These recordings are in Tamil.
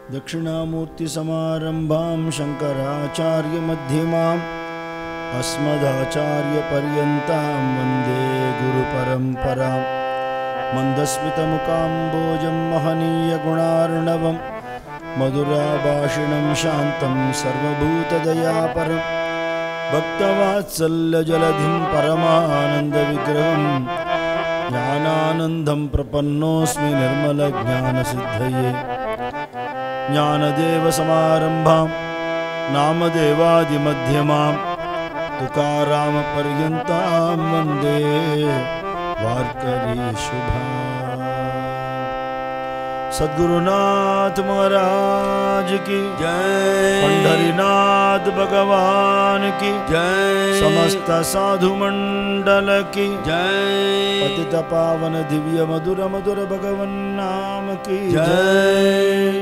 दक्षिणामूर्तिसमारम्भां शङ्कराचार्यमध्यमाम् अस्मदाचार्यपर्यन्तां वन्दे गुरुपरम्परां मन्दस्मितमुकाम्बोजं महनीयगुणार्णवं मधुराभाषिणं शान्तं सर्वभूतदयापरं भक्तवात्सल्यजलधिं परमानन्दविग्रहम् ज्ञानानन्दं प्रपन्नोऽस्मि निर्मलज्ञानसिद्धये ज्ञानदेवसमारम्भां नामदेवादिमध्यमां तुकारामपर्यन्तां वन्दे वार्करी शुभा सद्गुरुनाथ महाराज की जय पंढरीनाथ भगवान की जय समस्त साधु मंडल की जय पतित पावन दिव्य मधुर मधुर भगवन नाम की जय। जय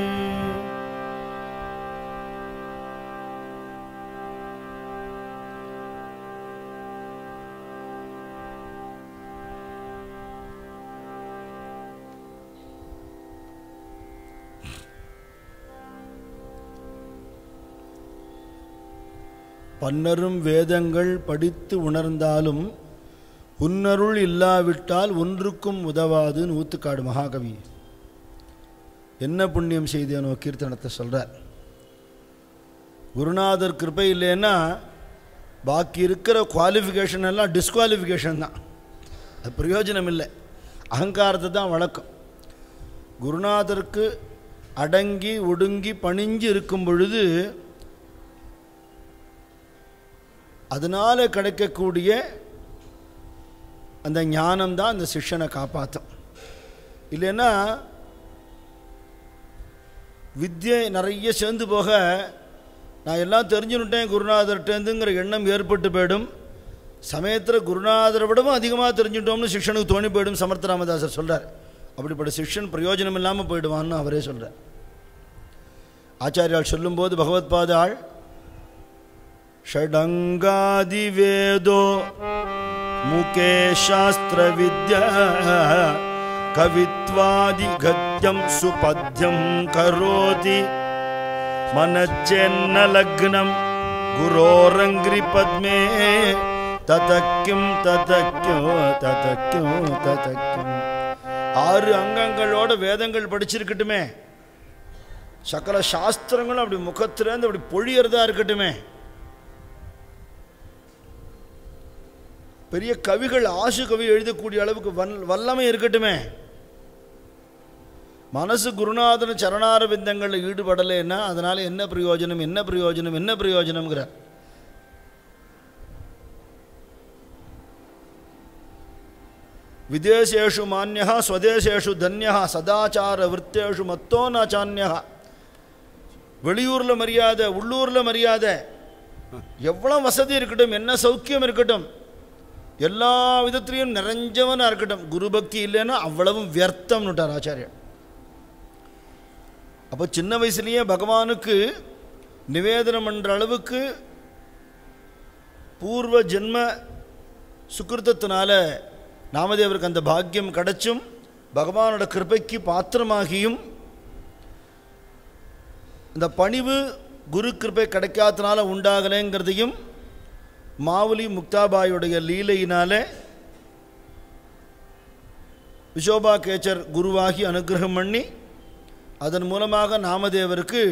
பன்னரும் வேதங்கள் படித்து உணர்ந்தாலும் உன்னருள் இல்லாவிட்டால் ஒன்றுக்கும் உதவாது நூத்துக்காடு மகாகவி என்ன புண்ணியம் செய்தேனோ கீர்த்தனத்தை சொல்றார் குருநாதர் கிருபை இல்லைன்னா பாக்கி இருக்கிற குவாலிஃபிகேஷன் எல்லாம் டிஸ்குவாலிஃபிகேஷன் தான் அது பிரயோஜனம் இல்லை அகங்காரத்தை தான் வழக்கம் குருநாதருக்கு அடங்கி ஒடுங்கி பணிஞ்சு இருக்கும் பொழுது அதனால் கிடைக்கக்கூடிய அந்த ஞானம் தான் அந்த சிஷ்யனை காப்பாற்றும் இல்லைன்னா வித்யை நிறைய சேர்ந்து போக நான் எல்லாம் தெரிஞ்சுன்னுட்டேன் குருநாதர்கிட்டேருந்துங்கிற எண்ணம் ஏற்பட்டு போயிடும் சமயத்தில் குருநாதரை விடவும் அதிகமாக தெரிஞ்சுட்டோம்னு சிஷ்யனுக்கு தோணி போயிடும் சமர்த்த ராமதாசர் சொல்கிறார் அப்படிப்பட்ட சிஷ்யன் பிரயோஜனம் இல்லாமல் போயிடுவான்னு அவரே சொல்கிறார் ஆச்சாரியால் சொல்லும்போது பகவத்பாதாள் षडङ्गादिवेदो मुके शास्त्रविद्या कवित्वादिगद्यं सुपद्यं करोति मनच्चेन्नलग्नं गुरोरङ्घ्रिपद्मे ततक्किं ततक्यो ततक्यो ततक्யும் ஆறு அங்கங்களோட வேதங்கள் படிச்சிருக்கட்டுமே சகல சாஸ்திரங்களும் அப்படி முகத்திலேருந்து அப்படி பொழியறதா இருக்கட்டுமே பெரிய கவிகள் ஆசு கவி எழுதக்கூடிய அளவுக்கு வல் வல்லமை இருக்கட்டுமே மனசு குருநாதன் சரணார விந்தங்களில் ஈடுபடலைன்னா அதனால் என்ன பிரயோஜனம் என்ன பிரயோஜனம் என்ன பிரயோஜனம்ங்கிறார் விதேசேஷு மானியா ஸ்வதேசேஷு தன்யா சதாச்சார விற்பேஷு மத்தோ நாச்சான்யா வெளியூரில் மரியாதை உள்ளூரில் மரியாதை எவ்வளோ வசதி இருக்கட்டும் என்ன சௌக்கியம் இருக்கட்டும் எல்லா விதத்திலையும் நிறைஞ்சவனாக இருக்கட்டும் குரு பக்தி இல்லைன்னா அவ்வளவும் வியர்த்தம்னுட்டார் ஆச்சாரியர் அப்போ சின்ன வயசுலேயே பகவானுக்கு நிவேதனம் பண்ணுற அளவுக்கு பூர்வ ஜென்ம சுக்கிருத்தத்தினால நாமதேவருக்கு அந்த பாக்கியம் கிடைச்சும் பகவானோட கிருபைக்கு பாத்திரமாகியும் இந்த பணிவு குரு கிருபை கிடைக்காதனால உண்டாகலைங்கிறதையும் மாவுலி முக்தாபாயுடைய லீலையினாலே விசோபா கேச்சர் குருவாகி அனுகிரகம் பண்ணி அதன் மூலமாக நாமதேவருக்கு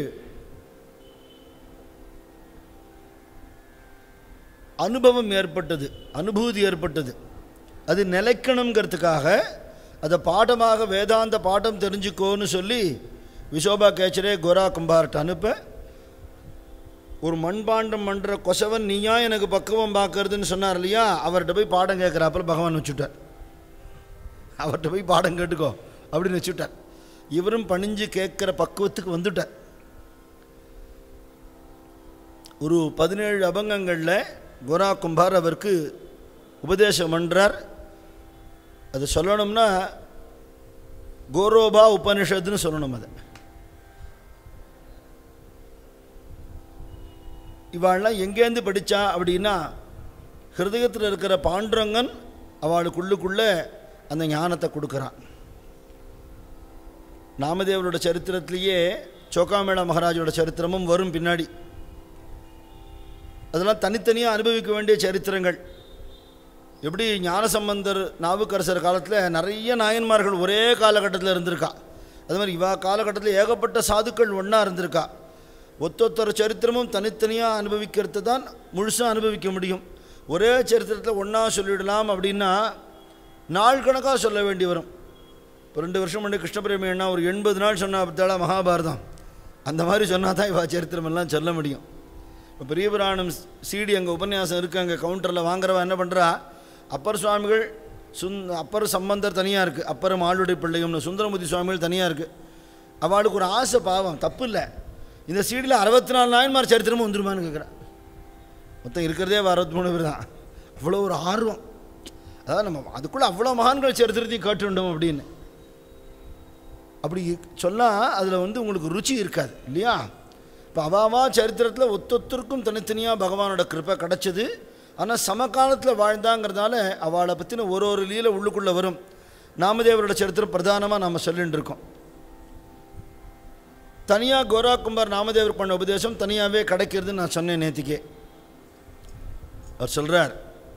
அனுபவம் ஏற்பட்டது அனுபூதி ஏற்பட்டது அது நிலைக்கணுங்கிறதுக்காக அதை பாடமாக வேதாந்த பாடம் தெரிஞ்சுக்கோன்னு சொல்லி விசோபா கேச்சரே கோரா கும்பார்ட்ட அனுப்ப ஒரு மண்பாண்டம் பண்ணுற கொசவன் நீயா எனக்கு பக்குவம் பார்க்கறதுன்னு சொன்னார் இல்லையா அவர்கிட்ட போய் பாடம் கேட்குறாப்புல பகவான் வச்சுட்டார் அவர்கிட்ட போய் பாடம் கேட்டுக்கோ அப்படின்னு வச்சுட்டார் இவரும் பணிஞ்சு கேட்குற பக்குவத்துக்கு வந்துட்டார் ஒரு பதினேழு அபங்கங்களில் கோரா கும்பார் அவருக்கு உபதேசம் பண்ணுறார் அது சொல்லணும்னா கோரோபா உபனிஷத்துன்னு சொல்லணும் அதை இவாள்லாம் எங்கேருந்து படித்தா அப்படின்னா ஹிருதயத்தில் இருக்கிற பாண்டுரங்கன் அவளுக்குள்ளுக்குள்ளே அந்த ஞானத்தை கொடுக்குறான் நாமதேவரோட சரித்திரத்திலேயே சோக்காமேளா மகாராஜோட சரித்திரமும் வரும் பின்னாடி அதெல்லாம் தனித்தனியாக அனுபவிக்க வேண்டிய சரித்திரங்கள் எப்படி ஞானசம்பந்தர் நாவுக்கரசர் காலத்தில் நிறைய நாயன்மார்கள் ஒரே காலகட்டத்தில் இருந்திருக்கா அது மாதிரி இவா காலகட்டத்தில் ஏகப்பட்ட சாதுக்கள் ஒன்றா இருந்திருக்கா ஒத்தொத்தர சரித்திரமும் தனித்தனியாக அனுபவிக்கிறது தான் முழுசாக அனுபவிக்க முடியும் ஒரே சரித்திரத்தில் ஒன்றா சொல்லிடலாம் அப்படின்னா நாள் கணக்காக சொல்ல வேண்டி வரும் இப்போ ரெண்டு வருஷம் முன்னாடி கிருஷ்ணபிரேமி அண்ணா ஒரு எண்பது நாள் சொன்னா பார்த்தால மகாபாரதம் அந்த மாதிரி சொன்னால் தான் இவா சரித்திரமெல்லாம் சொல்ல முடியும் இப்போ பெரிய புராணம் சிடி அங்கே உபன்யாசம் இருக்குது அங்கே கவுண்டரில் வாங்குறவா என்ன பண்ணுறா அப்பர் சுவாமிகள் சுந் அப்பர் சம்பந்தர் தனியாக இருக்குது அப்பர் மாளுடைய பிள்ளையும்னு சுந்தரமூர்த்தி சுவாமிகள் தனியாக இருக்குது அவளுக்கு ஒரு ஆசை பாவம் தப்பு இல்லை இந்த சீடியில் அறுபத்தி நாலு நாயன்மார் சரித்திரமும் வந்துருமான்னு கேட்குறேன் மொத்தம் இருக்கிறதே அறுபத்தி மூணு பேர் தான் அவ்வளோ ஒரு ஆர்வம் அதாவது நம்ம அதுக்குள்ளே அவ்வளோ மகான்கள் சரித்திரத்தையும் கேட்டுண்டோம் அப்படின்னு அப்படி சொன்னால் அதில் வந்து உங்களுக்கு ருச்சி இருக்காது இல்லையா இப்போ அவாவா சரித்திரத்தில் ஒத்தொத்தருக்கும் தனித்தனியாக பகவானோட கிருப்பை கிடச்சிது ஆனால் சமகாலத்தில் வாழ்ந்தாங்கிறதுனால அவளை பற்றின ஒரு ஒரு லீல உள்ளுக்குள்ளே வரும் நாமதேவரோட சரித்திரம் பிரதானமாக நாம் சொல்லிட்டு இருக்கோம் தனியாக கோரா குமார் நாமதேவர் பண்ண உபதேசம் தனியாகவே கிடைக்கிறதுன்னு நான் சொன்னேன் நேத்திக்கே அவர் சொல்கிறார்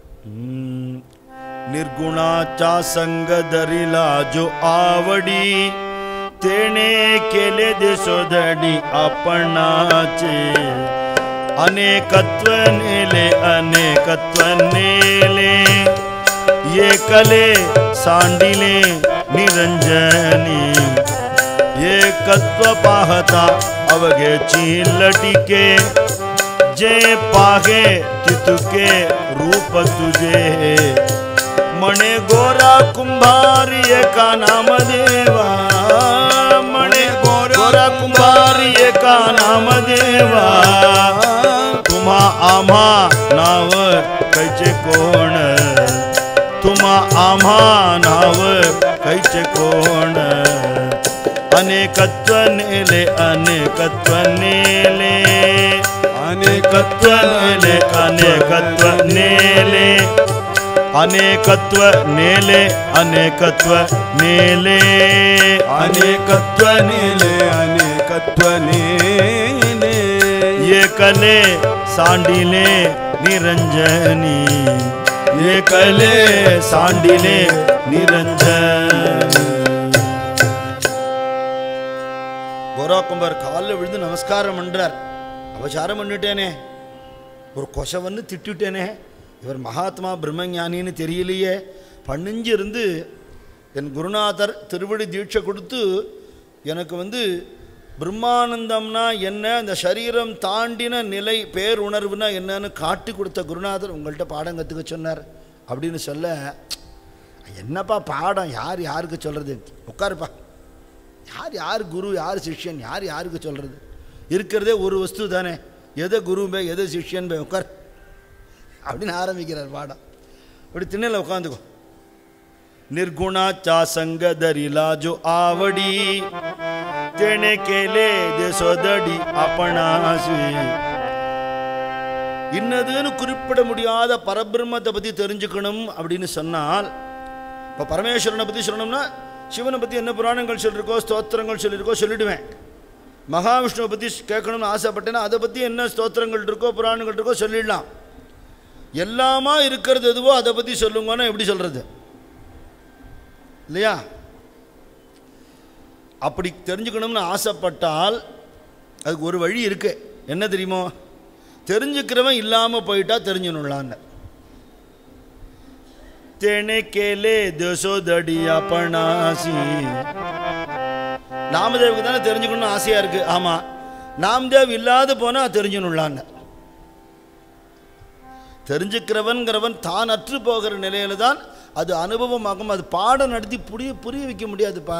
निर्गुणाचा संग धरिला जो आवडी तेने केले देशोधडी आपणाचे अनेकत्व नेले अनेकत्व नेले एकले सांडिले निरंजनी एकत्व पाहता अवघेची लटिके जे पागे तितुके रूप तुझे मणे गोरा कुंभारी एका नामदेवा मणे गोरा कुंभारी एका नामदेवा तुम्हा आम्हा नाव कैचे कोण तुम्हा आम्हा नाव कैचे कोण अनेकत्व नेले अनेकत्व नेले अनेकत्व नेले अनेकत्व नेले अनेकत्व नेले अनेकत्व नेले अनेकत्व नेले अनेकत्व नेले एकले सांडिले निरंजनी एकले सांडिले निरंजनी கோராக்கும்பர் காலில் விழுந்து நமஸ்காரம் பண்ணுறார் அபசாரம் பண்ணிட்டேனே ஒரு கொசவன்னு திட்டுட்டேனே இவர் மகாத்மா பிரம்மஞானின்னு தெரியலையே பணிஞ்சு இருந்து என் குருநாதர் திருவடி தீட்சை கொடுத்து எனக்கு வந்து பிரம்மானந்தம்னா என்ன அந்த சரீரம் தாண்டின நிலை பேருணர்வுனா என்னன்னு காட்டி கொடுத்த குருநாதர் உங்கள்கிட்ட பாடம் கற்றுக்க சொன்னார் அப்படின்னு சொல்ல என்னப்பா பாடம் யார் யாருக்கு சொல்கிறது உட்காருப்பா யார் யார் குரு யார் சிஷ்யன் யார் யாருக்கு சொல்கிறது இருக்கிறதே ஒரு வஸ்து தானே எதை குரும்பே எதை சிஷ்யன் பே உட்கார் அப்படின்னு ஆரம்பிக்கிறார் பாடம் அப்படி திண்ணையில் உட்காந்துக்கோ निर्गुणा चा संग दरिला जो आवडी तेने केले देसोदडी आपणासी இன்னதுன்னு குறிப்பிட முடியாத பரபிரம்மத்தை பற்றி தெரிஞ்சுக்கணும் அப்படின்னு சொன்னால் இப்போ பரமேஸ்வரனை பற்றி சொல்லணும்னா சிவனை பற்றி என்ன புராணங்கள் சொல்லியிருக்கோ ஸ்தோத்திரங்கள் சொல்லியிருக்கோ சொல்லிடுவேன் மகாவிஷ்ணுவை பற்றி கேட்கணும்னு ஆசைப்பட்டேன்னா அதை பற்றி என்ன ஸ்தோத்திரங்கள் இருக்கோ புராணங்கள் இருக்கோ சொல்லிடலாம் எல்லாமா இருக்கிறது எதுவோ அதை பற்றி சொல்லுங்கன்னா எப்படி சொல்கிறது இல்லையா அப்படி தெரிஞ்சுக்கணும்னு ஆசைப்பட்டால் அதுக்கு ஒரு வழி இருக்கு என்ன தெரியுமோ தெரிஞ்சுக்கிறவன் இல்லாமல் போயிட்டா தெரிஞ்சுணும்லான்னு தேனே கேலே தசோதடி அப்பனாசி நாமதேவுக்கு தானே தெரிஞ்சுக்கணும்னு ஆசையாக இருக்கு ஆமாம் நாமதேவ் இல்லாத போனால் தெரிஞ்சுணும்லான்னு தெரிஞ்சுக்கிறவன்கிறவன் தான் அற்று போகிற நிலையில தான் அது அனுபவமாகும் அது பாடம் நடத்தி புரிய புரிய வைக்க முடியாதுப்பா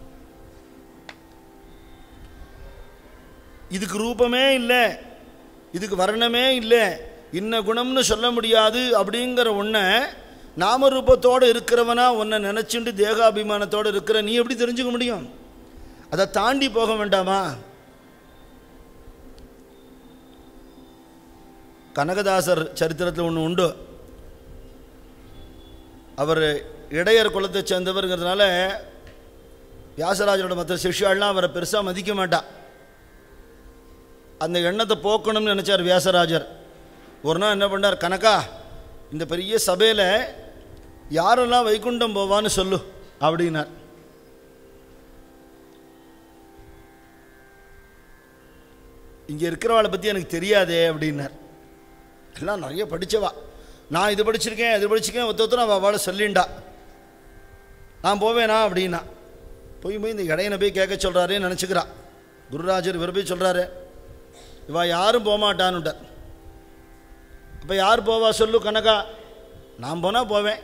இதுக்கு ரூபமே இல்லை இதுக்கு வர்ணமே இல்லை இன்ன குணம்னு சொல்ல முடியாது அப்படிங்கிற ஒன்றை நாமரூபத்தோடு இருக்கிறவனா உன்னை நினச்சிண்டு தேகாபிமானத்தோடு இருக்கிற நீ எப்படி தெரிஞ்சுக்க முடியும் அதை தாண்டி போக வேண்டாமா கனகதாசர் சரித்திரத்தில் ஒன்று உண்டு அவர் இடையர் குலத்தை சேர்ந்தவர்ங்கிறதுனால வியாசராஜரோட மற்ற சிஷ்யாள்லாம் அவரை பெருசாக மதிக்க மாட்டா அந்த எண்ணத்தை போக்கணும்னு நினச்சார் வியாசராஜர் ஒரு நாள் என்ன பண்ணார் கனகா இந்த பெரிய சபையில் யாரெல்லாம் வைகுண்டம் போவான்னு சொல்லு அப்படின்னார் இங்கே இருக்கிறவளை பற்றி எனக்கு தெரியாதே அப்படின்னார் எல்லாம் நிறைய படித்தவா நான் இது படிச்சிருக்கேன் இது படிச்சிருக்கேன் ஒருத்த ஒருத்தர் அவள் அவளை சொல்லிண்டா நான் போவேனா அப்படின்னா போய் போய் இந்த இடையனை போய் கேட்க சொல்கிறாரே நினச்சிக்கிறா குருராஜர் இவர் போய் சொல்கிறாரு இவா யாரும் போகமாட்டான்னுட்டார் அப்போ யார் போவா சொல்லு கனகா நான் போனால் போவேன்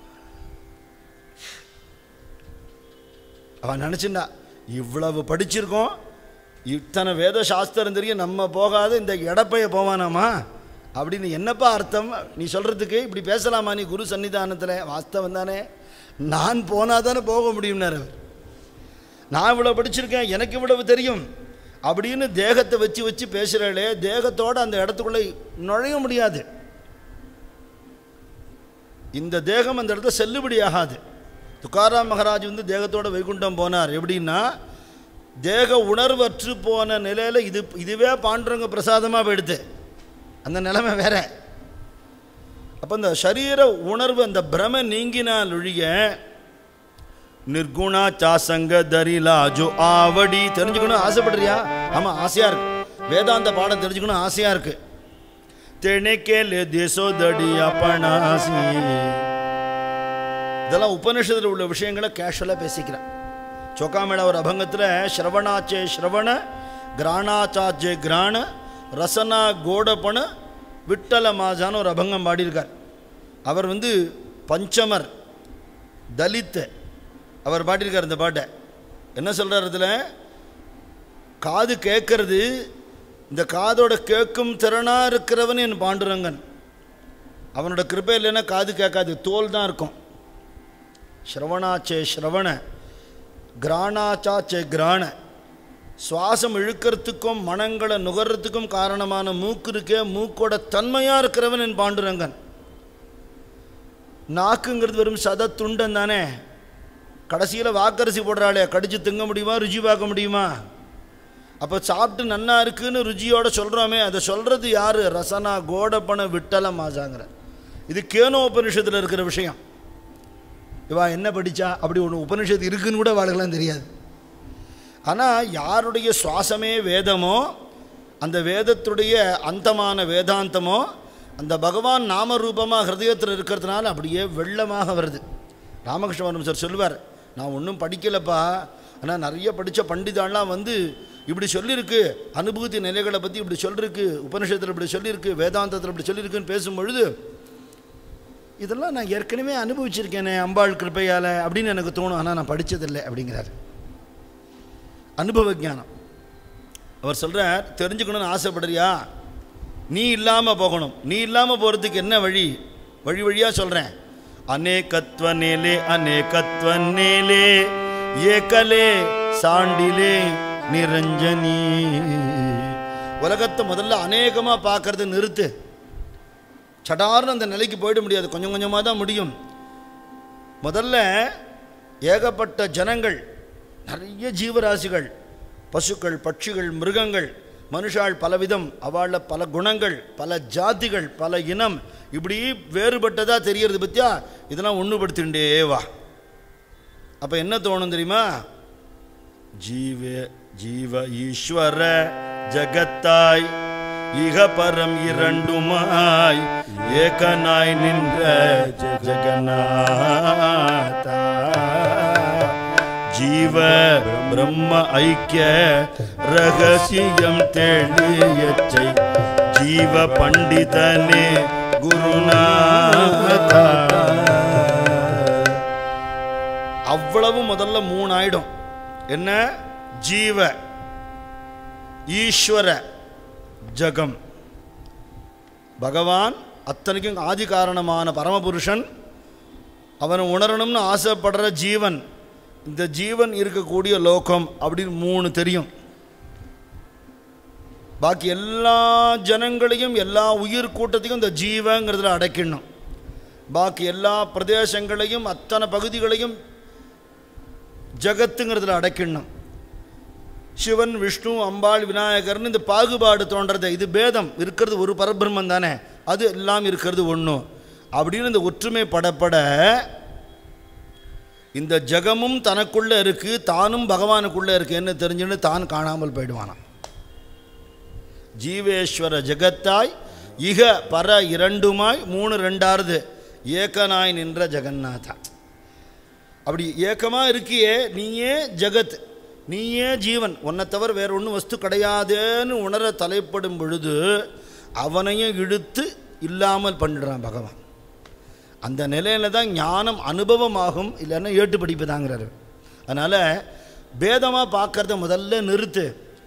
அவன் நினச்சிண்டா இவ்வளவு படிச்சிருக்கோம் இத்தனை வேத சாஸ்திரம் தெரியும் நம்ம போகாத இந்த எடப்பைய போவானாமா அப்படின்னு என்னப்பா அர்த்தம் நீ சொல்கிறதுக்கு இப்படி பேசலாமா நீ குரு சன்னிதானத்தில் வாஸ்தவம் தானே நான் போனால் தானே போக முடியும்னார் அவர் நான் இவ்வளோ படிச்சிருக்கேன் எனக்கு இவ்வளவு தெரியும் அப்படின்னு தேகத்தை வச்சு வச்சு பேசுகிறாளே தேகத்தோடு அந்த இடத்துக்குள்ளே நுழைய முடியாது இந்த தேகம் அந்த இடத்துல செல்லுபடி ஆகாது துக்காராம் மகாராஜ் வந்து தேகத்தோட வைகுண்டம் போனார் எப்படின்னா தேக உணர்வற்று போன நிலையில் இது இதுவே பாண்டுரங்க பிரசாதமாக போயிடுது அந்த நிலைமை வேற அப்போ இந்த சரீர உணர்வு அந்த பிரம நீங்கினால் ஒழிய நிர்குணா சாசங்க தரிலா ஜோ ஆவடி தெரிஞ்சுக்கணும் ஆசைப்படுறியா ஆமாம் ஆசையாக இருக்கு வேதாந்த பாடம் தெரிஞ்சுக்கணும் ஆசையாக இருக்கு தெனைக்கேலே தேசோதடி அப்பனாசி இதெல்லாம் உபனிஷத்தில் உள்ள விஷயங்களை கேஷுவலாக பேசிக்கிறேன் சொக்காமேள ஒரு அபங்கத்தில் ஸ்ரவணாச்சே ஸ்ரவண கிராணாச்சாச்சே கிராண ரசனா கோடபண விட்டல மாஜான்னு ஒரு அபங்கம் பாடியிருக்கார் அவர் வந்து பஞ்சமர் தலித் அவர் பாடியிருக்கார் இந்த பாட்டை என்ன சொல்கிறார் இதில் காது கேட்கறது இந்த காதோட கேட்கும் திறனாக இருக்கிறவன் என் பாண்டுரங்கன் அவனோட கிருபை இல்லைன்னா காது கேட்காது தோல் தான் இருக்கும் ஸ்ரவணாச்சே ஸ்ரவண கிராணாச்சாச்சே கிராண சுவாசம் இழுக்கிறதுக்கும் மனங்களை நுகர்றதுக்கும் காரணமான மூக்கு இருக்கே மூக்கோட தன்மையாக இருக்கிறவன் என் பாண்டுரங்கன் நாக்குங்கிறது வெறும் சத துண்டன் தானே கடைசியில் வாக்கரிசி போடுறாளே கடிச்சு திங்க முடியுமா ருச்சி பார்க்க முடியுமா அப்போ சாப்பிட்டு நன்னா இருக்குன்னு ருச்சியோட சொல்கிறோமே அதை சொல்கிறது யார் ரசனா கோடப்பன விட்டல மாசாங்கிற இது கேனோ உபனிஷத்தில் இருக்கிற விஷயம் இவா என்ன படித்தா அப்படி ஒன்று உபனிஷத்து இருக்குன்னு கூட வாழ்க்கலாம் தெரியாது ஆனால் யாருடைய சுவாசமே வேதமோ அந்த வேதத்துடைய அந்தமான வேதாந்தமோ அந்த பகவான் நாமரூபமாக ஹிருதயத்தில் இருக்கிறதுனால அப்படியே வெள்ளமாக வருது ராமகிருஷ்ணவரம் சார் சொல்லுவார் நான் ஒன்றும் படிக்கலப்பா ஆனால் நிறைய படித்த பண்டிதாலாம் வந்து இப்படி சொல்லியிருக்கு அனுபூதி நிலைகளை பற்றி இப்படி சொல்லிருக்கு உபனிஷத்தில் இப்படி சொல்லியிருக்கு வேதாந்தத்தில் இப்படி சொல்லியிருக்குன்னு பேசும்பொழுது இதெல்லாம் நான் ஏற்கனவே அனுபவிச்சிருக்கேனே அம்பாள் கிருப்பையால் அப்படின்னு எனக்கு தோணும் ஆனால் நான் படித்ததில்லை அப்படிங்கிறார் அனுபவ ஞானம் அவர் சொல்கிறார் தெரிஞ்சுக்கணும்னு ஆசைப்படுறியா நீ இல்லாமல் போகணும் நீ இல்லாமல் போகிறதுக்கு என்ன வழி வழி வழியாக சொல்கிறேன் அநேகத்வ நேலே அநேகத்வ நேலே ஏகலே சாண்டிலே நிரஞ்சனி உலகத்தை முதல்ல அநேகமாக பார்க்கறது நிறுத்து சடார்னு அந்த நிலைக்கு போயிட முடியாது கொஞ்சம் கொஞ்சமாக தான் முடியும் முதல்ல ஏகப்பட்ட ஜனங்கள் நிறைய ஜீவராசிகள் பசுக்கள் பட்சிகள் மிருகங்கள் மனுஷாள் பலவிதம் அவளில் பல குணங்கள் பல ஜாதிகள் பல இனம் இப்படி வேறுபட்டதாக தெரியறது பற்றியா இதெல்லாம் ஒன்றுபடுத்திண்டே வா அப்போ என்ன தோணும் தெரியுமா ஜீவ ஜீவ ஈஸ்வர ஜகத்தாய் இக பரம் இரண்டுமாய் ஏகனாய் நின்ற ஜெகநாதா ஜீவ பிரம்ம ஐக்கிய ரகசியம் தெளியச்சை ஜீவ பண்டிதனே குருநாதா அவ்வளவு முதல்ல மூணு ஆயிடும் என்ன ஜீவ ஈஸ்வர ஜகம் பகவான் அத்தனைக்கும் ஆதி காரணமான பரமபுருஷன் அவனை உணரணும்னு ஆசைப்படுற ஜீவன் இந்த ஜீவன் இருக்கக்கூடிய லோகம் அப்படின்னு மூணு தெரியும் பாக்கி எல்லா ஜனங்களையும் எல்லா உயிர் கூட்டத்தையும் இந்த ஜீவங்கிறதுல அடைக்கணும் பாக்கி எல்லா பிரதேசங்களையும் அத்தனை பகுதிகளையும் ஜகத்துங்கிறதுல அடைக்கணும் சிவன் விஷ்ணு அம்பாள் விநாயகர்னு இந்த பாகுபாடு தோன்றது இது பேதம் இருக்கிறது ஒரு பரபிரம்மம் தானே அது எல்லாம் இருக்கிறது ஒன்றும் அப்படின்னு இந்த ஒற்றுமை படப்பட இந்த ஜகமும் தனக்குள்ள இருக்கு தானும் பகவானுக்குள்ள இருக்குன்னு தெரிஞ்சுன்னு தான் காணாமல் போயிடுவானாம் ஜீவேஸ்வர ஜெகத்தாய் இக பர இரண்டுமாய் மூணு ரெண்டாவது ஏகனாய் நின்ற ஜெகநாதா அப்படி ஏக்கமாக இருக்கியே நீயே ஜெகத் நீயே ஜீவன் உன்னை தவிர வேற ஒன்றும் வஸ்து கிடையாதுன்னு உணர தலைப்படும் பொழுது அவனையும் இழுத்து இல்லாமல் பண்ணிடுறான் பகவான் அந்த நிலையில தான் ஞானம் அனுபவமாகும் இல்லைன்னா ஏட்டு படிப்பு தாங்கிறாரு அதனால் பேதமாக பார்க்கறத முதல்ல நிறுத்து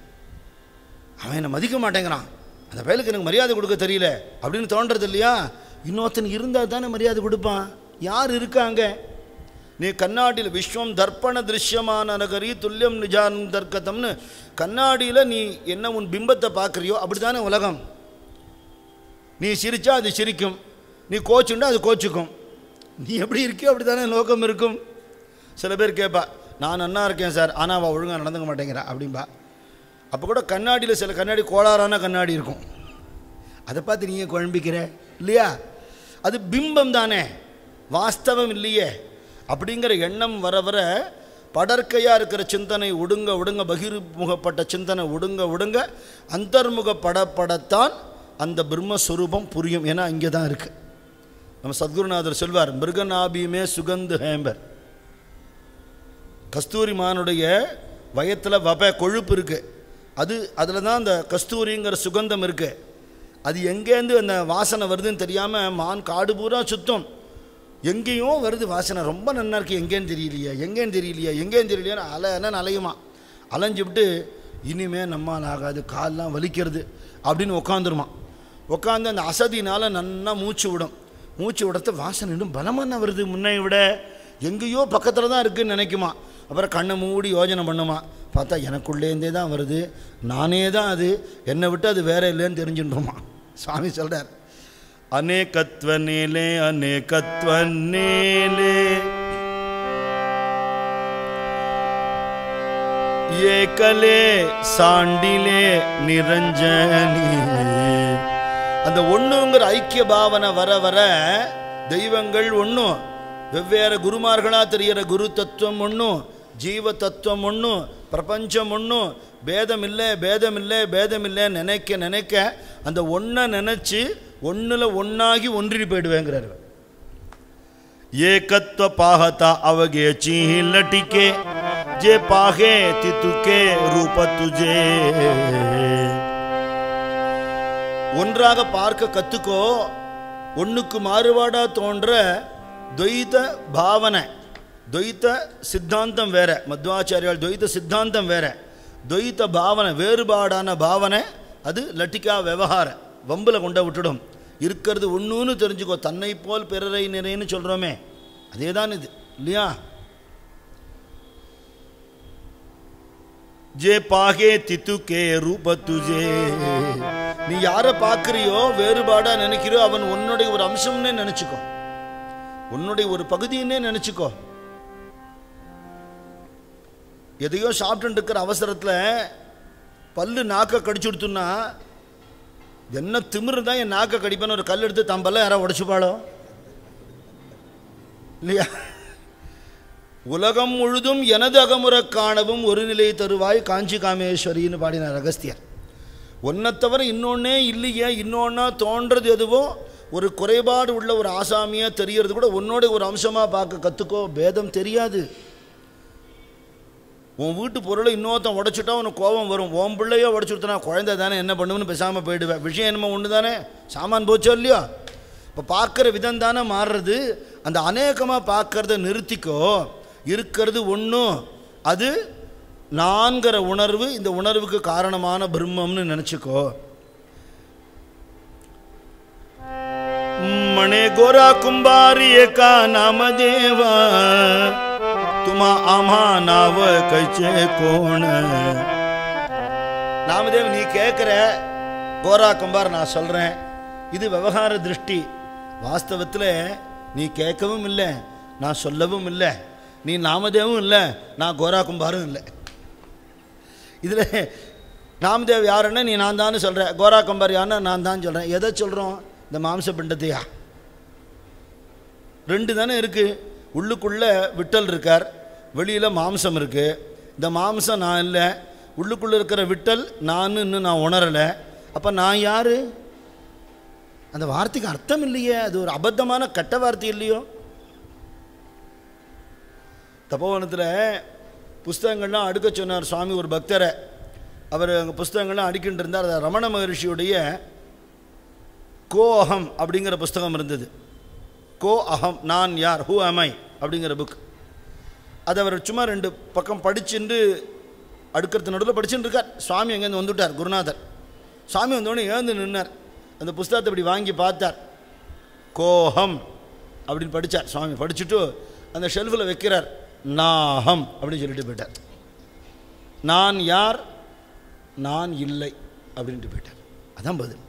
அவன் என்னை மதிக்க மாட்டேங்கிறான் அந்த பயலுக்கு எனக்கு மரியாதை கொடுக்க தெரியல அப்படின்னு தோன்றது இல்லையா இன்னொருத்தன் இருந்தால் தானே மரியாதை கொடுப்பான் யார் இருக்காங்க நீ கண்ணாடியில் விஸ்வம் தர்ப்பண திருஷ்யமான நகரி துல்லியம் நிஜான் தர்க்கதம்னு கண்ணாடியில் நீ என்ன உன் பிம்பத்தை பார்க்குறியோ அப்படி தானே உலகம் நீ சிரிச்சா அது சிரிக்கும் நீ கோச்சுண்டா அது கோச்சுக்கும் நீ எப்படி இருக்கியோ அப்படி தானே லோகம் இருக்கும் சில பேர் கேட்பா நான் நன்னா இருக்கேன் சார் ஆனால் அவள் ஒழுங்காக நடந்துக்க மாட்டேங்கிறா அப்படின்பா அப்போ கூட கண்ணாடியில் சில கண்ணாடி கோளாறான கண்ணாடி இருக்கும் அதை பார்த்து நீங்கள் குழம்பிக்கிற இல்லையா அது பிம்பம் தானே வாஸ்தவம் இல்லையே அப்படிங்கிற எண்ணம் வர வர படற்கையாக இருக்கிற சிந்தனை ஒடுங்க ஒடுங்க பகிர்முகப்பட்ட சிந்தனை ஒடுங்க ஒடுங்க அந்தர்முகப்படப்படத்தான் அந்த பிரம்மஸ்வரூபம் புரியும் ஏன்னா இங்கே தான் இருக்குது நம்ம சத்குருநாதர் சொல்வார் மிருகநாபியுமே சுகந்து ஹேம்பர் கஸ்தூரி மானுடைய வயத்தில் வப கொழுப்பு இருக்குது அது அதில் தான் அந்த கஸ்தூரிங்கிற சுகந்தம் இருக்குது அது எங்கேருந்து அந்த வாசனை வருதுன்னு தெரியாமல் மான் காடு பூரா சுத்தம் எங்கேயும் வருது வாசனை ரொம்ப நன்னா இருக்கு எங்கேன்னு தெரியலையா எங்கேன்னு தெரியலையா எங்கேன்னு தெரியலையான்னு அலை என்ன அலையுமா அலைஞ்சு விட்டு இனிமே நம்மால் ஆகாது கால்லாம் வலிக்கிறது அப்படின்னு உட்காந்துருமா உட்காந்து அந்த அசதினால் நன்னா மூச்சு விடும் மூச்சு விடத்த வாசனை இன்னும் பலமான வருது முன்னை விட எங்கேயோ பக்கத்தில் தான் இருக்குன்னு நினைக்குமா அப்புறம் கண்ணை மூடி யோஜனை பண்ணுமா பார்த்தா எனக்குள்ளேருந்தே தான் வருது நானே தான் அது என்னை விட்டு அது வேற இல்லைன்னு தெரிஞ்சுன்றோமா சுவாமி சொல்கிறார் ಅನೇಕತ್ವ ನೇಲೆ ಅನೇಕತ್ವ ನೇಲೆ ಏಕಲೆ ಸಾಂಡಿಲೆ ನಿರಂಜನಿ அந்த ஒன்றுங்கிற ஐக்கிய பாவனை வர வர தெய்வங்கள் ஒன்றும் வெவ்வேறு குருமார்களாக தெரிகிற குரு தத்துவம் ஒன்றும் ஜீவ தத்துவம் ஒன்றும் பிரபஞ்சம் ஒன்றும் பேதம் இல்லை பேதம் இல்லை பேதம் இல்லை நினைக்க நினைக்க அந்த ஒன்றை நினச்சி ஒன்றில் ஒன்றாகி ஒன்றி போயிடுவேங்கிறார் ಏಕತ್ವ ಪಾಹತ ಅವಗೆ ಚೀಲಟಿಕೆ ಜೆ ಪಾಹೆ ತಿತುಕೆ ರೂಪ ತುಜೆ ஒன்றாக பார்க்க கற்றுக்கோ ஒன்றுக்கு மாறுபாடாக தோன்ற துவைத பாவனை துவைத்த சித்தாந்தம் வேற மத்வாச்சாரியால் துவைத்த சித்தாந்தம் வேற துவைத்த பாவனை வேறுபாடான பாவனை அது லட்டிகா விவகார வம்பில் கொண்ட விட்டுடும் இருக்கிறது ஒன்றுன்னு தெரிஞ்சுக்கோ தன்னை போல் பிறரை நிறைன்னு சொல்கிறோமே அதே தான் இது இல்லையா ಜೆ ಪಾಹೆ ತಿತುಕೆ ರೂಪ ತುಜೆ நீ யாரை பார்க்குறியோ வேறுபாடா நினைக்கிறியோ அவன் உன்னுடைய ஒரு அம்சம்னே நினச்சிக்கோ உன்னுடைய ஒரு பகுதின்னே நினச்சிக்கோ எதையோ சாப்பிட்டு இருக்கிற அவசரத்தில் பல்லு நாக்கை கடிச்சு கொடுத்துன்னா என்ன திமிரு தான் என் நாக்கை கடிப்பேன்னு ஒரு கல் எடுத்து தம்பல்ல யாரோ உடச்சுப்பாளோ இல்லையா உலகம் முழுதும் எனது அகமுறக் காணவும் ஒரு நிலை தருவாய் காஞ்சி காமேஸ்வரின்னு பாடினார் அகஸ்தியர் ஒன்றை தவிர இன்னொன்னே இல்லையே இன்னொன்னா தோன்றது எதுவோ ஒரு குறைபாடு உள்ள ஒரு ஆசாமியாக தெரியறது கூட உன்னோட ஒரு அம்சமாக பார்க்க கற்றுக்கோ பேதம் தெரியாது உன் வீட்டு பொருளை இன்னொருத்தன் உடைச்சிட்டா உனக்கு கோபம் வரும் உன் பிள்ளையோ உடச்சி கொடுத்தனா குழந்தை தானே என்ன பண்ணுவேன்னு பேசாமல் போயிடுவேன் விஷயம் என்னமோ ஒன்று தானே சாமான் போச்சோ இல்லையோ இப்போ பார்க்குற விதம் தானே மாறுறது அந்த அநேகமாக பார்க்கறத நிறுத்திக்கோ இருக்கிறது ஒன்றும் அது நான்கிற உணர்வு இந்த உணர்வுக்கு காரணமான பிரம்மம்னு நினச்சிக்கோ मणे गोरा कुंभारी एका नामदेवा तुम्हा आम्हा नाव कैचे कोण நாமதேவ் நீ கேட்குற கோரா கும்பார் நான் சொல்கிறேன் இது விவகார திருஷ்டி வாஸ்தவத்தில் நீ கேட்கவும் இல்லை நான் சொல்லவும் இல்லை நீ நாமதேவும் இல்லை நான் கோரா கும்பாரும் இல்லை இதில் நாமதேவ் யாருன்னு நீ நான் தான் சொல்கிற கோரா கம்பார் யாருன்னு நான் தான் சொல்கிறேன் எதை சொல்கிறோம் இந்த மாம்ச பிண்டத்தையா ரெண்டு தானே இருக்குது உள்ளுக்குள்ளே விட்டல் இருக்கார் வெளியில் மாம்சம் இருக்குது இந்த மாம்சம் நான் இல்லை உள்ளுக்குள்ளே இருக்கிற விட்டல் நான் இன்னும் நான் உணரலை அப்போ நான் யார் அந்த வார்த்தைக்கு அர்த்தம் இல்லையே அது ஒரு அபத்தமான கெட்ட வார்த்தை இல்லையோ தபோவனத்தில் புஸ்தகங்கள்லாம் அடுக்க சொன்னார் சுவாமி ஒரு பக்தரை அவர் அங்கே புஸ்தகங்கள்லாம் அடுக்கிட்டு இருந்தார் அது ரமண மகரிஷியுடைய கோ அகம் அப்படிங்கிற புஸ்தகம் இருந்தது கோ அகம் நான் யார் ஹூ அமை அப்படிங்கிற புக் அதை அவர் சும்மா ரெண்டு பக்கம் படிச்சுட்டு அடுக்கிறது நடுவில் படிச்சுட்டு இருக்கார் சுவாமி அங்கேருந்து வந்துவிட்டார் குருநாதர் சுவாமி வந்தோடனே எழுந்து நின்னார் அந்த புஸ்தகத்தை இப்படி வாங்கி பார்த்தார் கோஹம் அப்படின்னு படித்தார் சுவாமி படிச்சுட்டு அந்த ஷெல்ஃபில் வைக்கிறார் நாஹம் அப்படின்னு சொல்லிட்டு போயிட்டார் நான் யார் நான் இல்லை அப்படின்ட்டு போயிட்டார் அதான் பதில்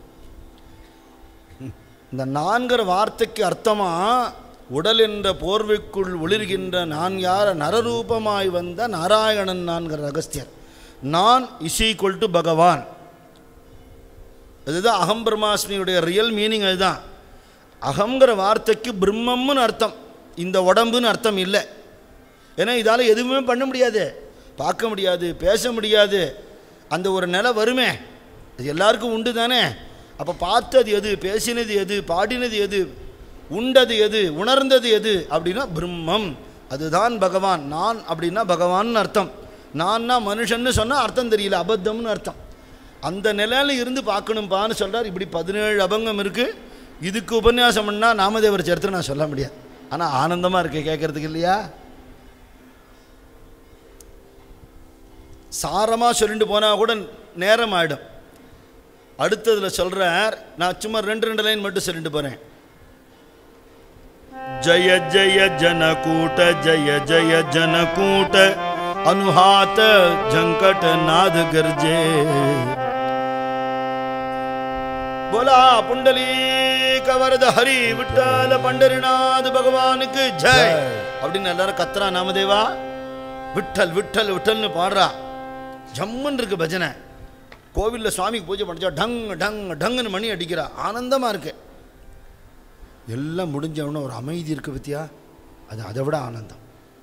இந்த நான்கிற வார்த்தைக்கு அர்த்தமா உடல் என்ற போர்வைக்குள் ஒளிர்கின்ற நான் யார நரரூபமாய் வந்த நாராயணன் நான்கிற ரகஸ்தியர் நான் இஸ் ஈக்குவல் டு பகவான் அதுதான் அகம் பிரம்மாஸ்மியுடைய ரியல் மீனிங் அதுதான் அகங்கிற வார்த்தைக்கு பிரம்மம்னு அர்த்தம் இந்த உடம்புன்னு அர்த்தம் இல்லை ஏன்னா இதால் எதுவுமே பண்ண முடியாது பார்க்க முடியாது பேச முடியாது அந்த ஒரு நிலை வருமே அது எல்லாருக்கும் உண்டு தானே அப்போ பார்த்தது எது பேசினது எது பாடினது எது உண்டது எது உணர்ந்தது எது அப்படின்னா பிரம்மம் அதுதான் பகவான் நான் அப்படின்னா பகவான் அர்த்தம் நான்னா மனுஷன்னு சொன்னால் அர்த்தம் தெரியல அபத்தம்னு அர்த்தம் அந்த நிலையில இருந்து பார்க்கணும்ப்பான்னு சொல்கிறார் இப்படி பதினேழு அபங்கம் இருக்குது இதுக்கு உபன்யாசம் பண்ணால் நாமதேவர் சரித்திரம் நான் சொல்ல முடியாது ஆனால் ஆனந்தமாக இருக்கு கேட்கறதுக்கு இல்லையா சாரமாக சொல்லிட்டு போனால் கூட நேரம் ஆகிடும் அடுத்ததில் சொல்கிறார் நான் சும்மா ரெண்டு ரெண்டு லைன் மட்டும் சொல்லிட்டு போகிறேன் जय जय जनकूट जय जय जनकूट अनुहात झंकट नाद गर्जे போலா புண்டலி கவரத ஹரி விட்டால பண்டரிநாத் பகவானுக்கு ஜெய் அப்படின்னு எல்லாரும் கத்துறா நாமதேவா விட்டல் விட்டல் விட்டல்னு பாடுறா ஜம்முன்னு இருக்கு பஜனை கோவிலில் சுவாமிக்கு பூஜை பண்ணிச்சா டங் டங் டங்குன்னு மணி அடிக்கிறா ஆனந்தமாக இருக்கு எல்லாம் முடிஞ்சவொடனே ஒரு அமைதி இருக்கு பத்தியா அது அதை விட ஆனந்தம்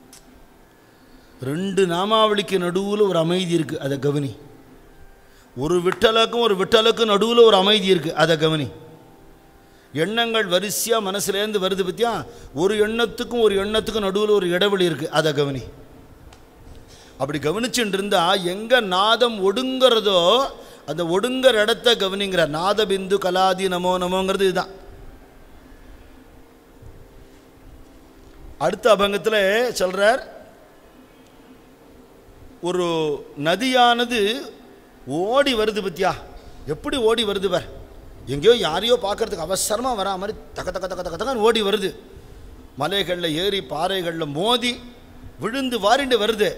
ரெண்டு நாமாவளிக்கு நடுவில் ஒரு அமைதி இருக்குது அதை கவனி ஒரு விட்டலுக்கும் ஒரு விட்டலுக்கும் நடுவில் ஒரு அமைதி இருக்குது அதை கவனி எண்ணங்கள் வரிசையாக மனசுலேருந்து வருது பற்றியா ஒரு எண்ணத்துக்கும் ஒரு எண்ணத்துக்கும் நடுவில் ஒரு இடைவெளி இருக்குது அதை கவனி அப்படி கவனிச்சுட்டு இருந்தா எங்கே நாதம் ஒடுங்கிறதோ அந்த ஒடுங்குற இடத்த கவனிங்கிற நாதபிந்து கலாதி நமோ நமோங்கிறது இதுதான் அடுத்த அபங்கத்தில் சொல்கிறார் ஒரு நதியானது ஓடி வருது பத்தியா எப்படி ஓடி வருது பார் எங்கேயோ யாரையோ பார்க்கறதுக்கு அவசரமாக வரா மாதிரி தக்க தக்க தக்க தக்க தக்கன்னு ஓடி வருது மலைகளில் ஏறி பாறைகளில் மோதி விழுந்து வாரிண்டு வருது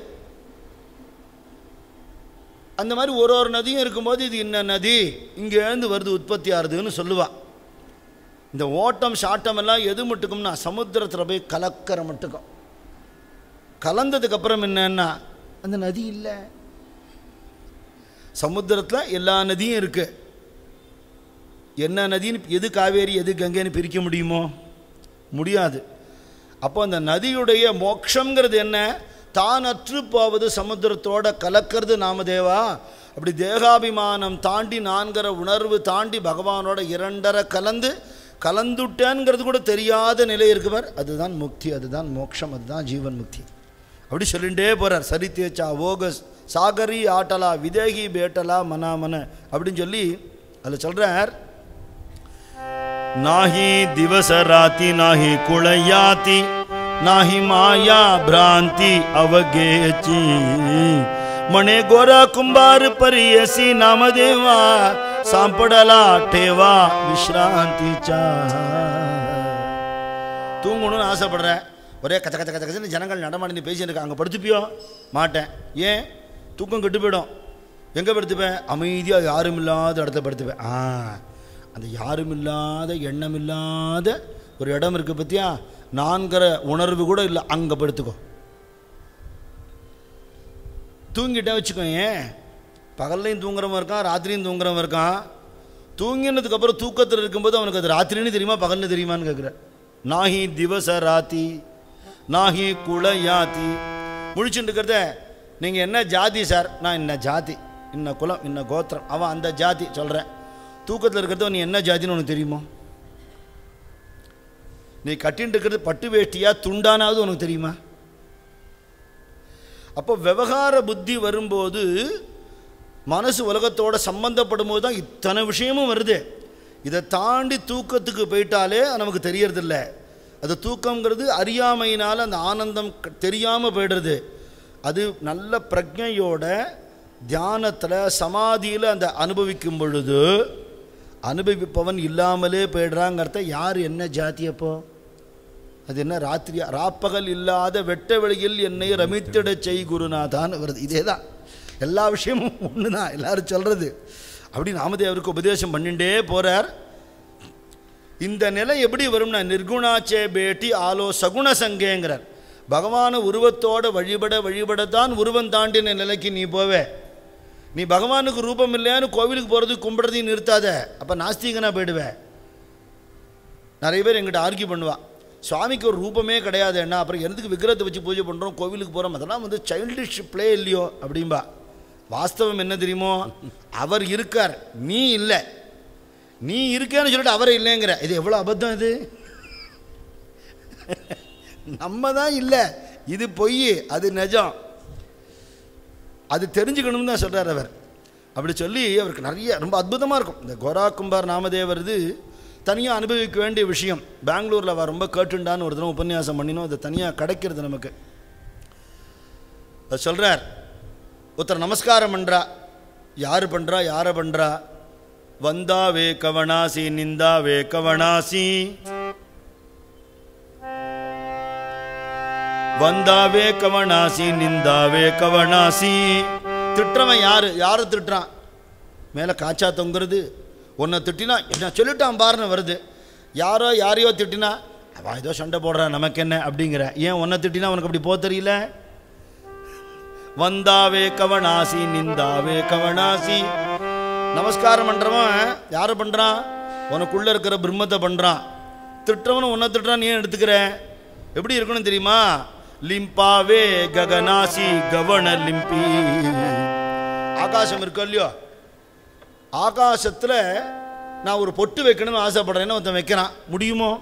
அந்த மாதிரி ஒரு ஒரு நதியும் இருக்கும்போது இது இன்ன நதி இங்கேருந்து வருது உற்பத்தி ஆகுதுன்னு சொல்லுவா இந்த ஓட்டம் சாட்டம் எல்லாம் எது மட்டுக்கும்னா சமுத்திரத்தில் போய் கலக்கிற மட்டுக்கும் கலந்ததுக்கு அப்புறம் என்னன்னா அந்த நதி இல்லை சமுத்திரத்தில் எல்லா நதியும் இருக்கு என்ன நதின்னு எது காவேரி எது கங்கைன்னு பிரிக்க முடியுமோ முடியாது அப்போ அந்த நதியுடைய மோட்சங்கிறது என்ன தான் அற்று போவது சமுத்திரத்தோட கலக்கிறது நாமதேவா அப்படி தேகாபிமானம் தாண்டி நான்கிற உணர்வு தாண்டி பகவானோட இரண்டரை கலந்து கலந்துட்டேங்கிறது கூட தெரியாத நிலை இருக்குவர் அதுதான் முக்தி அதுதான் மோட்சம் அதுதான் ஜீவன் முக்தி அப்படி சொல்லிகிட்டே போகிறார் சரித்தேச்சா ஓகஸ் சாகரி ஆட்டலா விதேகி பேட்டலா மனாமன அப்படின்னு சொல்லி அதில் சொல்கிறார் नाही दिवस राती नाही कुळयाती नाही माया भ्रांती अवघेची म्हणे गोरा कुंभार परियसी नामदेवा सापडला ठेवा विश्रांतीच्या தூங்கணும்னு ஆசைப்படுறேன் ஒரே கச்ச கச்ச கச்ச கச்சன்னு ஜனங்கள் நடமாடி நீ பேசிட்டு இருக்க அங்கே படுத்துப்பியோ மாட்டேன் ஏன் தூக்கம் கெட்டு போயிடும் எங்கே படுத்துப்பேன் அமைதியாக யாரும் இல்லாத இடத்துல படுத்துப்பேன் ஆ அந்த யாரும் இல்லாத எண்ணம் இல்லாத ஒரு இடம் இருக்குது பற்றியா நான்கிற உணர்வு கூட இல்லை அங்கே படுத்துக்கோ தூங்கிட்டே வச்சுக்கோ ஏன் பகல்லையும் தூங்குறவன் இருக்கான் ராத்திரியும் தூங்குறவன் இருக்கான் தூங்கினதுக்கப்புறம் தூக்கத்தில் இருக்கும்போது அவனுக்கு அது ராத்திரின்னு தெரியுமா பகல்னு தெரியுமான்னு கேட்குற நாஹி திவச ராத்தி நாஹி குல யாத்தி முழிச்சுட்டு இருக்கிறத நீங்கள் என்ன ஜாதி சார் நான் இன்ன ஜாதி இன்ன குலம் இன்ன கோத்திரம் அவன் அந்த ஜாதி சொல்கிறேன் தூக்கத்தில் இருக்கிறத நீ என்ன ஜாதின்னு உனக்கு தெரியுமா நீ கட்டின்னு இருக்கிறது பட்டு வேஷ்டியா துண்டானாவது உனக்கு தெரியுமா அப்போ விவகார புத்தி வரும்போது மனசு உலகத்தோட சம்பந்தப்படும் போது தான் இத்தனை விஷயமும் வருது இதை தாண்டி தூக்கத்துக்கு போயிட்டாலே நமக்கு தெரியறதில்ல அது தூக்கங்கிறது அறியாமையினால் அந்த ஆனந்தம் தெரியாமல் போயிடுறது அது நல்ல பிரஜையோட தியானத்தில் சமாதியில் அந்த அனுபவிக்கும் பொழுது அனுபவிப்பவன் இல்லாமலே போயிடுறாங்கிறத யார் என்ன ஜாதி அப்போ அது என்ன ராத்திரியா ராப்பகல் இல்லாத வெட்ட வெளியில் என்னை ரமித்திடச் செய் குருநாதான்னு வருது இதே தான் எல்லா விஷயமும் ஒன்று தான் எல்லாரும் சொல்கிறது அப்படி நாமதேவருக்கு உபதேசம் பண்ணிட்டே போகிறார் இந்த நிலை எப்படி வரும்னா நிர்குணாச்சே பேட்டி ஆலோ சகுண சங்கேங்கிறார் பகவானை உருவத்தோட வழிபட வழிபடத்தான் உருவம் தாண்டின நிலைக்கு நீ போவே நீ பகவானுக்கு ரூபம் இல்லையான்னு கோவிலுக்கு போகிறது கும்பிட்றதையும் நிறுத்தாத அப்போ நாஸ்திகனாக போயிடுவேன் நிறைய பேர் எங்கிட்ட ஆர்கியூ பண்ணுவா சுவாமிக்கு ஒரு ரூபமே கிடையாது என்ன அப்புறம் எதுக்கு விக்கிரத்தை வச்சு பூஜை பண்ணுறோம் கோவிலுக்கு போகிறோம் அதெல்லாம் வந்து சைல்டிஷ் ப்ளே இல்லையோ அப்படிம்பா வாஸ்தவம் என்ன தெரியுமோ அவர் இருக்கார் நீ இல்லை நீ இருக்கேன்னு சொல்லிட்டு அவரை இல்லைங்கிற இது எவ்வளோ அபத்தம் இது நம்ம தான் இல்லை இது பொய் அது நிஜம் அது தெரிஞ்சுக்கணும்னு தான் சொல்கிறார் அவர் அப்படி சொல்லி அவருக்கு நிறைய ரொம்ப அற்புதமாக இருக்கும் இந்த கோரா கும்பார் நாமதேவர் இது தனியாக அனுபவிக்க வேண்டிய விஷயம் பெங்களூரில் அவள் ரொம்ப கேட்டுண்டான்னு ஒரு தினம் உபன்யாசம் பண்ணினோம் அது தனியாக கிடைக்கிறது நமக்கு அது சொல்கிறார் ஒருத்தர் நமஸ்காரம் பண்ணுறா யார் பண்ணுறா யாரை பண்ணுறா வந்தா வே கவனாசி நிந்தா வே கவனாசி வந்தாவே கவனாசி நிந்தாவே கவனாசி திட்டுறவன் யாரு யாரை திட்டுறான் மேலே காய்ச்சா தொங்குறது உன்னை திட்டினா என்ன சொல்லிட்டான் பாருன்னு வருது யாரோ யாரையோ திட்டினா அவன் ஏதோ சண்டை போடுறான் நமக்கு என்ன அப்படிங்கிற ஏன் உன்னை திட்டினா உனக்கு அப்படி போக தெரியல வந்தாவே கவனாசி நிந்தாவே கவனாசி நமஸ்காரம் பண்ணுறவன் யாரை பண்ணுறான் உனக்குள்ளே இருக்கிற பிரம்மத்தை பண்ணுறான் திட்டுறவனும் உன்னை திட்டுறான் நீ ஏன் எடுத்துக்கிற எப்படி இருக்கணும் தெரியுமா லிம்பாவே ககனாசி கவன லிம்பி ஆகாசம் இருக்கோ இல்லையோ ஆகாசத்தில் நான் ஒரு பொட்டு வைக்கணும்னு ஆசைப்படுறேன்னு ஒருத்தன் வைக்கிறான் முடியுமோ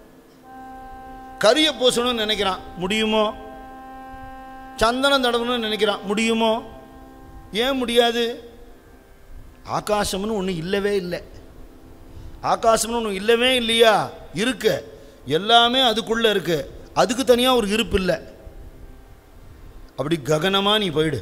கரிய பூசணும்னு நினைக்கிறான் முடியுமோ சந்தனம் தடவணும்னு நினைக்கிறான் முடியுமோ ஏன் முடியாது ஆகாசம்னு ஒன்று இல்லவே இல்லை ஆகாசம்னு ஒன்று இல்லவே இல்லையா இருக்கு எல்லாமே அதுக்குள்ளே இருக்கு அதுக்கு தனியாக ஒரு இருப்பு இல்லை அப்படி ககனமாக நீ போயிடு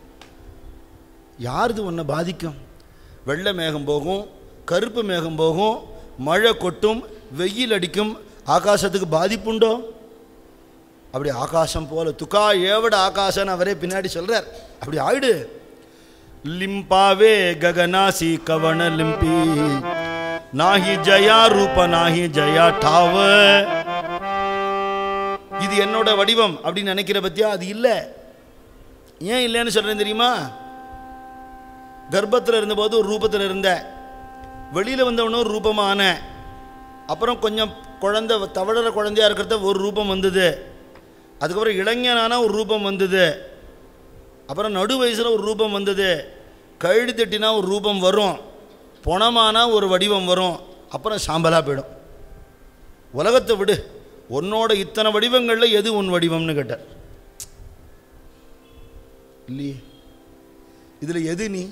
யாருது உன்னை பாதிக்கும் வெள்ளை மேகம் போகும் கருப்பு மேகம் போகும் மழை கொட்டும் வெயில் அடிக்கும் ஆகாசத்துக்கு பாதிப்புண்டோ அப்படி ஆகாசம் போல துக்கா ஏவட ஆகாசன்னு அவரே பின்னாடி சொல்றார் அப்படி ஆயிடு லிம்பாவே ககனாசி கவன லிம்பி நாஹி ஜயா ரூப நாஹி ஜயா டாவ இது என்னோட வடிவம் அப்படின்னு நினைக்கிற பத்தியா அது இல்லை ஏன் இல்லைன்னு சொல்றேன் தெரியுமா கர்ப்பத்தில் இருந்தபோது ஒரு ரூபத்தில் இருந்த வெளியில் வந்தவனும் ஒரு ரூபமான அப்புறம் கொஞ்சம் குழந்தை தவழற குழந்தையா இருக்கிறத ஒரு ரூபம் வந்தது அதுக்கப்புறம் இளைஞனான ஒரு ரூபம் வந்தது அப்புறம் நடு வயசில் ஒரு ரூபம் வந்தது கழுடி தட்டினா ஒரு ரூபம் வரும் பொணமானா ஒரு வடிவம் வரும் அப்புறம் சாம்பலாக போயிடும் உலகத்தை விடு உன்னோட இத்தனை வடிவங்களில் எது உன் வடிவம்னு கேட்டார் இல்லையே இதில் எது நீ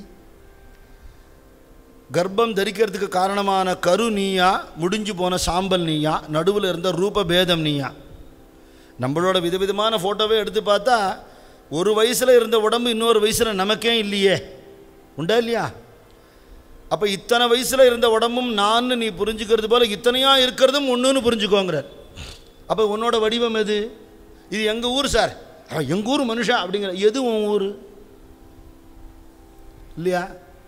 கர்ப்பம் தரிக்கிறதுக்கு காரணமான கரு நீயா முடிஞ்சு போன சாம்பல் நீயா நடுவில் இருந்த ரூப பேதம் நீயா நம்மளோட விதவிதமான ஃபோட்டோவே எடுத்து பார்த்தா ஒரு வயசில் இருந்த உடம்பு இன்னொரு வயசில் நமக்கே இல்லையே உண்டா இல்லையா அப்போ இத்தனை வயசில் இருந்த உடம்பும் நான் நீ புரிஞ்சுக்கிறது போல் இத்தனையாக இருக்கிறதும் ஒன்றுன்னு புரிஞ்சுக்கோங்கிறார் அப்போ உன்னோட வடிவம் எது இது எங்கள் ஊர் சார் எங்கள் ஊர் மனுஷா அப்படிங்கிற எது உன் ஊர் இல்லையா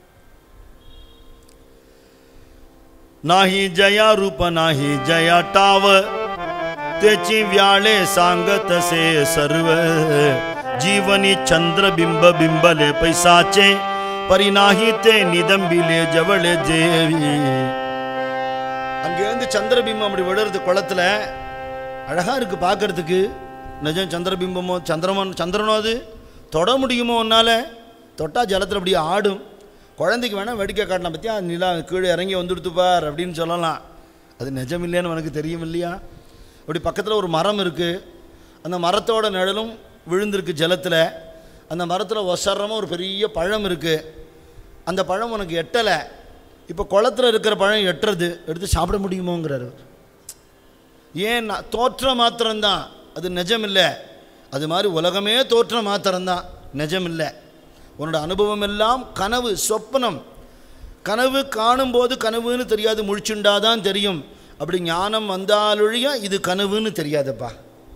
नाही जया रूप नाही जया टाव त्याची व्याळे सांगत से सर्व जीवनी चंद्र बिंब बिंबले पैसाचे परिनाही ते निदம்பிலே ஜவளே தேவி அங்கேருந்து சந்திரபிம்பம் அப்படி விழுறது குளத்துல அழகா இருக்கு பார்க்கறதுக்கு நிஜம் சந்திரபிம்பமோ சந்திரமன் சந்திரனோ அது தொட முடியுமோ உன்னால தொட்டா ஜலத்தில் அப்படியே ஆடும் குழந்தைக்கு வேணால் வேடிக்கை காட்டலாம் பற்றியா நிலா கீழே இறங்கி வந்துடுத்து பார் அப்படின்னு சொல்லலாம் அது நிஜம் இல்லையான்னு உனக்கு தெரியும் இல்லையா அப்படி பக்கத்தில் ஒரு மரம் இருக்குது அந்த மரத்தோட நிழலும் விழுந்திருக்கு ஜலத்தில் அந்த மரத்தில் ஒசரமாக ஒரு பெரிய பழம் இருக்குது அந்த பழம் உனக்கு எட்டலை இப்போ குளத்துல இருக்கிற பழம் எட்டுறது எடுத்து சாப்பிட முடியுமோங்கிறாரு அவர். ஏன் நான் தோற்றம் மாத்திரம்தான் அது நிஜம் இல்லை அது மாதிரி உலகமே தோற்றம் மாத்திரம்தான் நிஜம் இல்லை உன்னோட அனுபவம் எல்லாம் கனவு சொப்பனம் கனவு காணும்போது கனவுன்னு தெரியாது முழிச்சுண்டாதான் தெரியும் அப்படி ஞானம் வந்தாலொழிய இது கனவுன்னு தெரியாதுப்பா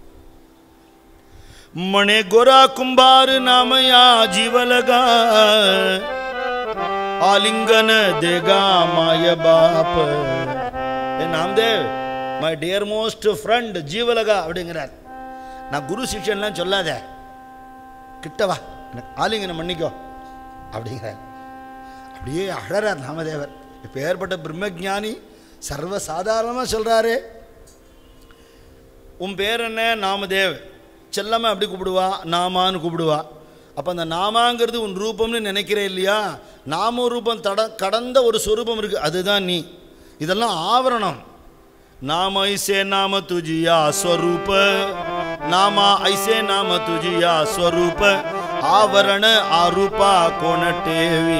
मणे गोरा कुंभार नामया जीवलगा आलिंगन देगा माय बाप ஏ Namdev my dear most friend ஜீவலகா அப்படிங்கிறார் நான் குரு சிஷ்யன்லாம் சொல்லாத கிட்ட வா எனக்கு ஆலிங்கனம் பண்ணிக்கோ அப்படிங்கிறார் அப்படியே அழறார் நாமதேவர் இப்போ ஏற்பட்ட பிரம்மஜானி சர்வ சாதாரணமாக சொல்கிறாரு உன் பேர் என்ன நாமதேவ் செல்லம்மா அப்படி கூப்பிடுவா நாமான்னு கூப்பிடுவா அப்போ அந்த நாமாங்கிறது உன் ரூபம்னு நினைக்கிறே இல்லையா நாம ரூபம் தட கடந்த ஒரு சொரூபம் இருக்குது அதுதான் நீ இதெல்லாம் ஆவரணம் नाम ऐसे नाम तुझिया स्वरूप नामा ऐसे नाम तुझिया स्वरूप आवरण आरूपा कोण टेवी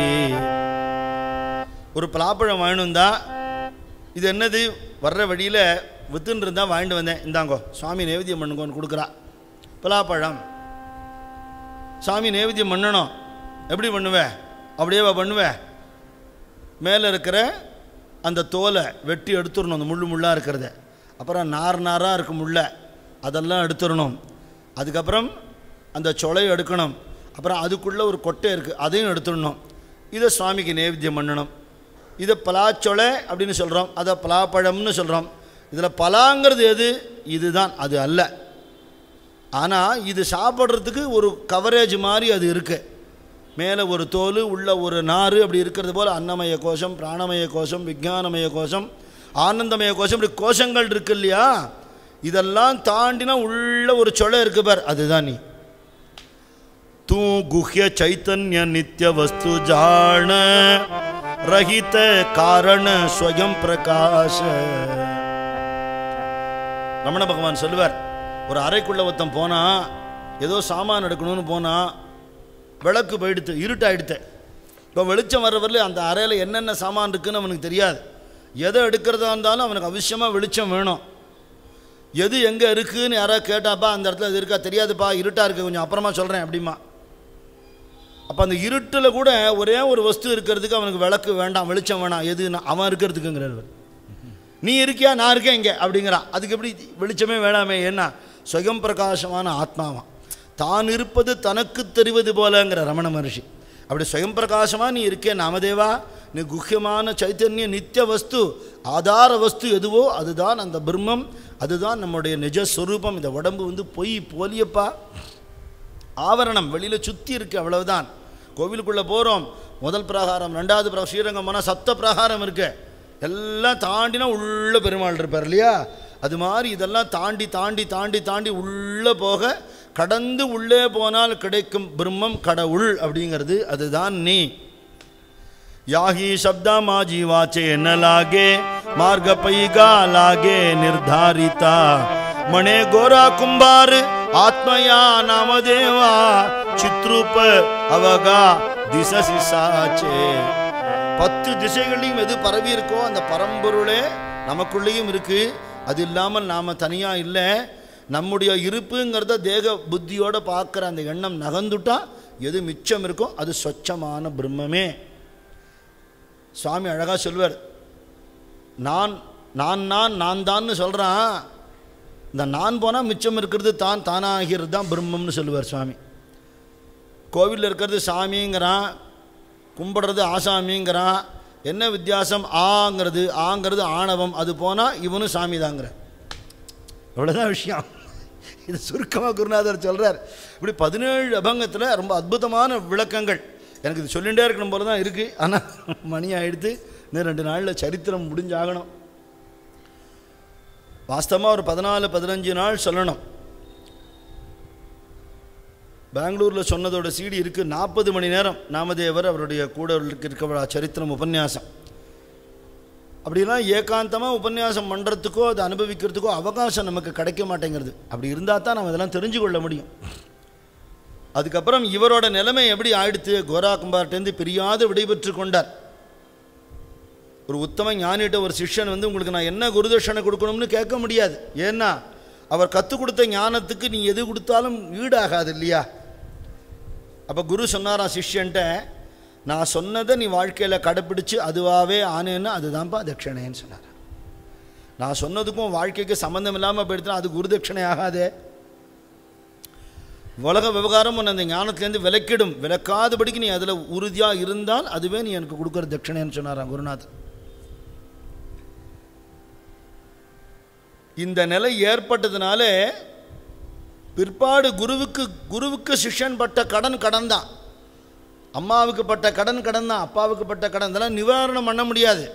ஒரு பலாப்பழம் வாங்கிட்டு தான் இது என்னது வர்ற வழியில் வித்துன்னு இருந்தால் வாங்கிட்டு வந்தேன் இந்தாங்கோ சுவாமி நைவேத்தியம் பண்ணுங்கோன்னு கொடுக்குறா பலாப்பழம் சாமி நைவேத்தியம் பண்ணணும் எப்படி பண்ணுவேன் அப்படியேவா பண்ணுவேன் மேலே இருக்கிற அந்த தோலை வெட்டி எடுத்துடணும் அந்த முள்ளு முள்ளாக இருக்கிறத அப்புறம் நார் நாராக இருக்கும் முள்ளை அதெல்லாம் எடுத்துடணும் அதுக்கப்புறம் அந்த சொலையை எடுக்கணும் அப்புறம் அதுக்குள்ளே ஒரு கொட்டை இருக்குது அதையும் எடுத்துடணும் இதை சுவாமிக்கு நைவேத்தியம் பண்ணணும் இதை பலாச்சொலை அப்படின்னு சொல்கிறோம் அதை பலாப்பழம்னு சொல்கிறோம் இதில் பலாங்கிறது எது இதுதான் அது அல்ல ஆனால் இது சாப்பிட்றதுக்கு ஒரு கவரேஜ் மாதிரி அது இருக்குது மேலே ஒரு தோல் உள்ள ஒரு நார் அப்படி இருக்கிறது போல் அன்னமய கோஷம் பிராணமய கோஷம் விஞ்ஞானமய கோஷம் ஆனந்தமய கோஷம் இப்படி கோஷங்கள் இருக்கு இல்லையா இதெல்லாம் தாண்டினா உள்ள ஒரு சொலை இருக்கு பார் அதுதான் நீ तू गुह्य चैतन्य नित्य वस्तु जाण रहित कारण स्वयं प्रकाश ரமண பகவான் சொல்லுவார் ஒரு அறைக்குள்ள ஒருத்தன் போனா ஏதோ சாமான் எடுக்கணும்னு போனா விளக்கு போயிடுத்து இருட்டாயிடுத்து இப்போ வெளிச்சம் வர வரல அந்த அறையில் என்னென்ன சாமான் இருக்குன்னு அவனுக்கு தெரியாது எதை எடுக்கிறதா இருந்தாலும் அவனுக்கு அவசியமாக வெளிச்சம் வேணும் எது எங்கே இருக்குன்னு யாராவது கேட்டாப்பா அந்த இடத்துல அது இருக்கா தெரியாதுப்பா இருட்டாக இருக்குது கொஞ்சம் அப்புறமா சொல்கிறேன் அப்படிமா அப்போ அந்த இருட்டில் கூட ஒரே ஒரு வஸ்து இருக்கிறதுக்கு அவனுக்கு விளக்கு வேண்டாம் வெளிச்சம் வேணாம் எதுன்னா அவன் இருக்கிறதுக்குங்கிறார் நீ இருக்கியா நான் இருக்கேன் இங்கே அப்படிங்கிறான் அதுக்கு எப்படி வெளிச்சமே வேணாமே என்ன சுயம் பிரகாசமான ஆத்மாவான் தான் இருப்பது தனக்கு தெரிவது போலங்கிற ரமண மகர்ஷி அப்படி சுயம் பிரகாசமாக நீ இருக்கே நாமதேவா நீ குஹ்யமான சைத்தன்ய நித்திய வஸ்து ஆதார வஸ்து எதுவோ அதுதான் அந்த பிரம்மம் அதுதான் நம்முடைய நிஜ ஸ்வரூபம் இந்த உடம்பு வந்து பொய் போலியப்பா ஆவரணம் வெளியில் சுற்றி இருக்கு அவ்வளவுதான் கோவிலுக்குள்ளே போகிறோம் முதல் பிரகாரம் ரெண்டாவது பிரகாரம் ஸ்ரீரங்கம் போனால் சப்த பிரகாரம் இருக்கு எல்லாம் தாண்டினா உள்ள பெருமாள் இருப்பார் இல்லையா அது மாதிரி இதெல்லாம் தாண்டி தாண்டி தாண்டி தாண்டி உள்ளே போக கடந்து உள்ளே போனால் கிடைக்கும் பிரம்மம் கடவுள் அப்படிங்கிறது அதுதான் நீ याही शब्दा माझी वाचे न लागे मार्ग पैगा लागे निर्धारिता म्हणे गोरा कुंभार आत्मया नामदेवा चित्रूप अवगा दिससी साचे பத்து திசைகளையும் எது பரவி இருக்கோ அந்த பரம்பொருளே நமக்குள்ளேயும் இருக்கு அது இல்லாமல் நாம் தனியாக இல்லை நம்முடைய இருப்புங்கிறத தேக புத்தியோட பார்க்குற அந்த எண்ணம் நகர்ந்துட்டா எது மிச்சம் இருக்கோ அது சொச்சமான பிரம்மமே சுவாமி அழகாக சொல்வார் நான் நான் நான் நான் தான்னு சொல்கிறான் இந்த நான் போனால் மிச்சம் இருக்கிறது தான் தானாகிறது தான் பிரம்மம்னு சொல்லுவார் சுவாமி கோவிலில் இருக்கிறது சாமிங்கிறான் கும்பிடுறது ஆசாமிங்கிறான் என்ன வித்தியாசம் ஆங்கிறது ஆங்கிறது ஆணவம் அது போனால் இவனும் சாமி தாங்கிற இவ்வளோதான் விஷயம் இது சுருக்கமாக குருநாதர் சொல்கிறார் இப்படி பதினேழு அபங்கத்தில் ரொம்ப அற்புதமான விளக்கங்கள் எனக்கு இது சொல்லிகிட்டே இருக்கணும் போல தான் இருக்குது ஆனால் மணி ஆகிடுத்து இன்னும் ரெண்டு நாளில் சரித்திரம் முடிஞ்சாகணும் வாஸ்தவமாக ஒரு பதினாலு பதினஞ்சு நாள் சொல்லணும் பெங்களூரில் சொன்னதோட சீடி இருக்குது நாற்பது மணி நேரம் நாமதேவர் அவருடைய கூட இருக்கிற சரித்திரம் உபன்யாசம் அப்படின்னா ஏகாந்தமாக உபன்யாசம் பண்ணுறதுக்கோ அதை அனுபவிக்கிறதுக்கோ அவகாசம் நமக்கு கிடைக்க மாட்டேங்கிறது அப்படி இருந்தால் தான் நம்ம இதெல்லாம் தெரிஞ்சு கொள்ள முடியும் அதுக்கப்புறம் இவரோட நிலைமை எப்படி ஆயிடுத்து கோரா கும்பார்ட்டேருந்து பிரியாது விடைபெற்று கொண்டார் ஒரு உத்தம ஞானிகிட்ட ஒரு சிஷ்யன் வந்து உங்களுக்கு நான் என்ன குருதட்சணை கொடுக்கணும்னு கேட்க முடியாது ஏன்னா அவர் கற்றுக் கொடுத்த ஞானத்துக்கு நீ எது கொடுத்தாலும் ஈடாகாது இல்லையா அப்போ குரு சொன்னாராம் சிஷ்யன்ட்ட நான் சொன்னதை நீ வாழ்க்கையில் கடைப்பிடிச்சு அதுவாகவே ஆனேன்னு அதுதான்ப்பா தட்சிணைன்னு சொன்னார் நான் சொன்னதுக்கும் வாழ்க்கைக்கு சம்மந்தம் இல்லாமல் போயிடுத்துனா அது குரு தட்சிணை ஆகாதே உலக விவகாரம் உன்னை அந்த ஞானத்துலேருந்து விலக்கிடும் விலக்காதபடிக்கு நீ அதில் உறுதியாக இருந்தால் அதுவே நீ எனக்கு கொடுக்குற தட்சிணைன்னு சொன்னாராம் குருநாதர் இந்த நிலை ஏற்பட்டதுனால பிற்பாடு குருவுக்கு குருவுக்கு சிஷ்யன் பட்ட கடன் கடன் தான் அம்மாவுக்கு பட்ட கடன் கடன் தான் அப்பாவுக்கு பட்ட கடன் இதெல்லாம் நிவாரணம் பண்ண முடியாது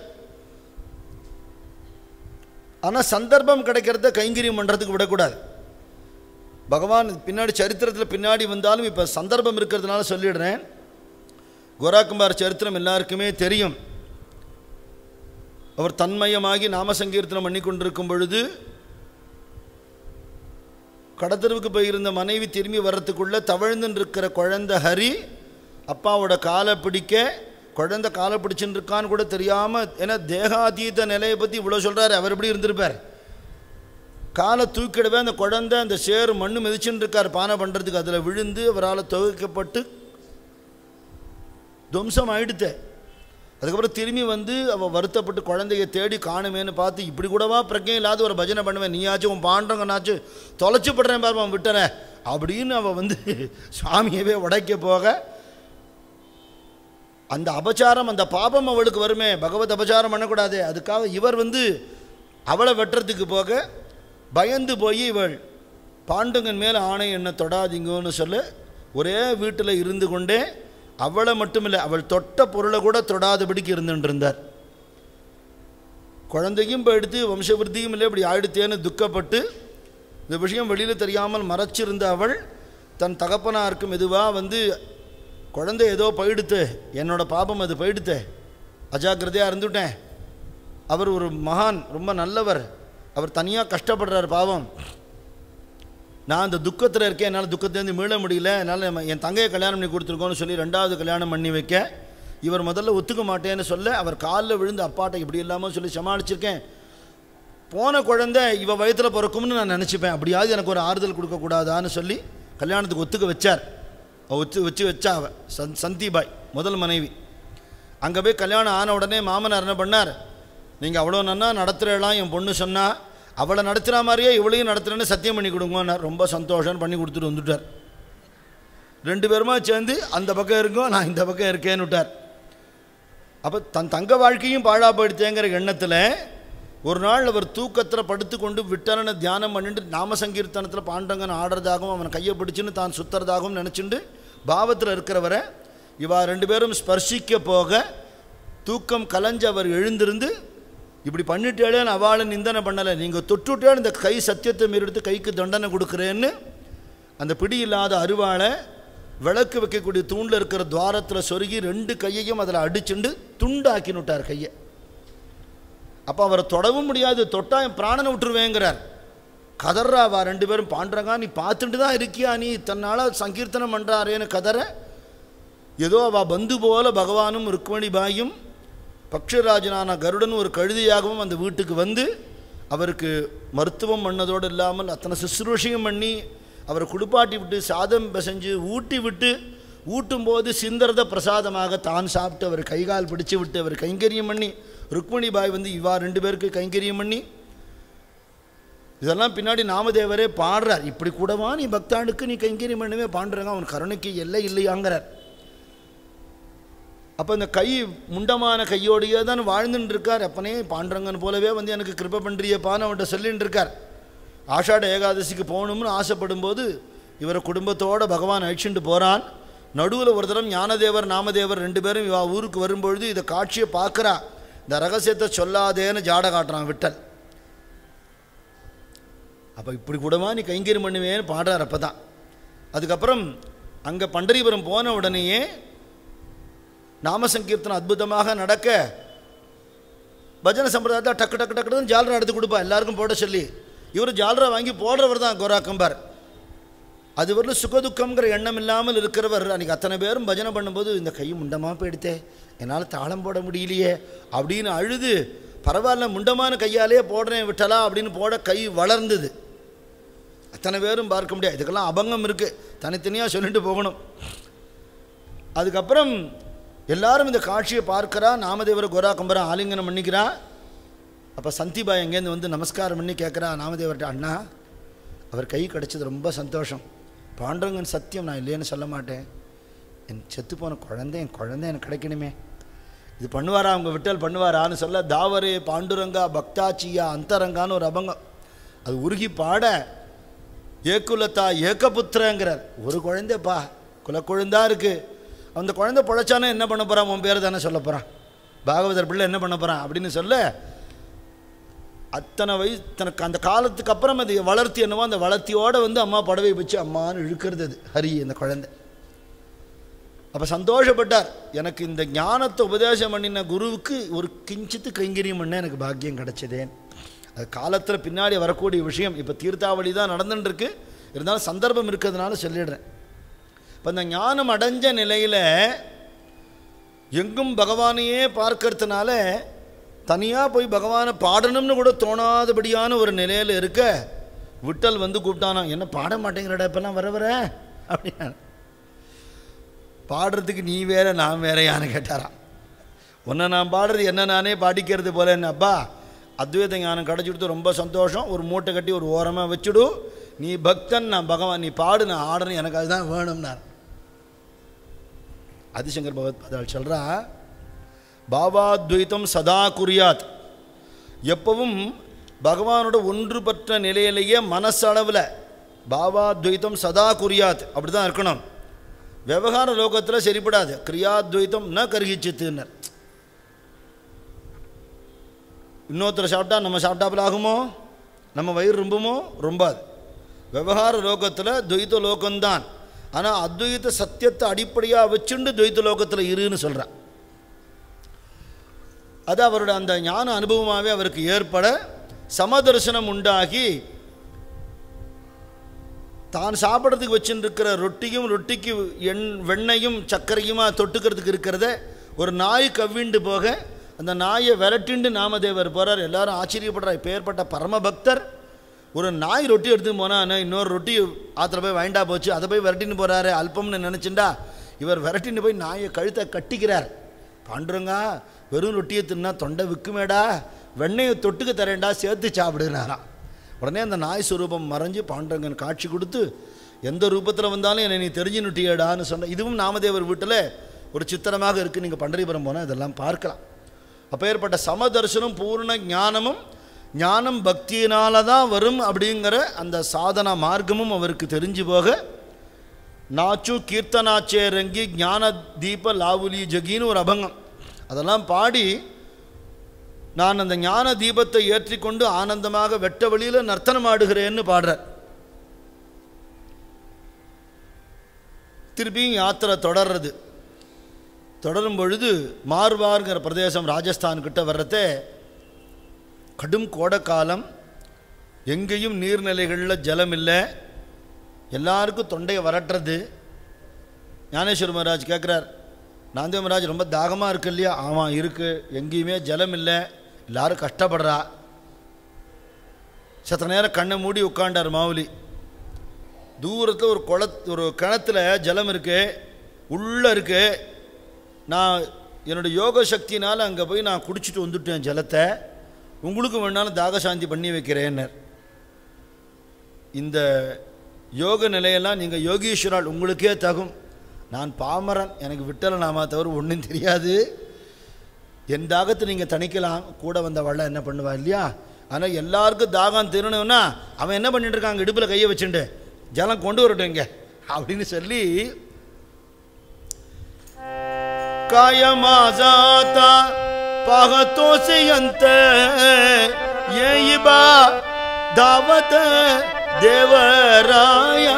ஆனால் சந்தர்ப்பம் கிடைக்கிறத கைங்கரியம் பண்ணுறதுக்கு விடக்கூடாது பகவான் பின்னாடி சரித்திரத்தில் பின்னாடி வந்தாலும் இப்போ சந்தர்ப்பம் இருக்கிறதுனால சொல்லிடுறேன் கோராக்குமார் சரித்திரம் எல்லாருக்குமே தெரியும் அவர் தன்மயமாகி நாம சங்கீர்த்தனம் பண்ணி கொண்டிருக்கும் பொழுது கடத்தருவுக்கு போயிருந்த மனைவி திரும்பி வர்றதுக்குள்ளே தவழ்ந்துன்னு இருக்கிற குழந்தை ஹரி அப்பாவோட காலை பிடிக்க குழந்தை காலை பிடிச்சுன்னு இருக்கான்னு கூட தெரியாமல் ஏன்னா தேகாதீத நிலையை பற்றி இவ்வளோ சொல்கிறாரு அவர் எப்படி இருந்திருப்பார் காலை தூக்கிடவே அந்த குழந்தை அந்த சேறு மண்ணு மிதிச்சுன்னு இருக்கார் பானை பண்ணுறதுக்கு அதில் விழுந்து அவரால் துவைக்கப்பட்டு துவம்சம் ஆயிடுத்தே அதுக்கப்புறம் திரும்பி வந்து அவள் வருத்தப்பட்டு குழந்தைய தேடி காணுமேன்னு பார்த்து இப்படி கூடவா பிரஜை இல்லாத ஒரு பஜனை பண்ணுவேன் நீயாச்சும் உன் பாண்டங்கனாச்சும் தொலைச்சு படுறேன் பாரு அவன் விட்டுறேன் அப்படின்னு அவள் வந்து சுவாமியவே உடைக்க போக அந்த அபச்சாரம் அந்த பாபம் அவளுக்கு வருமே பகவத் அபச்சாரம் பண்ணக்கூடாது அதுக்காக இவர் வந்து அவளை வெட்டுறதுக்கு போக பயந்து போய் இவள் பாண்டுங்கன் மேலே ஆணை என்ன தொடாதீங்கன்னு சொல்ல ஒரே வீட்டில் இருந்து கொண்டே அவளை மட்டுமில்லை அவள் தொட்ட பொருளை கூட தொடாதபடிக்கு இருந்துட்டு இருந்தார் குழந்தையும் போயிடுத்து வம்சவிருத்தியும் இல்லை இப்படி ஆயிடுத்தேன்னு துக்கப்பட்டு இந்த விஷயம் வெளியில் தெரியாமல் மறைச்சிருந்த அவள் தன் தகப்பனாருக்கு மெதுவாக வந்து குழந்தை ஏதோ போயிடுத்து என்னோட பாபம் அது போயிடுத்து அஜாக்கிரதையாக இருந்துட்டேன் அவர் ஒரு மகான் ரொம்ப நல்லவர் அவர் தனியாக கஷ்டப்படுறார் பாவம் நான் அந்த துக்கத்தில் இருக்கேன் என்னால் துக்கத்துலேருந்து மீள முடியல என்னால் என் தங்கையை கல்யாணம் பண்ணி கொடுத்துருக்கோன்னு சொல்லி ரெண்டாவது கல்யாணம் பண்ணி வைக்க இவர் முதல்ல ஒத்துக்க மாட்டேன்னு சொல்ல அவர் காலில் விழுந்து அப்பாட்ட இப்படி இல்லாமல் சொல்லி சமாளிச்சிருக்கேன் போன குழந்தை இவ வயத்தில் பிறக்கும்னு நான் நினச்சிப்பேன் அப்படியாவது எனக்கு ஒரு ஆறுதல் கொடுக்கக்கூடாதான்னு சொல்லி கல்யாணத்துக்கு ஒத்துக்க வச்சார் அவ ஒத்து வச்சு வச்சா அவ சந் சந்திபாய் முதல் மனைவி அங்கே போய் கல்யாணம் ஆன உடனே மாமனார் என்ன பண்ணார் நீங்கள் அவ்வளோ நன்னா நடத்துகிறலாம் என் பொண்ணு சொன்னா அவளை நடத்துகிற மாதிரியே இவளையும் நடத்துகிறேன்னு சத்தியம் பண்ணி கொடுங்கன்னார் ரொம்ப சந்தோஷம் பண்ணி கொடுத்துட்டு வந்துட்டார் ரெண்டு பேருமா சேர்ந்து அந்த பக்கம் இருக்கோம் நான் இந்த பக்கம் இருக்கேன்னு விட்டார் அப்போ தன் தங்க வாழ்க்கையும் பாழா போயிடுத்தேங்கிற எண்ணத்தில் ஒரு நாள் அவர் தூக்கத்தில் படுத்து கொண்டு விட்டரனை தியானம் பண்ணிட்டு நாம சங்கீர்த்தனத்தில் பாண்டங்கன் ஆடுறதாகவும் அவன் கையை பிடிச்சுன்னு தான் சுத்துறதாகவும் நினச்சிண்டு பாவத்தில் இருக்கிறவரை இவா ரெண்டு பேரும் ஸ்பர்சிக்க போக தூக்கம் கலைஞ்சு அவர் எழுந்திருந்து இப்படி பண்ணிட்டேன்னு அவளை நிந்தனை பண்ணலை நீங்கள் தொட்டுட்டே இந்த கை சத்தியத்தை மீறெடுத்து கைக்கு தண்டனை கொடுக்குறேன்னு அந்த பிடி இல்லாத அருவாளை விளக்கு வைக்கக்கூடிய தூணில் இருக்கிற துவாரத்தில் சொருகி ரெண்டு கையையும் அதில் அடிச்சுண்டு துண்டாக்கினுட்டார் கையை அப்போ அவரை தொடவும் முடியாது தொட்டா என் பிராணனை விட்டுருவேங்கிறார் கதறாவா ரெண்டு பேரும் பாண்டுறங்கா நீ பார்த்துட்டு தான் இருக்கியா நீ தன்னால் சங்கீர்த்தனம் பண்ணுறாரேன்னு கதற ஏதோ அவள் பந்து போல பகவானும் ருக்மணி பாயும் பக்ஷராஜனான கருடன் ஒரு கழுதியாகவும் அந்த வீட்டுக்கு வந்து அவருக்கு மருத்துவம் பண்ணதோடு இல்லாமல் அத்தனை சுசுரூஷையும் பண்ணி அவரை குளிப்பாட்டி விட்டு சாதம் பிசைஞ்சு ஊட்டி விட்டு ஊட்டும் போது சிந்தரத பிரசாதமாக தான் சாப்பிட்டு அவர் கைகால் பிடிச்சு விட்டு அவர் கைங்கரியம் பண்ணி ருக்மணி பாய் வந்து இவா ரெண்டு பேருக்கு கைங்கரியம் பண்ணி இதெல்லாம் பின்னாடி நாமதேவரே பாடுறார் இப்படி கூடவா நீ பக்தானுக்கு நீ கைங்கரியம் பண்ணவே பாண்டுறாங்க அவன் கருணைக்கு எல்லை இல்லையாங்கிறார் அப்போ இந்த கை முண்டமான கையோடையே தான் வாழ்ந்துட்டு இருக்கார் அப்பனே பாண்டரங்கன் போலவே வந்து எனக்கு கிருப பண்ணுறியப்பான்னு அவன்கிட்ட சொல்லிட்டு இருக்கார் ஆஷாட ஏகாதசிக்கு போகணும்னு ஆசைப்படும் போது இவரை குடும்பத்தோட பகவான் அழிச்சுட்டு போகிறான் நடுவில் ஒரு தரம் ஞானதேவர் நாமதேவர் ரெண்டு பேரும் இவா ஊருக்கு வரும்பொழுது இதை காட்சியை பார்க்குறா இந்த ரகசியத்தை சொல்லாதேன்னு ஜாட காட்டுறான் விட்டல் அப்போ இப்படி கூடவா நீ கைங்கரியம் பண்ணுவேன்னு பாடுறார் அப்போ தான் அதுக்கப்புறம் அங்கே பண்டரிபுரம் போன உடனேயே நாம சங்கீர்த்தனம் அற்புதமாக நடக்க பஜனை சம்பிரதாயத்தை டக்கு டக்கு டக்குன்னு ஜாலரா எடுத்து கொடுப்பா எல்லாருக்கும் போட சொல்லி இவர் ஜாலரா வாங்கி போடுறவர் தான் கோரா கம்பார் அது வரலும் சுகதுக்கம்ங்கிற எண்ணம் இல்லாமல் இருக்கிறவர் அன்றைக்கி அத்தனை பேரும் பஜனை பண்ணும்போது இந்த கை முண்டமாக போயிடுத்தே என்னால் தாளம் போட முடியலையே அப்படின்னு அழுது பரவாயில்ல முண்டமான கையாலே போடுறேன் விட்டலா அப்படின்னு போட கை வளர்ந்தது அத்தனை பேரும் பார்க்க முடியாது இதுக்கெல்லாம் அபங்கம் இருக்குது தனித்தனியாக சொல்லிட்டு போகணும் அதுக்கப்புறம் எல்லாரும் இந்த காட்சியை பார்க்கறா நாமதேவர் கோரா கம்பரா ஆலிங்கனம் பண்ணிக்கிறா அப்போ சந்திபா எங்கேருந்து வந்து நமஸ்காரம் பண்ணி கேட்குறா நாமதேவர்கிட்ட அண்ணா அவர் கை கிடச்சது ரொம்ப சந்தோஷம் பாண்டவங்கன் சத்தியம் நான் இல்லைன்னு சொல்ல மாட்டேன் என் செத்து போன குழந்தை என் குழந்தை எனக்கு கிடைக்கணுமே இது பண்ணுவாரா அவங்க விட்டல் பண்ணுவாரான்னு சொல்ல தாவரே பாண்டுரங்கா பக்தாச்சியா அந்தரங்கான்னு ஒரு அபங்கம் அது உருகி பாட ஏக்குலத்தா ஏக்கபுத்திரங்கிறார் ஒரு குழந்தைப்பா குலக்குழந்தா இருக்கு அந்த குழந்தை பிழைச்சானே என்ன பண்ண போகிறான் உன் பேர் தானே சொல்ல போகிறான் பாகவதர் பிள்ளை என்ன பண்ண போகிறான் அப்படின்னு சொல்ல அத்தனை வயசு தனக்கு அந்த காலத்துக்கு அப்புறம் அது வளர்த்தி என்னவோ அந்த வளர்த்தியோடு வந்து அம்மா புடவை வச்சு அம்மான்னு இழுக்கிறது அது ஹரி அந்த குழந்தை அப்போ சந்தோஷப்பட்டார் எனக்கு இந்த ஞானத்தை உபதேசம் பண்ணின குருவுக்கு ஒரு கிஞ்சித்து கைங்கரியம் பண்ண எனக்கு பாக்கியம் கிடைச்சதேன் அது காலத்தில் பின்னாடி வரக்கூடிய விஷயம் இப்போ தீர்த்தாவளி தான் நடந்துட்டுருக்கு இருந்தாலும் சந்தர்ப்பம் இருக்கிறதுனால சொல்லிடுறேன் இப்போ இந்த ஞானம் அடைஞ்ச நிலையில் எங்கும் பகவானையே பார்க்கறதுனால தனியாக போய் பகவானை பாடணும்னு கூட தோணாதபடியான ஒரு நிலையில் இருக்க விட்டல் வந்து கூப்பிட்டானா என்ன பாட மாட்டேங்கிறடா இப்பெல்லாம் வர வர அப்படின்னா பாடுறதுக்கு நீ வேற நான் வேறையான்னு கேட்டாராம் உன்னை நான் பாடுறது என்ன நானே பாடிக்கிறது போல என்னப்பா அத்வைத ஞானம் கிடச்சிடுத்து ரொம்ப சந்தோஷம் ஒரு மூட்டை கட்டி ஒரு ஓரமாக வச்சுடு நீ பக்தன் நான் பகவான் நீ பாடு நான் ஆடணும் எனக்கு அதுதான் வேணும்னார் ஆதிசங்கர் பகவத் பாதாள் சொல்கிறா பாவாத்வைத்தம் சதா குறியாத் எப்பவும் பகவானோட ஒன்றுபட்ட நிலையிலேயே மனசளவில் பாவாத்வைத்தம் சதா குறியாத் அப்படி தான் இருக்கணும் விவகார லோகத்தில் சரிப்படாது கிரியாத்வைத்தம் ந கருகிச்சித்துன்னர் இன்னொருத்தர் சாப்பிட்டா நம்ம சாப்பிட்டாப்புல ஆகுமோ நம்ம வயிறு ரொம்பமோ ரொம்பாது விவகார லோகத்தில் துவைத்த லோகம்தான் ஆனால் அத்வைத சத்தியத்தை அடிப்படையாக வச்சுண்டு துவைத்த லோகத்தில் இருன்னு சொல்கிறான் அது அவரோட அந்த ஞான அனுபவமாகவே அவருக்கு ஏற்பட சமதர்சனம் உண்டாகி தான் சாப்பிட்றதுக்கு வச்சுருக்கிற ரொட்டியும் ரொட்டிக்கு எண் வெண்ணையும் சர்க்கரையுமா தொட்டுக்கிறதுக்கு இருக்கிறத ஒரு நாய் கவ்விண்டு போக அந்த நாயை விரட்டிண்டு நாமதேவர் போகிறார் எல்லாரும் ஆச்சரியப்படுறார் இப்போ ஏற்பட்ட பரமபக்தர் ஒரு நாய் ரொட்டி எடுத்து போனால் இன்னொரு ரொட்டி ஆற்றுல போய் வாங்கிட்டா போச்சு அதை போய் விரட்டின்னு போகிறாரு அல்பம்னு நினச்சிண்டா இவர் விரட்டின்னு போய் நாயை கழுத்தை கட்டிக்கிறார் பாண்டுறங்க வெறும் ரொட்டியை தின்னா தொண்டை விற்குமேடா வெண்ணெயை தொட்டுக்கு தரேன்டா சேர்த்து சாப்பிடுனாராம் உடனே அந்த நாய் சுரூபம் மறைஞ்சு பாண்டரங்கன் காட்சி கொடுத்து எந்த ரூபத்தில் வந்தாலும் என்னை நீ தெரிஞ்சு நுட்டியடான்னு சொன்ன இதுவும் நாமதேவர் வீட்டில் ஒரு சித்திரமாக இருக்குது நீங்கள் பண்டரிபுரம் போனால் இதெல்லாம் பார்க்கலாம் அப்பேற்பட்ட சமதர்சனம் பூர்ண ஞானமும் ஞானம் பக்தியினால தான் வரும் அப்படிங்கிற அந்த சாதன மார்க்கமும் அவருக்கு தெரிஞ்சு போக நாச்சு கீர்த்தனாச்சேரங்கி ஞான தீப லாவுலி ஜகின்னு ஒரு அபங்கம் அதெல்லாம் பாடி நான் அந்த ஞான தீபத்தை ஏற்றிக்கொண்டு ஆனந்தமாக வெட்ட வழியில் நர்த்தனம் ஆடுகிறேன்னு பாடுறார் திருப்பியும் யாத்திரை தொடர்றது தொடரும் பொழுது மார்வார்ங்கிற பிரதேசம் ராஜஸ்தான் கிட்ட வர்றதே கடும் கோடைக்காலம் எங்கேயும் நீர்நிலைகளில் ஜலம் இல்லை எல்லாருக்கும் தொண்டையை வரட்டுறது ஞானேஸ்வர மகாராஜ் கேட்குறார் நாந்தேவ மகாராஜ் ரொம்ப தாகமாக இருக்கு இல்லையா ஆமாம் இருக்குது எங்கேயுமே ஜலம் இல்லை எல்லாரும் கஷ்டப்படுறா சத்த நேரம் கண்ணை மூடி உட்காண்டார் மாவுலி தூரத்தில் ஒரு குள ஒரு கிணத்துல ஜலம் இருக்கு உள்ளே இருக்கு நான் என்னோடய யோக சக்தினால் அங்கே போய் நான் குடிச்சிட்டு வந்துட்டேன் ஜலத்தை உங்களுக்கு வேணாலும் தாகசாந்தி பண்ணி வைக்கிறேன்னர் இந்த யோக நிலையெல்லாம் நீங்கள் யோகீஸ்வரால் உங்களுக்கே தகும் நான் பாமரன் எனக்கு விட்டல நாம தவிர ஒன்றும் தெரியாது என் தாகத்தை நீங்கள் தணிக்கலாம் கூட வந்த வள்ள என்ன பண்ணுவா இல்லையா ஆனால் எல்லாருக்கும் தாகம் திருணும்னா அவன் என்ன பண்ணிட்டு இருக்கான் இடுப்பில் கையை வச்சுட்டு ஜலம் கொண்டு வரட்டும் இங்கே அப்படின்னு சொல்லி कायमा जाता पाहतोच यंत येई बा दावत தேவராயா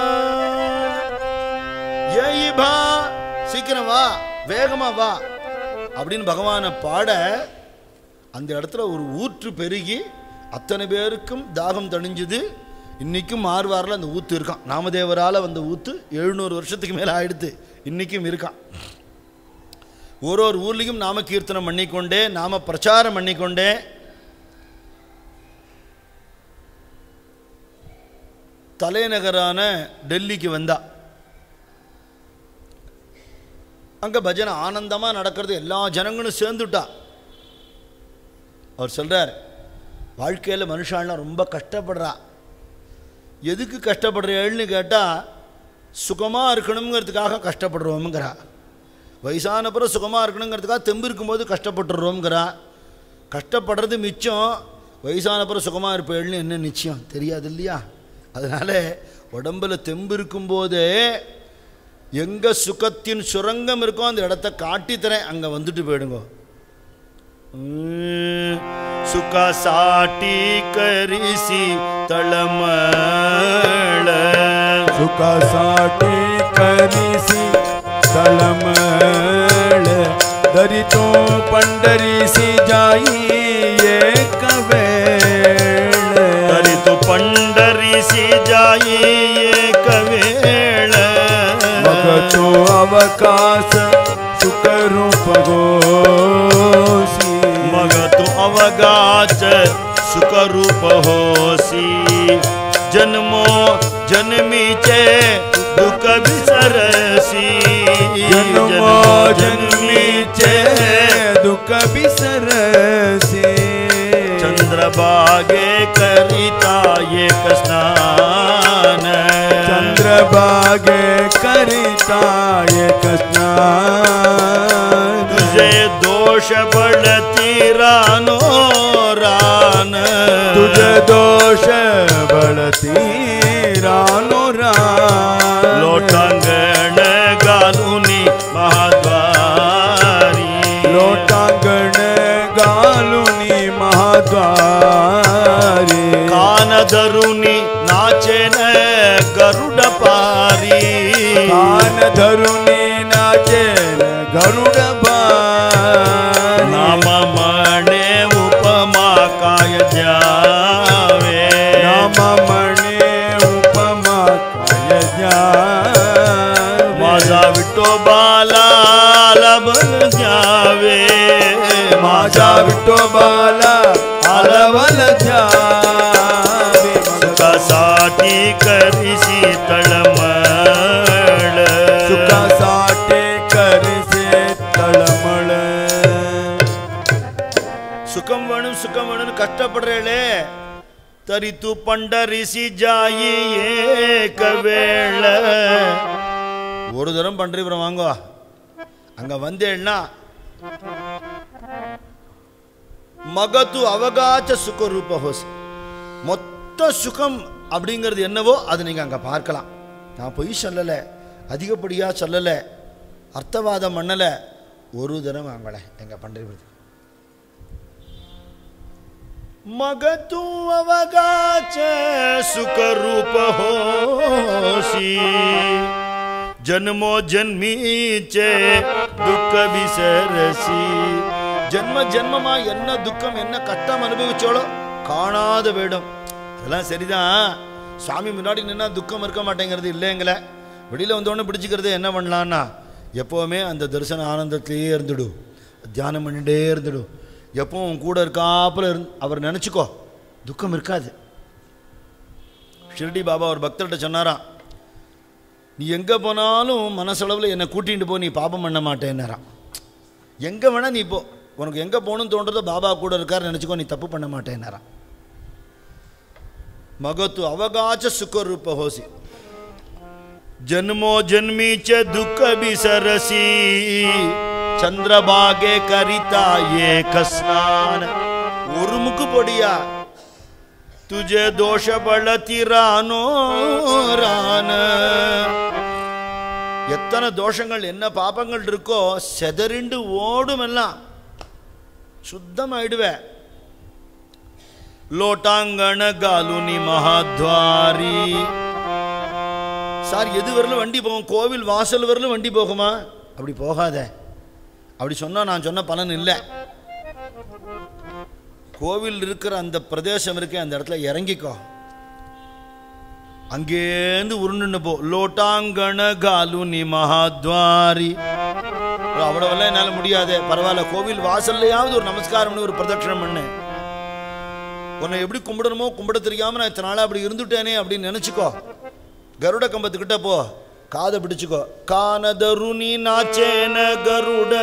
ஏய் பா சீக்கிரம் வா வேகமா வா அப்படின்னு பகவானை பாட அந்த இடத்துல ஒரு ஊற்று பெருகி அத்தனை பேருக்கும் தாகம் தணிஞ்சுது இன்னைக்கும் மார்வாரில் அந்த ஊத்து இருக்கான் நாமதேவரால் வந்த ஊத்து எழுநூறு வருஷத்துக்கு மேலே ஆயிடுத்து இன்னைக்கும் இருக்கான் ஒரு ஒரு ஊர்லேயும் நாம கீர்த்தனம் பண்ணிக்கொண்டே நாம பிரச்சாரம் பண்ணிக்கொண்டே தலைநகரான டெல்லிக்கு வந்தா அங்கே பஜனை ஆனந்தமாக நடக்கிறது எல்லா ஜனங்களும் சேர்ந்துட்டா அவர் சொல்கிறார் வாழ்க்கையில் மனுஷாலாம் ரொம்ப கஷ்டப்படுறா எதுக்கு கஷ்டப்படுறேன்னு கேட்டால் சுகமாக இருக்கணுங்கிறதுக்காக கஷ்டப்படுறோம்ங்கிறா வயசானப்புறம் சுகமாக இருக்கணுங்கிறதுக்காக தெம்பு இருக்கும்போது கஷ்டப்பட்டுடுறோங்கிறா கஷ்டப்படுறது மிச்சம் வயசானப்புறம் சுகமாக இருப்பேள்னு என்ன நிச்சயம் தெரியாது இல்லையா அதனால் உடம்புல தெம்பு இருக்கும்போதே எங்கே சுகத்தின் சுரங்கம் இருக்கோ அந்த இடத்த காட்டித்தரேன் அங்கே வந்துட்டு போயிடுங்க हम्म, सुखासाठी करीसी तळमळ सुखासाठी करीसी तळमळ दरी तो पंढरीसी जाई एक वेळ तरी तू पंढरीसी जाई एक वेळ मग तो अवकाश सुखरूप गोसी मग तू अवगाच सुखरूप होसी जन्मो जन्मीचे दुःख विसरसी जन्मो जन्मीचे दुःख विसरसे चंद्रभागे करिता एक स्नान चंद्रभागे करिता एक स्नान तुझे दोष बळती रानो रान तुझ दोष बळती रानो रान लोटांगण घालुनी महाद्वारी लोटांगण घालुनी महाद्वारे कान धरुनी नाचेन गरुड पारी कान धरुनी नाचेन गरुड बारी. नाम म्हणे उपमा काय द्यावे नाम म्हणे उपमा काय द्यावे. माझा विठोबाला लबन द्यावे माझा विठोबाला आलवल द्यावे सुखासाठी करीसी तळमळ सुखासाठी करसे तळमळ சுகம் வேணும் சுகம் வேணும்னு கஷ்டப்படுறேளே தரி தூ பண்டரிசி ஜாயி ஏக வேள ஒரு தரம் பண்டரிபுரம் வாங்கோ அங்க வந்தேன்னா மகத்து அவகாச்ச சுக ரூப ஹோஸ் மொத்த சுகம் அப்படிங்கிறது என்னவோ அது நீங்கள் அங்கே பார்க்கலாம் நான் பொய் சொல்லலை அதிகப்படியாக சொல்லலை அர்த்தவாதம் பண்ணலை ஒரு தரம் வாங்கலை எங்கள் பண்டரிபுரத்துக்கு मगतू अवगाच सुख रूप होसी जन्मो जन्मीचे दुःख விசரசி ஜென்ம ஜென்மமா என்ன துக்கம் என்ன கஷ்டம் அனுபவிச்சோளோ காணாத வேடம் அதெல்லாம் சரிதான் சுவாமி முன்னாடி நின்னா துக்கம் இருக்க மாட்டேங்கிறது இல்லைங்களே வெளியில் வந்தோடனே பிடிச்சிக்கிறது என்ன பண்ணலான்னா எப்போவுமே அந்த தரிசன ஆனந்தத்திலேயே இருந்துடு தியானம் பண்ணிட்டே இருந்துடு எப்பவும் உன் கூட இருக்காப்புல இருந்து அவர் நினச்சிக்கோ துக்கம் இருக்காது ஷிர்டி பாபா ஒரு பக்தர்கிட்ட சொன்னாராம் நீ எங்கே போனாலும் மனசளவில் என்னை கூட்டிகிட்டு போ நீ பாபம் பண்ண மாட்டேன்னாராம் எங்கே வேணால் நீ போ உனக்கு எங்கே போகணும்னு தோன்றதோ பாபா கூட இருக்கார் நினச்சிக்கோ நீ தப்பு பண்ண மாட்டேன்னாராம் மகத்து அவகாச்ச சுக்கரூப ஹோசி जन्मो जन्मीचे दुःख विसरसी சந்திரபாகே கரிதா ஏக ஸ்நான ஒரு முக்கு பொடியா तुझे दोष बळती रानो रान எத்தனை தோஷங்கள் என்ன பாபங்கள் இருக்கோ செதறிண்டு ஓடும் எல்லாம் சுத்தமாயிடுவே லோட்டாங்கண காலுனி மகாத்வாரி சார் எது வரலும் வண்டி போகும் கோவில் வாசல் வரலும் வண்டி போகுமா அப்படி போகாத அப்படி சொன்னா நான் சொன்ன பலன் இல்லை கோவில் இருக்கிற அந்த பிரதேசம் இருக்கே அந்த இடத்துல இறங்கிக்கோ அங்கேருந்து உருண்டுன்னு போ லோட்டாங்கண காலுனி மகாத்வாரி அவ்வளவெல்லாம் என்னால் முடியாது பரவாயில்ல கோவில் வாசல்லையாவது ஒரு நமஸ்காரம்னு ஒரு பிரதட்சணம் பண்ணு உன்னை எப்படி கும்பிடணுமோ கும்பிட தெரியாம நான் இத்தனை நாளா அப்படி இருந்துட்டேனே அப்படின்னு நினைச்சுக்கோ கருட கம்பத்துக்கிட்ட போ காதை பிடிச்சுக்கோ கானதருணி நாச்சேன கருட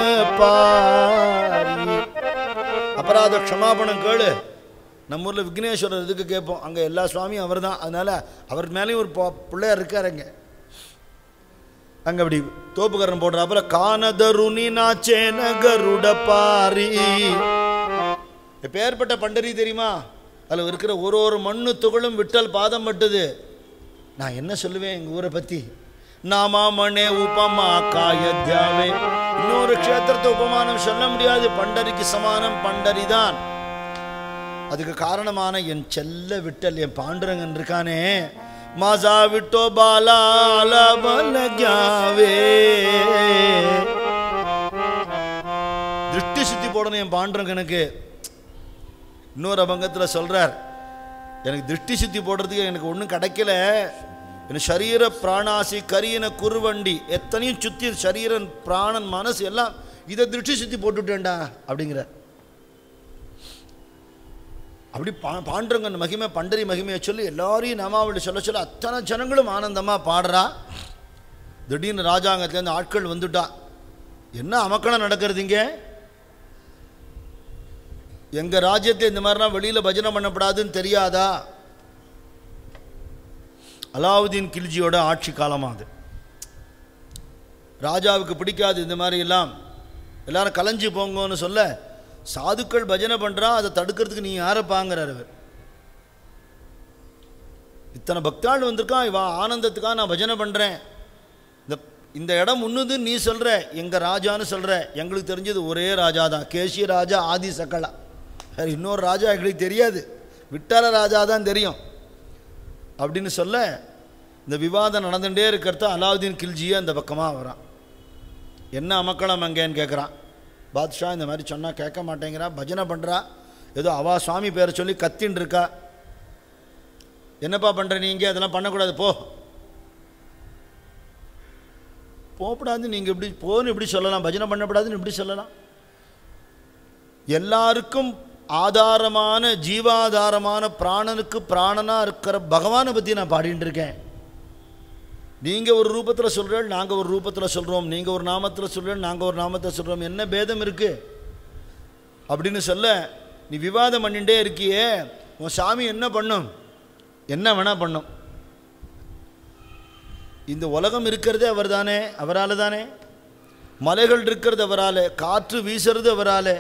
பாரி அபராத க்ஷமாபணம் கேளு நம்ம ஊரில் விக்னேஸ்வரர் இதுக்கு கேட்போம் அங்கே எல்லா சுவாமியும் அவர் தான் அதனால் அவர் மேலேயும் ஒரு பா- பிள்ளையார் இருக்கார் அங்கே அங்கே அப்படி தோப்புக்கரணம் போடுறாப்புல கானதருணி நாச்சேன கருட பாரி எப்பேற்பட்ட பண்டரி தெரியுமா அதில் இருக்கிற ஒரு ஒரு மண்ணு துகளும் விட்டல் பாதம் பட்டுது நான் என்ன சொல்லுவேன் எங்கள் ஊரை பற்றி நாமாமணே உபமா காயத்யாவே இன்னொரு க்ஷேத்திரத்தை உபமானம் சொல்ல முடியாது பண்டரிக்கு சமானம் பண்டரி தான் அதுக்கு காரணமான என் செல்ல விட்டல் என் பாண்டுரங்கன் இருக்கானே மாசா விட்டோ பாலால பலக்யாவே திருஷ்டி சுத்தி போடணும் என் பாண்டுரங்கனுக்கு இன்னொரு அபங்கத்தில் சொல்றார் எனக்கு திருஷ்டி சுத்தி போடுறதுக்கு எனக்கு ஒன்றும் கிடைக்கல என் சரீர பிராணாசி கரியன குருவண்டி எத்தனையும் சுத்தி சரீரன் பிராணன் மனசு எல்லாம் இதை திருஷ்டி சுத்தி போட்டுட்டேன்டா அப்படிங்கிறார் அப்படி பா பாண்டுரங்கன் மகிமை பண்டரி மகிமையை சொல்லி எல்லாரையும் நாமாவளி சொல்ல சொல்ல அத்தனை ஜனங்களும் ஆனந்தமாக பாடுறா திடீர்னு ராஜாங்கத்துலேருந்து ஆட்கள் வந்துட்டா என்ன அமக்கணம் நடக்கிறது இங்கே எங்கள் ராஜ்யத்தை இந்த மாதிரிலாம் வெளியில் பஜனை பண்ணப்படாதுன்னு தெரியாதா அலாவுதீன் கில்ஜியோட ஆட்சி காலமாக அது ராஜாவுக்கு பிடிக்காது இந்த மாதிரி எல்லாம் எல்லாரும் கலைஞ்சு போங்கன்னு சொல்ல சாதுக்கள் பஜனை பண்ணுறா அதை தடுக்கிறதுக்கு நீ யாரை பாங்கிறார் அவர் இத்தனை பக்தாள் வந்திருக்கான் இவன் ஆனந்தத்துக்காக நான் பஜனை பண்ணுறேன் இந்த இந்த இடம் முன்னுது நீ சொல்கிற எங்கள் ராஜான்னு சொல்கிற எங்களுக்கு தெரிஞ்சது ஒரே ராஜா தான் கேசி ராஜா ஆதி சக்கலா வேறு இன்னொரு ராஜா எங்களுக்கு தெரியாது விட்டால ராஜா தான் தெரியும் அப்படின்னு சொல்ல இந்த விவாதம் நடந்துகிட்டே இருக்கிறத அலாவுதீன் கில்ஜியே அந்த பக்கமாக வரான் என்ன அமக்களம் அங்கேன்னு கேட்குறான் பாத்ஷா இந்த மாதிரி சொன்னால் கேட்க மாட்டேங்கிறா பஜனை பண்ணுறா ஏதோ அவா சுவாமி பேரை சொல்லி கத்தின்னு இருக்கா என்னப்பா பண்ணுற நீங்கள் அதெல்லாம் பண்ணக்கூடாது போ போகக்கூடாது நீங்கள் இப்படி போன்னு இப்படி சொல்லலாம் பஜனை பண்ணக்கூடாதுன்னு இப்படி சொல்லலாம் எல்லாருக்கும் ஆதாரமான ஜீவாதாரமான பிராணனுக்கு பிராணனாக இருக்கிற பகவானை பற்றி நான் பாடிட்டு இருக்கேன் நீங்கள் ஒரு ரூபத்தில் சொல்கிறேன் நாங்கள் ஒரு ரூபத்தில் சொல்கிறோம் நீங்கள் ஒரு நாமத்தில் சொல்கிறேன் நாங்கள் ஒரு நாமத்தில் சொல்கிறோம் என்ன பேதம் இருக்குது அப்படின்னு சொல்ல நீ விவாதம் பண்ணிகிட்டே இருக்கியே உன் சாமி என்ன பண்ணும் என்ன வேணா பண்ணும் இந்த உலகம் இருக்கிறதே அவர் தானே அவரால் தானே மலைகள் இருக்கிறது அவரால் காற்று வீசுறது அவரால்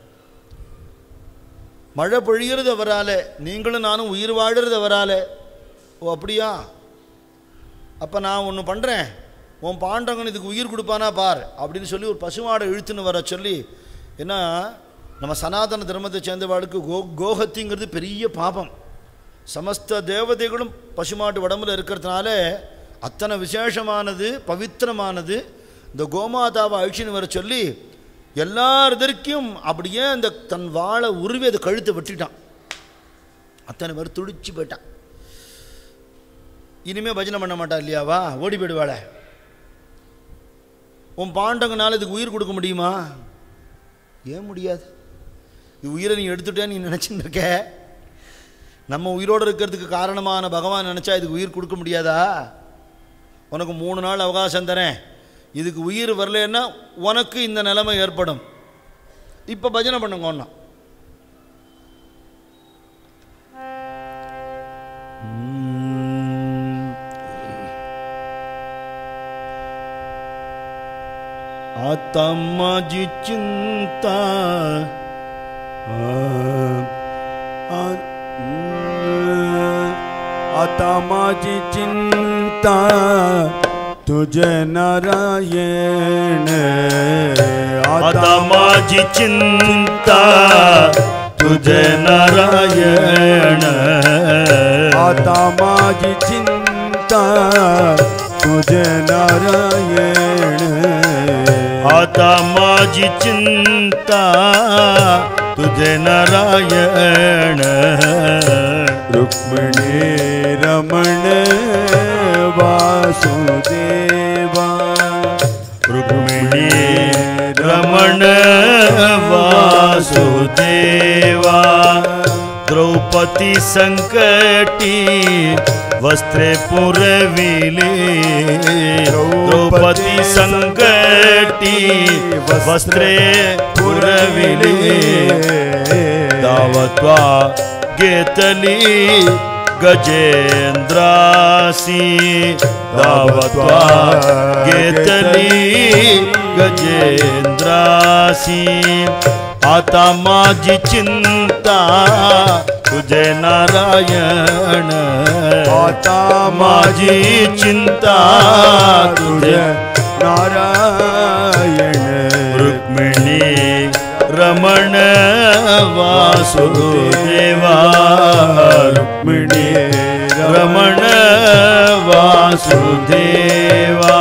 மழை பொழிகிறது அவரால் நீங்களும் நானும் உயிர் வாழுறது அவரால் ஓ அப்படியா அப்போ நான் ஒன்று பண்ணுறேன் உன் பாண்டவன் இதுக்கு உயிர் கொடுப்பானா பார் அப்படின்னு சொல்லி ஒரு பசுமாடை இழுத்துன்னு வர சொல்லி ஏன்னா நம்ம சனாதன தர்மத்தை சேர்ந்தவாளுக்கு கோ கோஹத்திங்கிறது பெரிய பாபம் சமஸ்த தேவதைகளும் பசுமாட்டு உடம்புல இருக்கிறதுனால அத்தனை விசேஷமானது பவித்திரமானது இந்த கோமாதாவை அழிச்சின்னு வர சொல்லி எல்லாருக்கும் அப்படியே அந்த தன் வாழை உருவி அதை கழுத்தை வெட்டிட்டான் அத்தனை பேர் துடிச்சு போயிட்டான் இனிமே பஜனை பண்ண மாட்டா இல்லையாவா ஓடி போயிடுவாளே உன் பாண்டங்கனால இதுக்கு உயிர் கொடுக்க முடியுமா ஏன் முடியாது இது உயிரை நீ எடுத்துட்டேன்னு நீ நினச்சின்னு இருக்க நம்ம உயிரோடு இருக்கிறதுக்கு காரணமான பகவான் நினச்சா இதுக்கு உயிர் கொடுக்க முடியாதா உனக்கு மூணு நாள் அவகாசம் தரேன் இதுக்கு உயிர் வரலன்னா உனக்கு இந்த நிலைமை ஏற்படும் இப்போ பஜனை பண்ணுங்க ஒன்றா आता माझी चिंता आता माझी चिंता तुझे नारायण आता माझी चिंता तुझे नारायण आता माझी चिंता तुझे नारायण आता माझी चिंता तुझे नारायण रुक्मिणी रमण वासुदेवा रुक्मिणी रमण वासुदेवा द्रौपदी संकटी वस्त्रे पुरविले द्रौपदी संकटी वस्त्रे पुरविले दावत्वा घेतली गजेंद्रासी दावत्वा घेतली गजेंद्रासी आता माझी चिंता तुझे नारायण आता माझी चिंता तुझे नारायण रुक्मिणी रमण वासुदेवा रुक्मिणी रमण वासुदेवा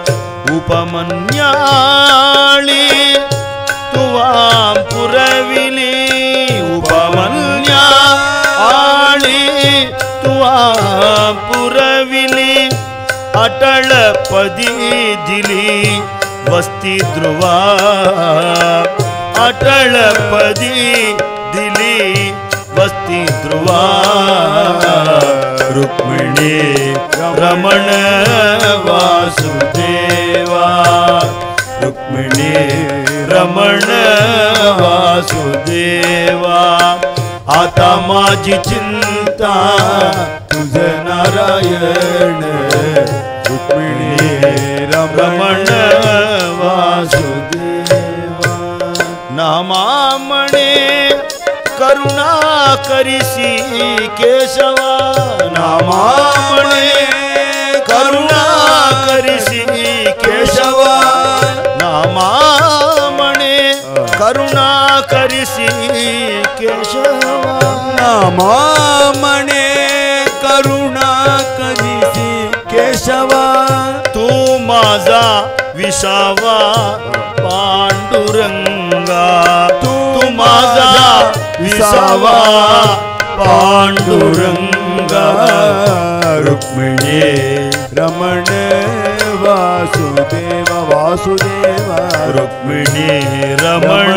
उपमन्याळी तुवां पुरविली उपमन्या आळी तुवां पुरविली अटळ पदी दिली वस्ती ध्रुवा अटळ पदी दिली वस्ती ध्रुवा रुक्मिणी रमण वासुदेवा रुक्मिणी रमण वासुदेवा आता माझी चिंता तुझ नारायण रुक्मिणी रमण रमण वासुदेवा नामामणे करुणा करिसी केशवा नामामणे करुणा करिसी केशवा नामामणे करुणा करिसी केशवा नामामणे करुणा करिसी केशवा तू माझा विसावा पांडुरंगा तू माझा विसावा पांडुरंगा रुक्मिणी रमण वासुदेव वासुदेव रुक्मिणी रमण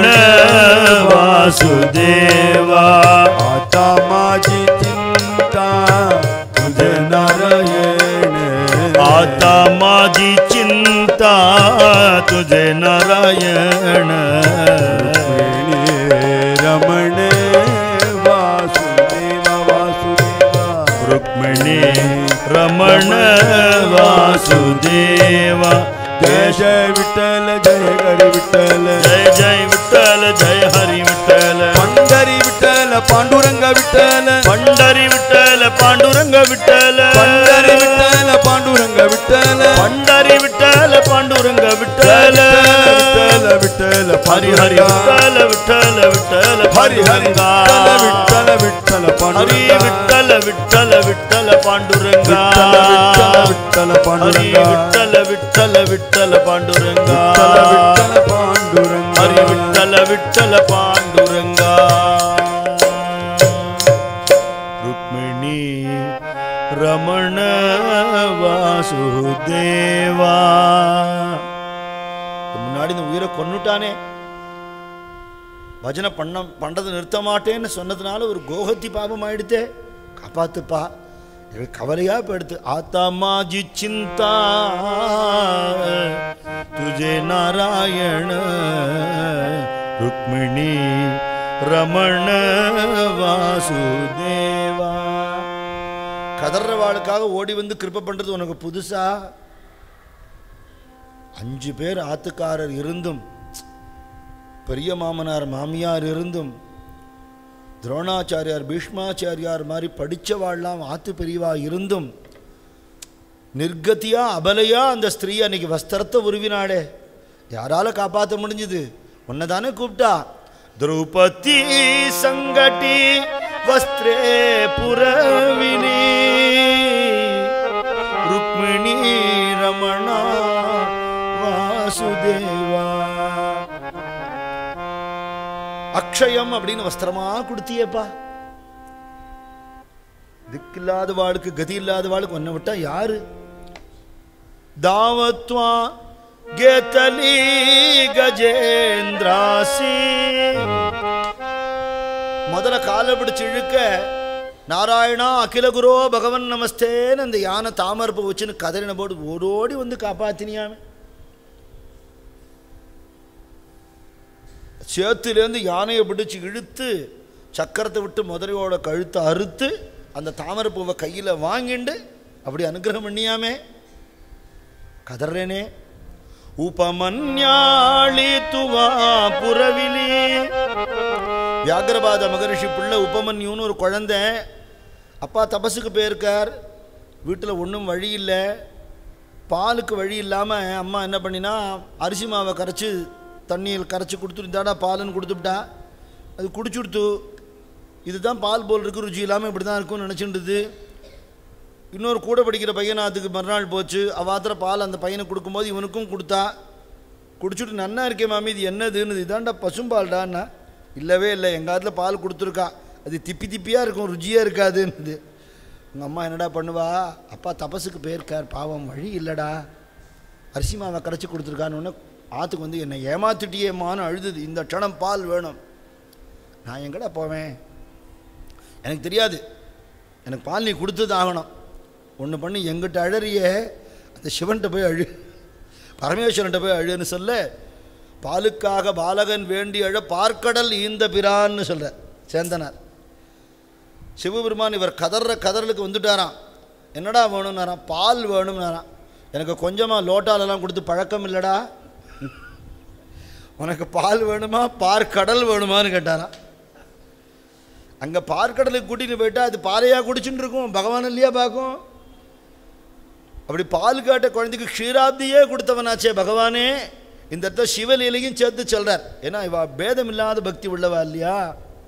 वासुदेवा आता माझी चिंता तुझ नारायण आता माझी चिंता तुझे नारायण रुक्मिणी रमण वासुदेव वासुदेव रुक्मिणी रमण वासुदेवा जय जय विठ्ठल जय हरी विठ्ठल जय जय विठ्ठल जय हरी विठ्ठल पंढरी विठ्ठल पांडुरंग विठ्ठल पंढरी विठ्ठल पांडुरंग विठ्ठल पंढरी विठ्ठल पांडुरंग विठ्ठल पंढरी विठ्ठल पांडुरंग विठ्ठल विठ्ठल विठ्ठल हरी हरी विठ्ठल विठ्ठल विठ्ठल हरी हरी विठ्ठल विठ्ठल विठ्ठल हरी पांडुरंग विठ्ठल विठ्ठल विठ्ठल पांडुरंगा विठ्ठल विठ्ठल हरी विठ्ठल पांडुरंग विठ्ठल विठ्ठल विठ्ठल पांडुरंगा विठ्ठल विठ्ठल पांडुरंग हरी विठ्ठल विठ्ठल पांडुरंगा रुक्मिणी रमण வாசுதேவா முன்னாடி இந்த உயிரை கொன்னுட்டானே பஜனை பண்ண பண்றதை நிறுத்த மாட்டேன்னு சொன்னதுனால ஒரு கோஹத்தி பாபம் ஆயிடுத்தே காப்பாத்துப்பா எனக்கு கவலையா போயிடுத்து ஆத்தா மாஜி சிந்தா துஜே நாராயண ருக்மிணி ரமண வாசுதேவா கதறவாளுக்காக ஓடி வந்து கிருப்ப பண்றது உனக்கு புதுசா அஞ்சு பேர் ஆத்துக்காரர் இருந்தும் பெரிய மாமனார் மாமியார் இருந்தும் துரோணாச்சாரியார் பீஷ்மாச்சாரியார் மாதிரி படித்தவாள்லாம் ஆத்து பெரியவா இருந்தும் நிர்கதியா அபலையா அந்த ஸ்திரீ அன்னைக்கு வஸ்திரத்தை உருவினாளே யாரால காப்பாற்ற முடிஞ்சது உன்னை தானே கூப்பிட்டா திரௌபதி சங்கட்டி வஸ்திரே புரவினி ருக்மிணி ரமணா வாசுதேவா அக்ஷயம் அப்படின்னு வஸ்திரமா கொடுத்தியேப்பா திக்கில்லாத வாளுக்கு கதி இல்லாத வாளுக்கு ஒன்ன விட்டா யாரு தாவத்வா கேத்தலி கஜேந்திராசி முதல்ல காலை பிடிச்சு இழுக்க நாராயணா அகில குரோ பகவன் நமஸ்தேன்னு அந்த யானை தாமரப்பு வச்சுன்னு கதறின போடு ஓடோடி வந்து காப்பாத்தினியாமே சேத்துலேருந்து யானையை பிடிச்சு இழுத்து சக்கரத்தை விட்டு முதலையோட கழுத்தை அறுத்து அந்த தாமரைப்பூவை கையில் வாங்கிண்டு அப்படி அனுகிரகம் பண்ணியாமே கதறேனே உபமன்யாளி துவா புறவிலி வியாகரபாத மகரிஷி பிள்ளை உபமன்யுன்னு ஒரு குழந்தை அப்பா தபஸுக்கு போயிருக்கார் வீட்டில் ஒன்றும் வழி இல்லை பாலுக்கு வழி இல்லாமல் அம்மா என்ன பண்ணினா அரிசி மாவை கரைச்சி தண்ணியில் கரைச்சி கொடுத்துருந்தாடா பாலுன்னு கொடுத்துட்டா அது குடிச்சுடுத்து இதுதான் பால் போல் இருக்கு ருச்சி இல்லாமல் இப்படி தான் இருக்கும்னு நினச்சிட்டுது இன்னொரு கூட படிக்கிற பையன் அதுக்கு மறுநாள் போச்சு அவாத்திர பால் அந்த பையனுக்கு கொடுக்கும்போது இவனுக்கும் கொடுத்தா குடிச்சிட்டு நன்னா இருக்கே மாமி இது என்னதுன்னு இதாண்டா பசும்பால்டான்னா இல்லவே இல்லை எங்கள் ஆத்துல பால் கொடுத்துருக்கா அது திப்பி திப்பியாக இருக்கும் ருச்சியாக இருக்காதுன்னு உங்கள் அம்மா என்னடா பண்ணுவா அப்பா தபஸுக்கு போயிருக்கார் பாவம் வழி இல்லைடா அரிசி மாவை கரைச்சி கொடுத்துருக்கான்னு உடனே ஆற்றுக்கு வந்து என்னை ஏமாத்திட்டியேம்மான்னு அழுதுது இந்த க்ஷணம் பால் வேணும் நான் எங்கடா போவேன் எனக்கு தெரியாது எனக்கு பால் நீ கொடுத்தது ஆகணும் ஒன்று பண்ணி எங்கிட்ட அழறியே அந்த சிவன்கிட்ட போய் அழு பரமேஸ்வரன்ட்ட போய் அழுன்னு சொல்ல பாலுக்காக பாலகன் வேண்டி அழ பார்க்கடல் ஈந்த பிரான்னு சொல்ற சேந்தனார் சிவபெருமான் இவர் கதற கதறலுக்கு வந்துட்டாராம் என்னடா வேணும்னாராம் பால் வேணும்னாராம் எனக்கு கொஞ்சமாக லோட்டாலெல்லாம் கொடுத்து பழக்கம் இல்லைடா உனக்கு பால் வேணுமா பார்க்கடல் வேணுமான்னு கேட்டாராம் அங்கே பார்க்கடலுக்கு கூட்டின்னு போயிட்டா அது பாலையாக குடிச்சுட்டு இருக்கும் பகவான் இல்லையா பார்க்கும் அப்படி பால் காட்ட குழந்தைக்கு க்ஷீராப்தியே கொடுத்தவனாச்சே பகவானே இந்த இடத்துல சிவலீலையும் சேர்த்து சொல்றார் ஏன்னா இவ பேதம் இல்லாத பக்தி உள்ளவா இல்லையா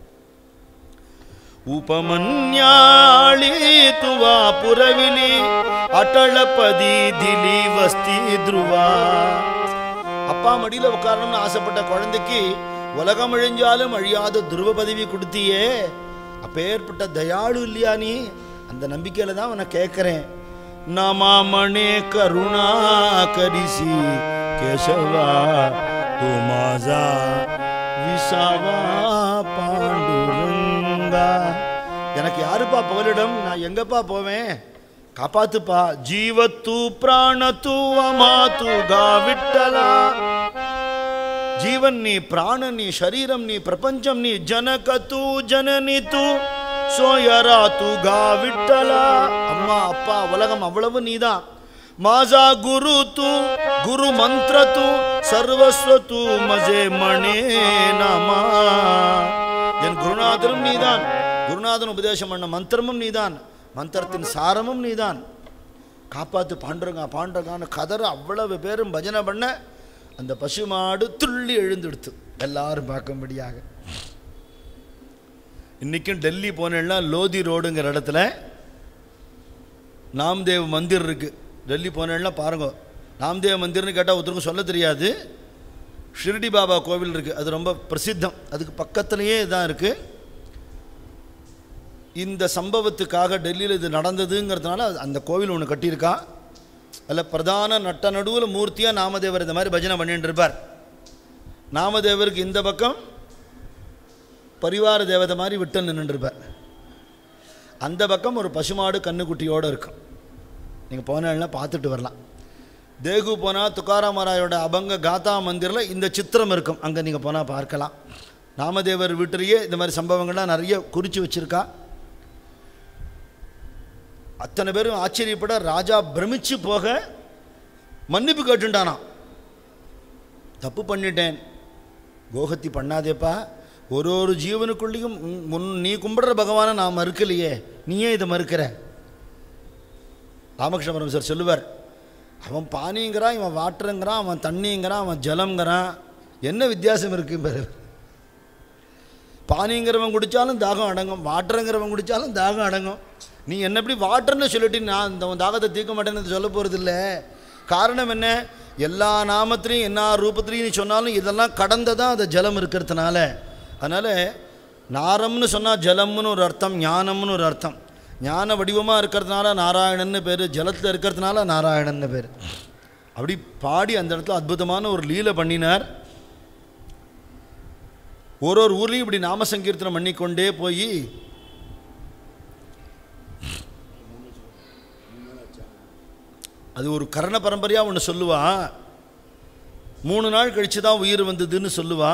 உபமன்யாளி துவா புறவிலி அட்டளபதி திலி வஸ்தி துருவா அப்பா மடியில் உட்காரணும்னு ஆசைப்பட்ட குழந்தைக்கு உலகம் அழிஞ்சாலும் அழியாத துருவ பதவி கொடுத்தியே அப்பேற்பட்ட தயாளு இல்லையா நீ அந்த நம்பிக்கையில தான் உன்னை கேட்குறேன் நமாமணே கருணா கரிசி கேசவா துமாசா விசாவா பாண்டுரங்கா எனக்கு யாருப்பா புகலிடம் நான் எங்கப்பா போவேன் காப்பாத்துப்பா ஜீவத்து பிராணத்து அமாத்து காவிட்டலா జీవన్ నీ ప్రాణ నీ శరీరం నీ ప్రపంచం నీ జనకతు జనని తు சோயராத்துகா விட்டலா அம்மா அப்பா உலகம் அவ்வளவு நீதான் மாசா குரு து குரு மந்திர து சர்வஸ்வ து மஜே மணே நமா என் குருநாதரும் நீதான் குருநாதன் உபதேசம் பண்ண மந்திரமும் நீதான் மந்திரத்தின் சாரமும் நீதான் காப்பாத்து பாண்டுறங்க பாண்டுறங்கான்னு கதற அவ்வளவு பேரும் பஜனை பண்ண அந்த பசுமாடு துள்ளி எழுந்தெடுத்து எல்லாரும் பார்க்கும்படியாக இன்றைக்கும் டெல்லி போனேன்னா லோதி ரோடுங்கிற இடத்துல நாம்தேவ் மந்திர் இருக்குது டெல்லி போனேன்னா பாருங்க நாம்தேவ் மந்திர்னு கேட்டால் ஒருத்தருக்கும் சொல்ல தெரியாது ஷிரடி பாபா கோவில் இருக்குது அது ரொம்ப பிரசித்தம் அதுக்கு பக்கத்துலேயே தான் இருக்குது இந்த சம்பவத்துக்காக டெல்லியில் இது நடந்ததுங்கிறதுனால அந்த கோவில் ஒன்று கட்டியிருக்கா அதில் பிரதான நட்ட நடுவில் மூர்த்தியாக நாமதேவர் இந்த மாதிரி பஜனை பண்ணிட்டு இருப்பார் நாமதேவருக்கு இந்த பக்கம் பரிவார தேவதை மாதிரி விட்டு நின்றுருப்பார் அந்த பக்கம் ஒரு பசுமாடு கண்ணுக்குட்டியோடு இருக்கும் நீங்கள் போனா பார்த்துட்டு வரலாம் தேகு போனால் துக்காராமராயோட அபங்க காதா மந்திரில் இந்த சித்திரம் இருக்கும் அங்கே நீங்கள் போனால் பார்க்கலாம் நாமதேவர் வீட்டிலேயே இந்த மாதிரி சம்பவங்கள்லாம் நிறைய குறித்து வச்சுருக்கா அத்தனை பேரும் ஆச்சரியப்பட ராஜா பிரமிச்சு போக மன்னிப்பு கேட்டுண்டானாம் தப்பு பண்ணிட்டேன் கோகத்தி பண்ணாதேப்பா ஒரு ஒரு ஜீவனுக்குள்ளேயும் உன்- உன் நீ கும்பிடுற பகவானை நான் மறுக்கலையே நீயே இதை மறுக்கிற ராமகிருஷ்ண பரமசர் சொல்லுவார் அவன் பானிங்கிறான் இவன் வாட்டருங்கிறான் அவன் தண்ணிங்கிறான் அவன் ஜலங்கிறான் என்ன வித்தியாசம் இருக்கு பாரு பானிங்கிறவன் குடித்தாலும் தாகம் அடங்கும் வாட்டருங்கிறவன் குடித்தாலும் தாகம் அடங்கும் நீ என்ன எப்படி வாட்டர்னு சொல்லிட்டு நான் இந்த உன் தாகத்தை தீர்க்க மாட்டேன்னு சொல்ல போகிறதில்ல காரணம் என்ன எல்லா நாமத்திலையும் எல்லா ரூபத்திலையும் நீ சொன்னாலும் இதெல்லாம் கடந்ததான் அந்த ஜலம் இருக்கிறதுனால அதனால் நாரம்னு சொன்னால் ஜலம்னு ஒரு அர்த்தம் ஞானம்னு ஒரு அர்த்தம் ஞான வடிவமாக இருக்கிறதுனால நாராயணன்னு பேர் ஜலத்தில் இருக்கிறதுனால நாராயணன்னு பேர் அப்படி பாடி அந்த இடத்துல அற்புதமான ஒரு லீலை பண்ணினார் ஒரு ஒரு ஊர்லேயும் இப்படி நாம சங்கீர்த்தனம் பண்ணிக்கொண்டே போய் அது ஒரு கரண பரம்பரையாக ஒன்று சொல்லுவா மூணு நாள் கழித்து தான் உயிர் வந்ததுன்னு சொல்லுவா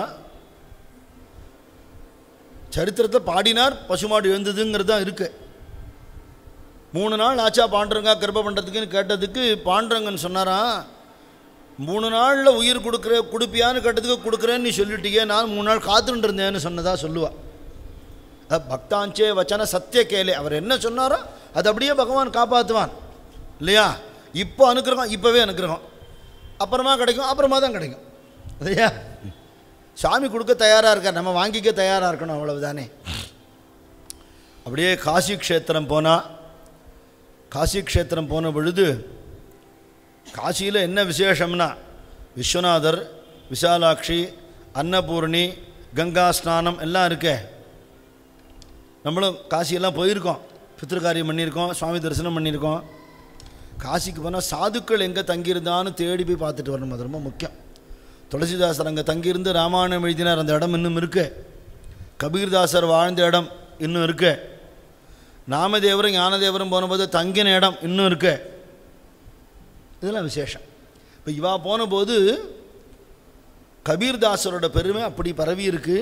சரித்திரத்தை பாடினார் பசுமாடு எழுந்ததுங்கிறது தான் இருக்கு மூணு நாள் ஆச்சா பாண்டரங்கா கர்ப்ப பண்ணுறதுக்குன்னு கேட்டதுக்கு பாண்டரங்கன் சொன்னாராம் மூணு நாளில் உயிர் கொடுக்குற கொடுப்பியான்னு கேட்டதுக்கு கொடுக்குறேன்னு நீ சொல்லிட்டீங்க நான் மூணு நாள் காத்துட்டு இருந்தேன்னு சொன்னதா சொல்லுவா அது பக்தாஞ்சே வச்சன சத்திய கேலே அவர் என்ன சொன்னாரோ அது அப்படியே பகவான் காப்பாற்றுவான் இல்லையா இப்போ அனுக்கிரகம் இப்போவே அனுக்கிரகம் அப்புறமா கிடைக்கும் அப்புறமா தான் கிடைக்கும் இல்லையா சாமி கொடுக்க தயாராக இருக்கார் நம்ம வாங்கிக்க தயாராக இருக்கணும் அவ்வளவுதானே அப்படியே காசி க்ஷேத்திரம் போனால் காசி க்ஷேத்திரம் போன பொழுது காசியில் என்ன விசேஷம்னா விஸ்வநாதர் விசாலாட்சி அன்னபூர்ணி கங்கா ஸ்நானம் எல்லாம் இருக்கே நம்மளும் காசியெல்லாம் போயிருக்கோம் பித்திருக்காரியம் பண்ணியிருக்கோம் சுவாமி தரிசனம் பண்ணியிருக்கோம் காசிக்கு போனால் சாதுக்கள் எங்கே தங்கியிருந்தான்னு தேடி போய் பார்த்துட்டு வரணும் அது ரொம்ப முக்கியம் துளசிதாசர் அங்கே தங்கியிருந்து ராமாயணம் எழுதினார் அந்த இடம் இன்னும் இருக்கு கபீர்தாசர் வாழ்ந்த இடம் இன்னும் இருக்கு நாமதேவரும் ஞானதேவரும் போனபோது தங்கின இடம் இன்னும் இருக்கு இதெல்லாம் விசேஷம் இப்போ இவா போனபோது கபீர்தாசரோட பெருமை அப்படி பரவி இருக்கு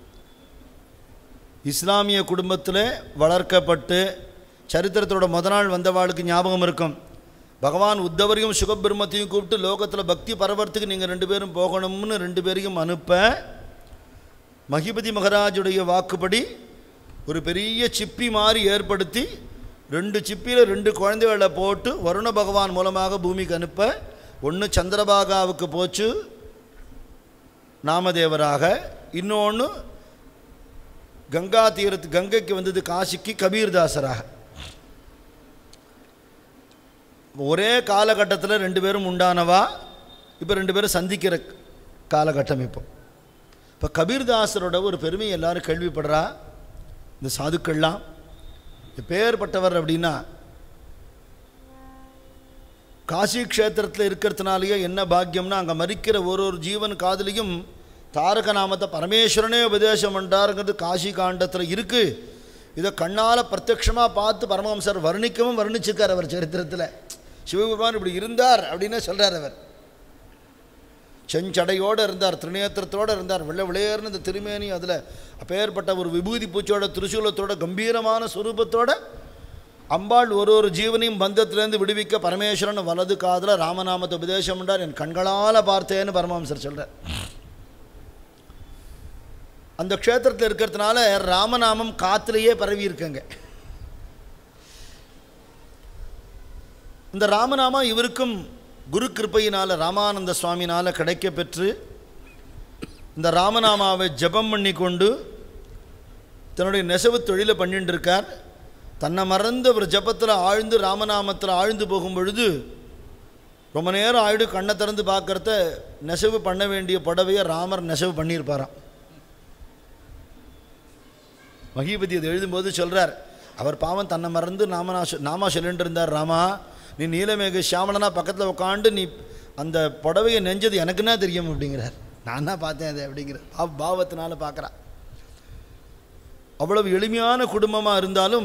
இஸ்லாமிய குடும்பத்தில் வளர்க்கப்பட்டு சரித்திரத்தோட முத நாள் வந்தவாளுக்கு ஞாபகம் இருக்கும் பகவான் உத்தவரையும் சுகபிரம்மத்தையும் கூப்பிட்டு லோகத்தில் பக்தி பரவறதுக்கு நீங்கள் ரெண்டு பேரும் போகணும்னு ரெண்டு பேரையும் அனுப்ப மகிபதி மகராஜுடைய வாக்குப்படி ஒரு பெரிய சிப்பி மாதிரி ஏற்படுத்தி ரெண்டு சிப்பியில் ரெண்டு குழந்தைகளை போட்டு வருண பகவான் மூலமாக பூமிக்கு அனுப்ப ஒன்று சந்திரபாகாவுக்கு போச்சு நாமதேவராக இன்னொன்று கங்கா தீரத்து கங்கைக்கு வந்தது காசிக்கு கபீர்தாசராக ஒரே காலகட்டத்தில் ரெண்டு பேரும் உண்டானவா இப்போ ரெண்டு பேரும் சந்திக்கிற காலகட்டம் இப்போ இப்போ கபீர்தாசரோட ஒரு பெருமையை எல்லாரும் கேள்விப்படுறா இந்த சாதுக்கள்லாம் எப்பேற்பட்டவர் அப்படின்னா காசி க்ஷேத்திரத்தில் இருக்கிறதுனாலேயே என்ன பாக்கியம்னா அங்கே மறிக்கிற ஒரு ஒரு ஜீவன் காதலியும் தாரக நாமத்தை பரமேஸ்வரனே உபதேசம் பண்ணுறாருங்கிறது காசி காண்டத்தில் இருக்குது இதை கண்ணால் பிரத்யக்ஷமாக பார்த்து பரமஹம்சர் வர்ணிக்கவும் வர்ணிச்சிருக்கார் அவர் சரித்திரத்தில் சிவபெருமான் இப்படி இருந்தார் அப்படின்னு சொல்கிறார் அவர் செஞ்சடையோடு இருந்தார் திருநேத்திரத்தோடு இருந்தார் வெள்ளை விளையர்னு இந்த திருமேனி அதில் அப்பேற்பட்ட ஒரு விபூதி பூச்சியோட திருசூலத்தோட கம்பீரமான சுரூபத்தோட அம்பாள் ஒரு ஒரு ஜீவனையும் பந்தத்திலேருந்து விடுவிக்க பரமேஸ்வரன் வலது காதில் ராமநாமத்தை உபதேசம் பண்ணார் என் கண்களால் பார்த்தேன்னு பரமஹம்சர் சொல்கிறார் அந்த க்ஷேத்திரத்தில் இருக்கிறதுனால ராமநாமம் காத்துலேயே பரவி இருக்குங்க இந்த ராமநாமம் இவருக்கும் குரு கிருப்பையினால் ராமானந்த சுவாமினால் கிடைக்க பெற்று இந்த ராமநாமாவை ஜெபம் பண்ணி கொண்டு தன்னுடைய நெசவு தொழிலை பண்ணிட்டு இருக்கார் தன்னை மறந்து ஒரு ஜபத்தில் ஆழ்ந்து ராமநாமத்தில் ஆழ்ந்து போகும் பொழுது ரொம்ப நேரம் ஆயிடு கண்ணை திறந்து பார்க்கறத நெசவு பண்ண வேண்டிய புடவையை ராமர் நெசவு பண்ணியிருப்பாராம் மகிபதி அது எழுதும்போது சொல்கிறார் அவர் பாவம் தன்னை மறந்து நாமனா சொ- நாமா சொல்லிட்டு இருந்தார் ராமா நீ நீலமேக சியாமலனா பக்கத்தில் உட்காந்து நீ அந்த புடவையை நெஞ்சது எனக்குன்னா தெரியும் அப்படிங்கிறார் நான் தான் பார்த்தேன் அதை அப்படிங்கிற பாவ பாவத்தினால பார்க்குறா அவ்வளவு எளிமையான குடும்பமாக இருந்தாலும்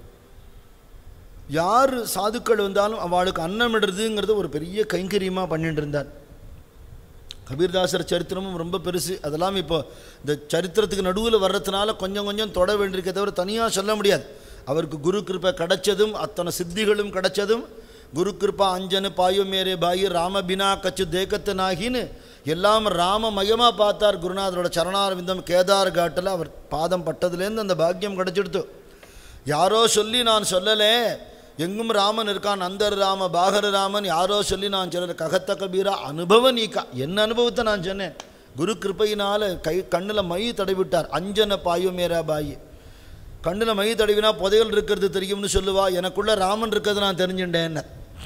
யார் சாதுக்கள் வந்தாலும் அவளுக்கு அன்னமிடுறதுங்கிறது ஒரு பெரிய கைங்கரியமாக பண்ணிட்டு இருந்தார் கபீர்தாசர் சரித்திரமும் ரொம்ப பெருசு அதெல்லாம் இப்போ இந்த சரித்திரத்துக்கு நடுவில் வர்றதுனால கொஞ்சம் கொஞ்சம் தொட வேண்டியிருக்கே தவிர தனியாக சொல்ல முடியாது அவருக்கு குரு கிருப்பை கிடைச்சதும் அத்தனை சித்திகளும் கிடைச்சதும் குரு கிருப்பா அஞ்சனு பாயு மேரே பாயு ராமபினா கச்சு தேக்கத்து நாகின்னு எல்லாம் ராமமயமாக பார்த்தார் குருநாதரோட சரணாரவிந்தம் கேதார் காட்டில் அவர் பாதம் பட்டதுலேருந்து அந்த பாக்கியம் கிடைச்சிடுத்து யாரோ சொல்லி நான் சொல்லலே எங்கும் ராமன் இருக்கான் அந்தர் ராம பாகர ராமன் யாரோ சொல்லி நான் சிலர் ககத்த கபீரா அனுபவ நீக்கா என்ன அனுபவத்தை நான் சொன்னேன் குரு கிருப்பையினால் கை கண்ணில் மை தடவிட்டார் அஞ்சன பாயு மேரா பாயி கண்ணில் மை தடவினா புதையல் இருக்கிறது தெரியும்னு சொல்லுவா எனக்குள்ள ராமன் இருக்கிறது நான் தெரிஞ்சுட்டேன்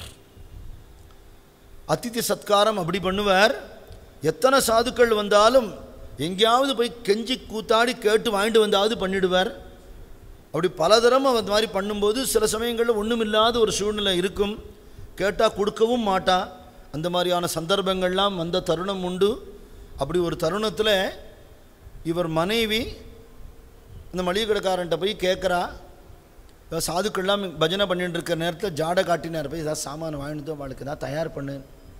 அதித்தி சத்காரம் அப்படி பண்ணுவார் எத்தனை சாதுக்கள் வந்தாலும் எங்கேயாவது போய் கெஞ்சி கூத்தாடி கேட்டு வாங்கிட்டு வந்தாவது பண்ணிடுவார் அப்படி பலதரம் அந்த மாதிரி பண்ணும்போது சில சமயங்களில் ஒன்றுமில்லாத ஒரு சூழ்நிலை இருக்கும் கேட்டால் கொடுக்கவும் மாட்டா அந்த மாதிரியான சந்தர்ப்பங்கள்லாம் வந்த தருணம் உண்டு அப்படி ஒரு தருணத்தில் இவர் மனைவி அந்த மளிகை கடைக்காரன்ட்ட போய் கேட்குறா இவ சாதுக்கள்லாம் பஜனை பண்ணிட்டு இருக்கிற நேரத்தில் ஜாடை காட்டினார் போய் ஏதாவது சாமான் வாங்கிட்டு அவளுக்கு ஏதாவது தயார் பண்ணு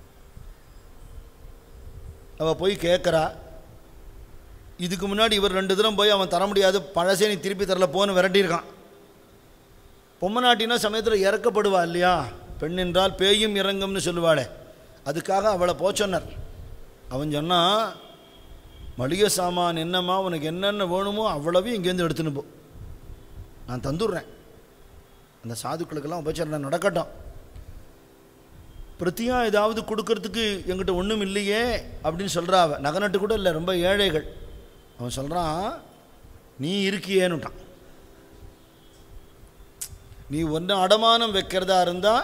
அவள் போய் கேட்குறா இதுக்கு முன்னாடி இவர் ரெண்டு தரம் போய் அவன் தர முடியாது பழசே நீ திருப்பி தரல போன்னு விரட்டியிருக்கான் பொம்மநாட்டினா சமயத்தில் இறக்கப்படுவா இல்லையா பெண் என்றால் பேயும் இறங்கும்னு சொல்லுவாளே அதுக்காக அவளை போ சொன்னார் அவன் சொன்னான் மளிகை சாமான் என்னம்மா உனக்கு என்னென்ன வேணுமோ அவ்வளவையும் இங்கேருந்து எடுத்துன்னு போ நான் தந்துடுறேன் அந்த சாதுக்களுக்கெல்லாம் உபச்சாரம் நடக்கட்டும் பிரத்தியா ஏதாவது கொடுக்கறதுக்கு எங்கிட்ட ஒன்றும் இல்லையே அப்படின்னு சொல்கிறா அவ நகநட்டு கூட இல்லை ரொம்ப ஏழைகள் அவன் சொல்கிறான் நீ இருக்கியேன்னுட்டான் நீ ஒன்று அடமானம் வைக்கிறதா இருந்தால்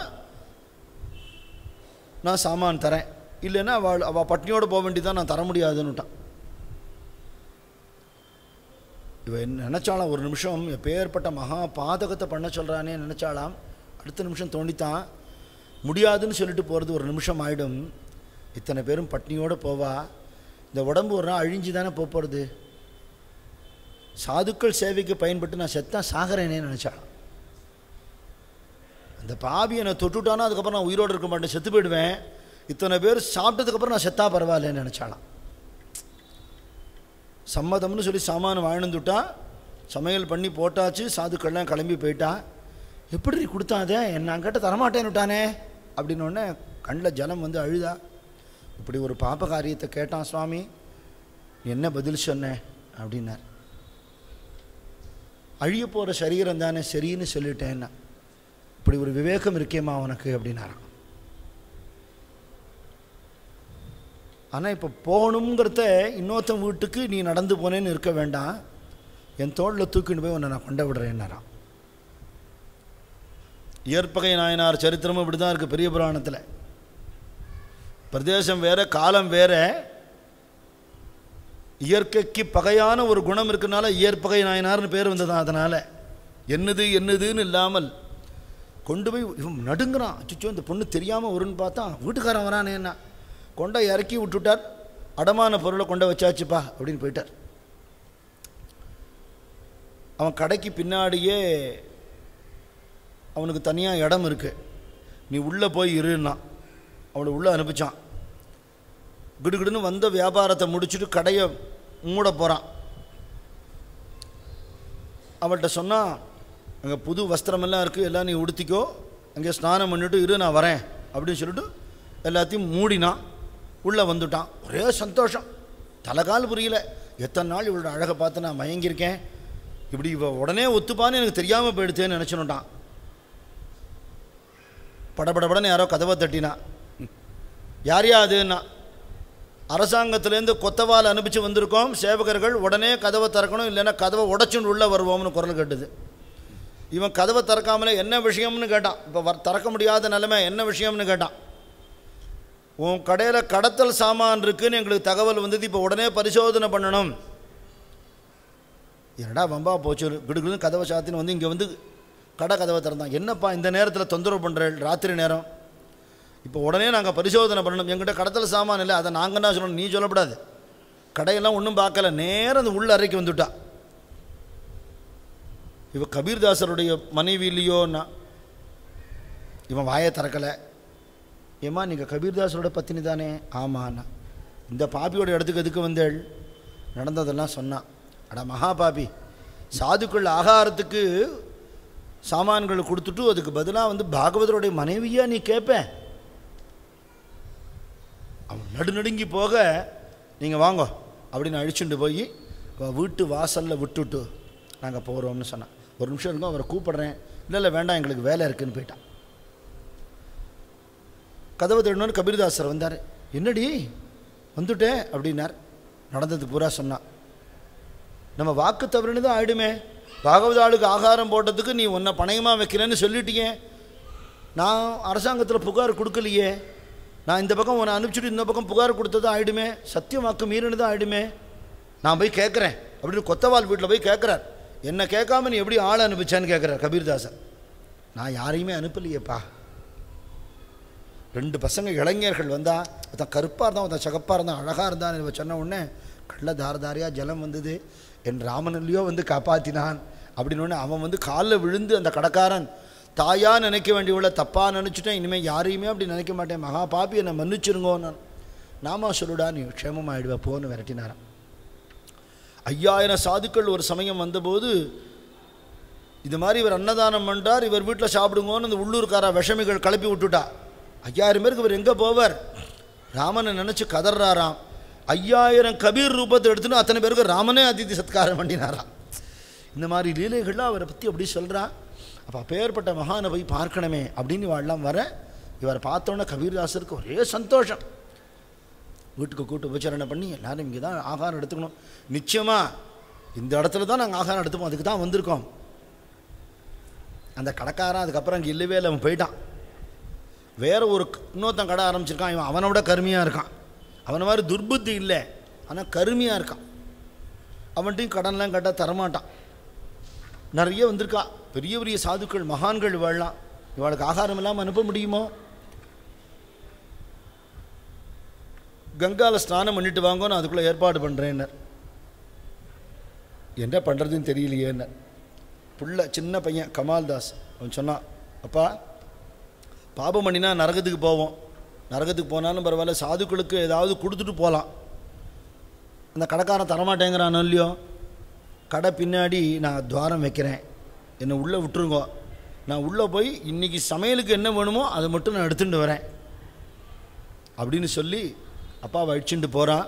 நான் சாமான் தரேன் இல்லைன்னா அவள் அவள் பட்னியோடு போக வேண்டியதான் நான் தர முடியாதுன்னுட்டான் இவ என்ன நினச்சாலாம் ஒரு நிமிஷம் எப்பேற்பட்ட மகா பாதகத்தை பண்ண சொல்கிறானே நினச்சாலாம் அடுத்த நிமிஷம் தோண்டித்தான் முடியாதுன்னு சொல்லிட்டு போகிறது ஒரு நிமிஷம் ஆகிடும் இத்தனை பேரும் பட்னியோடு போவா இந்த உடம்பு ஒரு நாள் அழிஞ்சு தானே போக போகிறது சாதுக்கள் சேவைக்கு பயன்பட்டு நான் செத்தா சாகிறேனே நினச்சாலாம் அந்த பாவி என்னை தொட்டுட்டானா அதுக்கப்புறம் நான் உயிரோடு இருக்க மாட்டேன் செத்து போயிடுவேன் இத்தனை பேர் சாப்பிட்டதுக்கப்புறம் நான் செத்தா பரவாயில்லன்னு நினச்சாலாம் சம்மதம்னு சொல்லி சாமான் வாழ்ந்துட்டா சமையல் பண்ணி போட்டாச்சு சாதுக்கள்லாம் கிளம்பி போயிட்டா எப்படி கொடுத்தாதே என்ன அங்கிட்ட தரமாட்டேன்னுட்டானே அப்படின்னோடனே கண்ணில் ஜலம் வந்து அழுதா இப்படி ஒரு பாப்ப காரியத்தை கேட்டான் சுவாமி நீ என்ன பதில் சொன்ன அப்படின்னார் அழிய போகிற சரீரம் தானே சரின்னு சொல்லிட்டேன்னா இப்படி ஒரு விவேகம் இருக்கேம்மா உனக்கு அப்படின்னாராம் ஆனால் இப்போ போகணுங்கிறத இன்னொருத்தன் வீட்டுக்கு நீ நடந்து போனேன்னு இருக்க வேண்டாம் என் தோளில் தூக்கிட்டு போய் உன்னை நான் கொண்ட விடுறேன்னாராம் இயற்பகை நாயனார் சரித்திரமும் இப்படி தான் இருக்குது பெரிய புராணத்தில் பிரதேசம் வேற காலம் வேற இயற்கைக்கு பகையான ஒரு குணம் இருக்கனால இயற்பகை நாயனார்னு பேர் வந்ததான் அதனால் என்னது என்னதுன்னு இல்லாமல் கொண்டு போய் இவன் நடுங்குறான் அச்சோ இந்த பொண்ணு தெரியாமல் வரும்னு பார்த்தா வீட்டுக்காரன் வரானேன்னா கொண்டை இறக்கி விட்டுட்டார் அடமான பொருளை கொண்ட வச்சாச்சுப்பா அப்படின்னு போயிட்டார் அவன் கடைக்கு பின்னாடியே அவனுக்கு தனியாக இடம் இருக்கு நீ உள்ளே போய் இருன்னா அவளை உள்ளே அனுப்பிச்சான் கிடுகிடுன்னு வந்த வியாபாரத்தை முடிச்சுட்டு கடையை மூட போகிறான் அவள்கிட்ட சொன்னால் அங்கே புது வஸ்திரமெல்லாம் இருக்குது எல்லாம் நீ உடுத்திக்கோ அங்கே ஸ்நானம் பண்ணிட்டு இரு நான் வரேன் அப்படின்னு சொல்லிட்டு எல்லாத்தையும் மூடினான் உள்ளே வந்துட்டான் ஒரே சந்தோஷம் தலைகால் புரியல எத்தனை நாள் இவளோட அழகை பார்த்து நான் மயங்கியிருக்கேன் இப்படி இவ உடனே ஒத்துப்பான்னு எனக்கு தெரியாமல் போயிடுத்தேன்னு நினச்சுனுட்டான் படபடபடன்னு யாரோ கதவை தட்டினா யார் யா அதுன்னா அரசாங்கத்திலேருந்து கொத்தவால் அனுப்பிச்சு வந்திருக்கோம் சேவகர்கள் உடனே கதவை திறக்கணும் இல்லைன்னா கதவை உடச்சுன்னு உள்ளே வருவோம்னு குரல் கேட்டுது இவன் கதவை திறக்காமலே என்ன விஷயம்னு கேட்டான் இப்போ வர் திறக்க முடியாத நிலைமை என்ன விஷயம்னு கேட்டான் உன் கடையில் கடத்தல் சாமான் இருக்குன்னு எங்களுக்கு தகவல் வந்தது இப்போ உடனே பரிசோதனை பண்ணணும் என்னடா வம்பா போச்சு கிடுகிடுன்னு கதவை சாத்தின்னு வந்து இங்கே வந்து கடை கதவை திறந்தான் என்னப்பா இந்த நேரத்தில் தொந்தரவு பண்ணுறேன் ராத்திரி நேரம் இப்போ உடனே நாங்கள் பரிசோதனை பண்ணணும் எங்கிட்ட கடத்தல் சாமான் இல்லை அதை நாங்கள் என்ன சொல்லணும் நீ சொல்லக்கூடாது கடையெல்லாம் ஒன்றும் பார்க்கல நேரம் அந்த உள்ள அறைக்கு வந்துட்டா இவ கபீர்தாசருடைய மனைவி இல்லையோன்னா இவன் வாயை திறக்கலை ஏம்மா நீங்கள் கபீர்தாசரோட பத்தினி தானே ஆமாண்ணா இந்த பாப்பியோட இடத்துக்கு எதுக்கு வந்தேள் நடந்ததெல்லாம் சொன்னான் அட மகா பாபி சாதுக்கள் ஆகாரத்துக்கு சாமான்களை கொடுத்துட்டு அதுக்கு பதிலாக வந்து பாகவதருடைய மனைவியா நீ கேட்பேன் அவன் நடுநடுங்கி போக நீங்கள் வாங்க அப்படின்னு அழிச்சுட்டு போய் வீட்டு வாசலில் விட்டுட்டு நாங்கள் போகிறோம்னு சொன்னான் ஒரு நிமிஷம் இருக்கும் அவரை கூப்பிடுறேன் இல்லை இல்லை வேண்டாம் எங்களுக்கு வேலை இருக்குன்னு போயிட்டான் கதவை திறனோன்னு கபீர்தாசர் வந்தார் என்னடி வந்துட்டேன் அப்படின்னார் நடந்தது பூரா சொன்னான் நம்ம வாக்கு தவறுனு தான் ஆயிடுமே பாகவதாளுக்கு ஆகாரம் போட்டதுக்கு நீ உன்னை பணயமாக வைக்கிறேன்னு சொல்லிட்டியே நான் அரசாங்கத்தில் புகார் கொடுக்கலையே நான் இந்த பக்கம் உன்னை அனுப்பிச்சிட்டு இந்த பக்கம் புகார் கொடுத்தது ஆயிடுமே சத்தியம் வாக்கு மீறினு தான் ஆயிடுமே நான் போய் கேட்குறேன் அப்படின்னு கொத்தவால் வீட்டில் போய் கேட்குறார் என்ன கேட்காம நீ எப்படி ஆளை அனுப்பிச்சான்னு கேட்குறார் கபீர்தாசன் நான் யாரையுமே அனுப்பலையேப்பா ரெண்டு பசங்க இளைஞர்கள் வந்தா ஒருத்தன் கருப்பாக இருந்தான் ஒருத்தன் சகப்பாக இருந்தான் அழகாக இருந்தான் இவ சொன்ன உடனே கள்ள தார தாரையாக ஜலம் வந்தது என் ராமனிலையோ வந்து காப்பாற்றினான் அப்படின்னு உடனே அவன் வந்து காலில் விழுந்து அந்த கடைக்காரன் தாயா நினைக்க வேண்டியவள தப்பாக நினச்சிட்டேன் இனிமேல் யாரையுமே அப்படி நினைக்க மாட்டேன் மகா பாப்பி என்னை மன்னிச்சிருங்கோ நான் நாமா சொல்லுடா நீ க்ஷேமமாயிடுவ போன்னு விரட்டினாராம் ஐயாயிரம் சாதுக்கள் ஒரு சமயம் வந்தபோது இது மாதிரி இவர் அன்னதானம் பண்ணார் இவர் வீட்டில் சாப்பிடுங்கன்னு இந்த உள்ளூர்கார விஷமிகள் கிளப்பி விட்டுட்டா ஐயாயிரம் பேருக்கு இவர் எங்கே போவார் ராமனை நினச்சி கதறாராம் ஐயாயிரம் கபீர் ரூபத்தை எடுத்துன்னு அத்தனை பேருக்கு ராமனே அதிதி சத்காரம் பண்ணினாராம் இந்த மாதிரி லீலைகள்லாம் அவரை பற்றி அப்படி சொல்கிறான் அப்போ அப்பேற்பட்ட மகானை போய் பார்க்கணுமே அப்படின்னு இவாள்லாம் வர இவரை பார்த்தோன்னே கபீர்தாசருக்கு ஒரே சந்தோஷம் வீட்டுக்கு கூட்டு உபச்சாரணை பண்ணி எல்லாரும் இங்கே தான் ஆகாரம் எடுத்துக்கணும் நிச்சயமாக இந்த இடத்துல தான் நாங்கள் ஆகாரம் எடுத்துப்போம் அதுக்கு தான் வந்திருக்கோம் அந்த கடைக்காரன் அதுக்கப்புறம் அங்கே இல்லவே இல்லை அவன் போயிட்டான் வேற ஒரு க- இன்னொருத்தன் கடை ஆரம்பிச்சிருக்கான் இவன் அவனை விட கருமையாக இருக்கான் அவனை மாதிரி துர்புத்தி இல்லை ஆனால் கருமையாக இருக்கான் அவன்கிட்டையும் கடன்லாம் கேட்டால் தரமாட்டான் நிறைய வந்திருக்கா பெரிய பெரிய சாதுக்கள் மகான்கள் வாழலாம் இவளுக்கு ஆகாரம் இல்லாமல் அனுப்ப முடியுமோ கங்கால ஸ்நானம் பண்ணிட்டு வாங்கோ நான் அதுக்குள்ளே ஏற்பாடு பண்ணுறேன்னர் என்ன பண்ணுறதுன்னு தெரியலையேன்னர் புள்ள சின்ன பையன் கமால்தாஸ் அவன் சொன்னான் அப்பா பாபம் பண்ணினா நரகத்துக்கு போவோம் நரகத்துக்கு போனாலும் பரவாயில்ல சாதுக்களுக்கு ஏதாவது கொடுத்துட்டு போகலாம் அந்த கடைக்காரன் தரமாட்டேங்கிறானோ இல்லையோ கடை பின்னாடி நான் துவாரம் வைக்கிறேன் என்னை உள்ளே விட்டுருங்கோ நான் உள்ளே போய் இன்னைக்கு சமையலுக்கு என்ன வேணுமோ அதை மட்டும் நான் எடுத்துகிட்டு வரேன் அப்படின்னு சொல்லி அப்பாவை அழிச்சுட்டு போகிறான்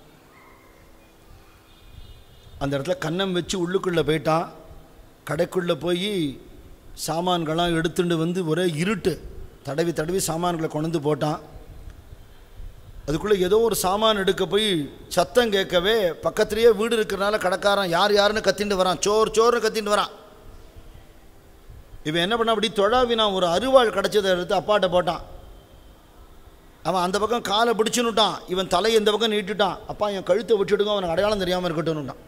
அந்த இடத்துல கன்னம் வச்சு உள்ளுக்குள்ளே போயிட்டான் கடைக்குள்ளே போய் சாமான்கள்லாம் எடுத்துட்டு வந்து ஒரே இருட்டு தடவி தடவி சாமான்களை கொண்டு வந்து போட்டான் அதுக்குள்ளே ஏதோ ஒரு சாமான் எடுக்க போய் சத்தம் கேட்கவே பக்கத்துலேயே வீடு இருக்கிறனால கடைக்காரன் யார் யாருன்னு கத்திட்டு வரான் சோர் சோர்னு கத்திட்டு வரான் இவன் என்ன பண்ணா அப்படி தொழாவினான் ஒரு அருவாள் கிடச்சதை எடுத்து அப்பாட்ட போட்டான் அவன் அந்த பக்கம் காலை பிடிச்சுன்னுட்டான் இவன் தலையை இந்த பக்கம் நீட்டுட்டான் அப்பா என் கழுத்தை விட்டுடுங்க அவனுக்கு அடையாளம் தெரியாமல் இருக்கட்டும்னுட்டான்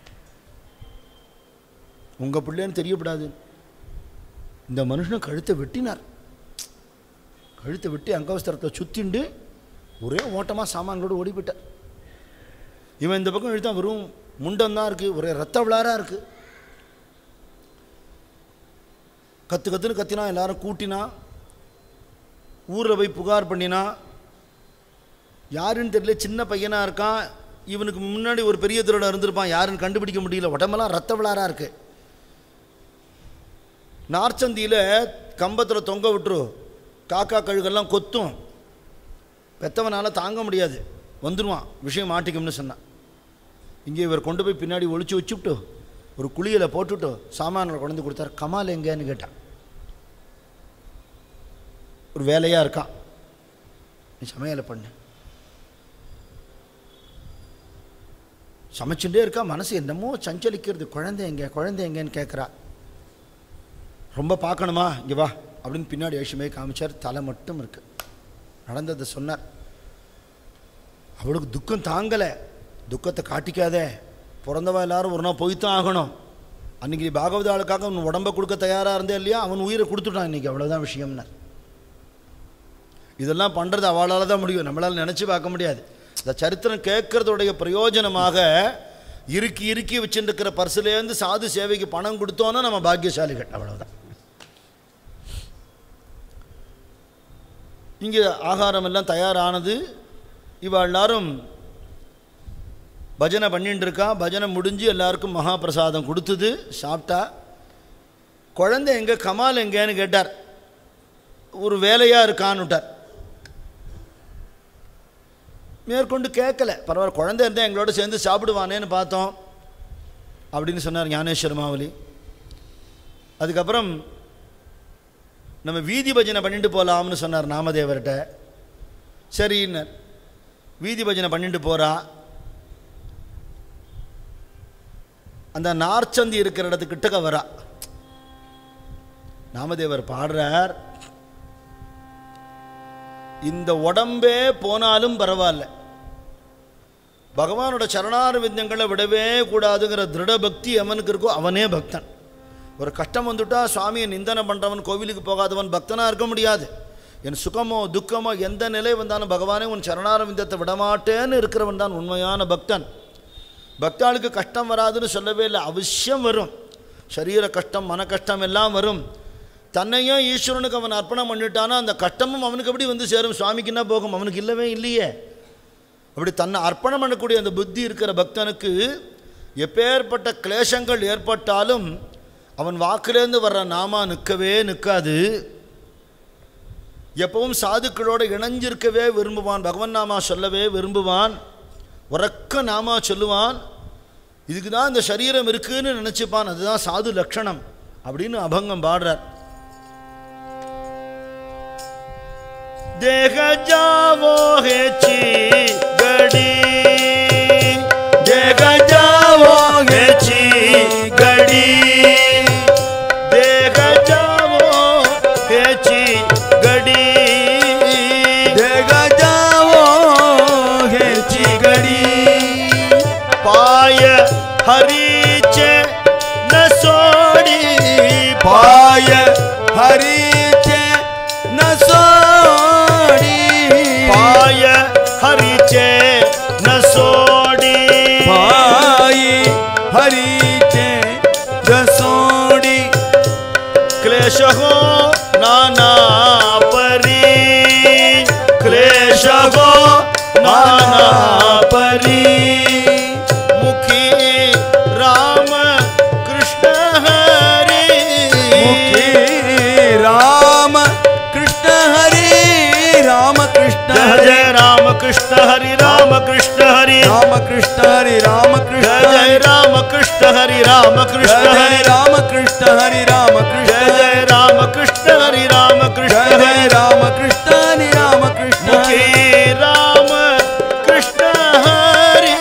உங்கள் பிள்ளைன்னு தெரியப்படாது இந்த மனுஷன் கழுத்தை வெட்டினார் கழுத்தை வெட்டி அங்கவஸ்திரத்தை சுத்திண்டு ஒரே ஓட்டமாக சாமான்களோடு ஓடி போயிட்டார் இவன் இந்த பக்கம் இழுத்தான் வெறும் முண்டம் தான் இருக்குது ஒரே ரத்த விளாராக இருக்குது கத்து கத்துன்னு கத்தினா எல்லாரும் கூட்டினா ஊரில் போய் புகார் பண்ணினா யாருன்னு தெரியல சின்ன பையனாக இருக்கான் இவனுக்கு முன்னாடி ஒரு பெரிய திருடன் இருந்திருப்பான் யாருன்னு கண்டுபிடிக்க முடியல உடம்பெல்லாம் ரத்த விளாராக இருக்கு நார்ச்சந்தியில் கம்பத்தில் தொங்க விட்டுரு காக்கா கழுகெல்லாம் கொத்தும் பெத்தவனால் தாங்க முடியாது வந்துடுவான் விஷயம் மாட்டிக்கும்னு சொன்னான் இங்கே இவர் கொண்டு போய் பின்னாடி ஒளிச்சு வச்சுவிட்டு ஒரு குளியலை போட்டுவிட்டு சாமான்களை கொண்டு வந்து கொடுத்தார் கமால் எங்கேன்னு கேட்டான் ஒரு வேலையாக இருக்கான் நீ சமையலை பண்ணு சமைச்சுட்டே இருக்கா மனசு என்னமோ சஞ்சலிக்கிறது குழந்தை எங்க குழந்தை எங்கன்னு கேட்குறா ரொம்ப பார்க்கணுமா இங்கே வா அப்படின்னு பின்னாடி ஏஷுமே காமிச்சார் தலை மட்டும் இருக்கு நடந்ததை சொன்னார் அவளுக்கு துக்கம் தாங்கலை துக்கத்தை காட்டிக்காதே பிறந்தவா எல்லாரும் ஒரு நாள் போய்த்தான் ஆகணும் அன்றைக்கி பாகவத ஆளுக்காக அவன் உடம்பை கொடுக்க தயாராக இருந்தே இல்லையா அவன் உயிரை கொடுத்துட்டான் இன்றைக்கி அவ்வளோதான் விஷயம்னார் இதெல்லாம் பண்ணுறது அவளால் தான் முடியும் நம்மளால் நினச்சி பார்க்க முடியாது இந்த சரித்திரம் கேட்கறதுடைய பிரயோஜனமாக இறுக்கி இறுக்கி வச்சுருக்கிற பர்சுலேருந்து சாது சேவைக்கு பணம் கொடுத்தோன்னா நம்ம பாக்கியசாலிகள் அவ்வளவுதான் இங்கே ஆகாரம் எல்லாம் தயாரானது இவ எல்லாரும் பஜனை பண்ணிட்டு இருக்கா பஜனை முடிஞ்சு எல்லாருக்கும் மகாபிரசாதம் கொடுத்தது சாப்பிட்டா குழந்தை எங்கே கமால் எங்கேன்னு கேட்டார் ஒரு வேலையாக இருக்கான்னுட்டார் மேற்கொண்டு கேட்கல பரவாயில்ல குழந்தை இருந்தால் எங்களோட சேர்ந்து சாப்பிடுவானேன்னு பார்த்தோம் அப்படின்னு சொன்னார் ஞானேஸ்வர மாவலி அதுக்கப்புறம் நம்ம வீதி பஜனை பண்ணிட்டு போகலாம்னு சொன்னார் நாமதேவர்கிட்ட சரின்னார் வீதி பஜனை பண்ணிட்டு போகிறா அந்த நார்ச்சந்தி இருக்கிற இடத்துக்கிட்டக்க வரா நாமதேவர் பாடுறார் இந்த உடம்பே போனாலும் பரவாயில்ல பகவானோட சரணார விந்தங்களை விடவே கூடாதுங்கிற திருட பக்தி அவனுக்கு இருக்கோ அவனே பக்தன் ஒரு கஷ்டம் வந்துட்டா சுவாமியை நிந்தனை பண்ணுறவன் கோவிலுக்கு போகாதவன் பக்தனாக இருக்க முடியாது என் சுகமோ துக்கமோ எந்த நிலை வந்தாலும் பகவானே உன் சரணார விந்தத்தை விடமாட்டேன்னு இருக்கிறவன் தான் உண்மையான பக்தன் பக்தாளுக்கு கஷ்டம் வராதுன்னு சொல்லவே இல்லை அவசியம் வரும் சரீர கஷ்டம் மன கஷ்டம் எல்லாம் வரும் தன்னையும் ஈஸ்வரனுக்கு அவன் அர்ப்பணம் பண்ணிட்டானா அந்த கஷ்டமும் அவனுக்கு எப்படி வந்து சேரும் சுவாமிக்கு என்ன போகும் அவனுக்கு இல்லவே இல்லையே அப்படி தன்னை அர்ப்பணம் பண்ணக்கூடிய அந்த புத்தி இருக்கிற பக்தனுக்கு எப்பேற்பட்ட கிளேசங்கள் ஏற்பட்டாலும் அவன் வாக்குலேருந்து வர்ற நாமா நிற்கவே நிற்காது எப்பவும் சாதுக்களோடு இணைஞ்சிருக்கவே விரும்புவான் பகவன் நாமா சொல்லவே விரும்புவான் உறக்க நாமா சொல்லுவான் இதுக்கு தான் இந்த சரீரம் இருக்குன்னு நினச்சிப்பான் அதுதான் சாது லட்சணம் அப்படின்னு அபங்கம் பாடுறார் देह जावो है ची गड़ी देह जावो है ची गड़ी देह जावो है ची गड़ी देग जाओ हे चिगड़ी पाय हरीचे न सोड़ी पाय हरी चे न सोड़ी पाय हरीचे न सोड़ी पाई हरी चे जसोड़ी क्लेश हो नाना परी क्लेश हो नाना परी मुखी राम कृष्ण हरि मुखी राम कृष्ण हरी राम कृष्ण जय हरी जय राम कृष्ण हरि राम कृष्ण हरि राम कृष्ण हरी राम जय कृष्ण जय हरी राम कृष्ण हरि राम कृष्ण जय हरि जय राम कृष्ण हरी राम कृष्ण जय जय राम कृष्ण हरि राम कृष्ण जय हरि जय राम कृष्ण हरी राम कृष्ण हरी मुखी राम कृष्ण हरि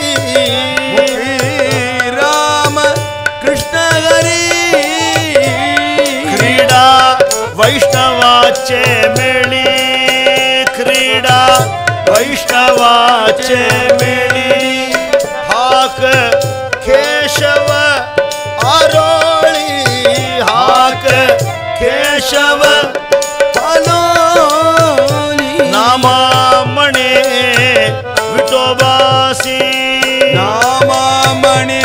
मुखी राम कृष्ण हरी क्रीडा वैष्णवाचे मेळी क्रीडा वैष्णवाचे मेळी हाक केशव आरोळी हाक केशव पालोनी नामा म्हणे विठोबासी नामा मणे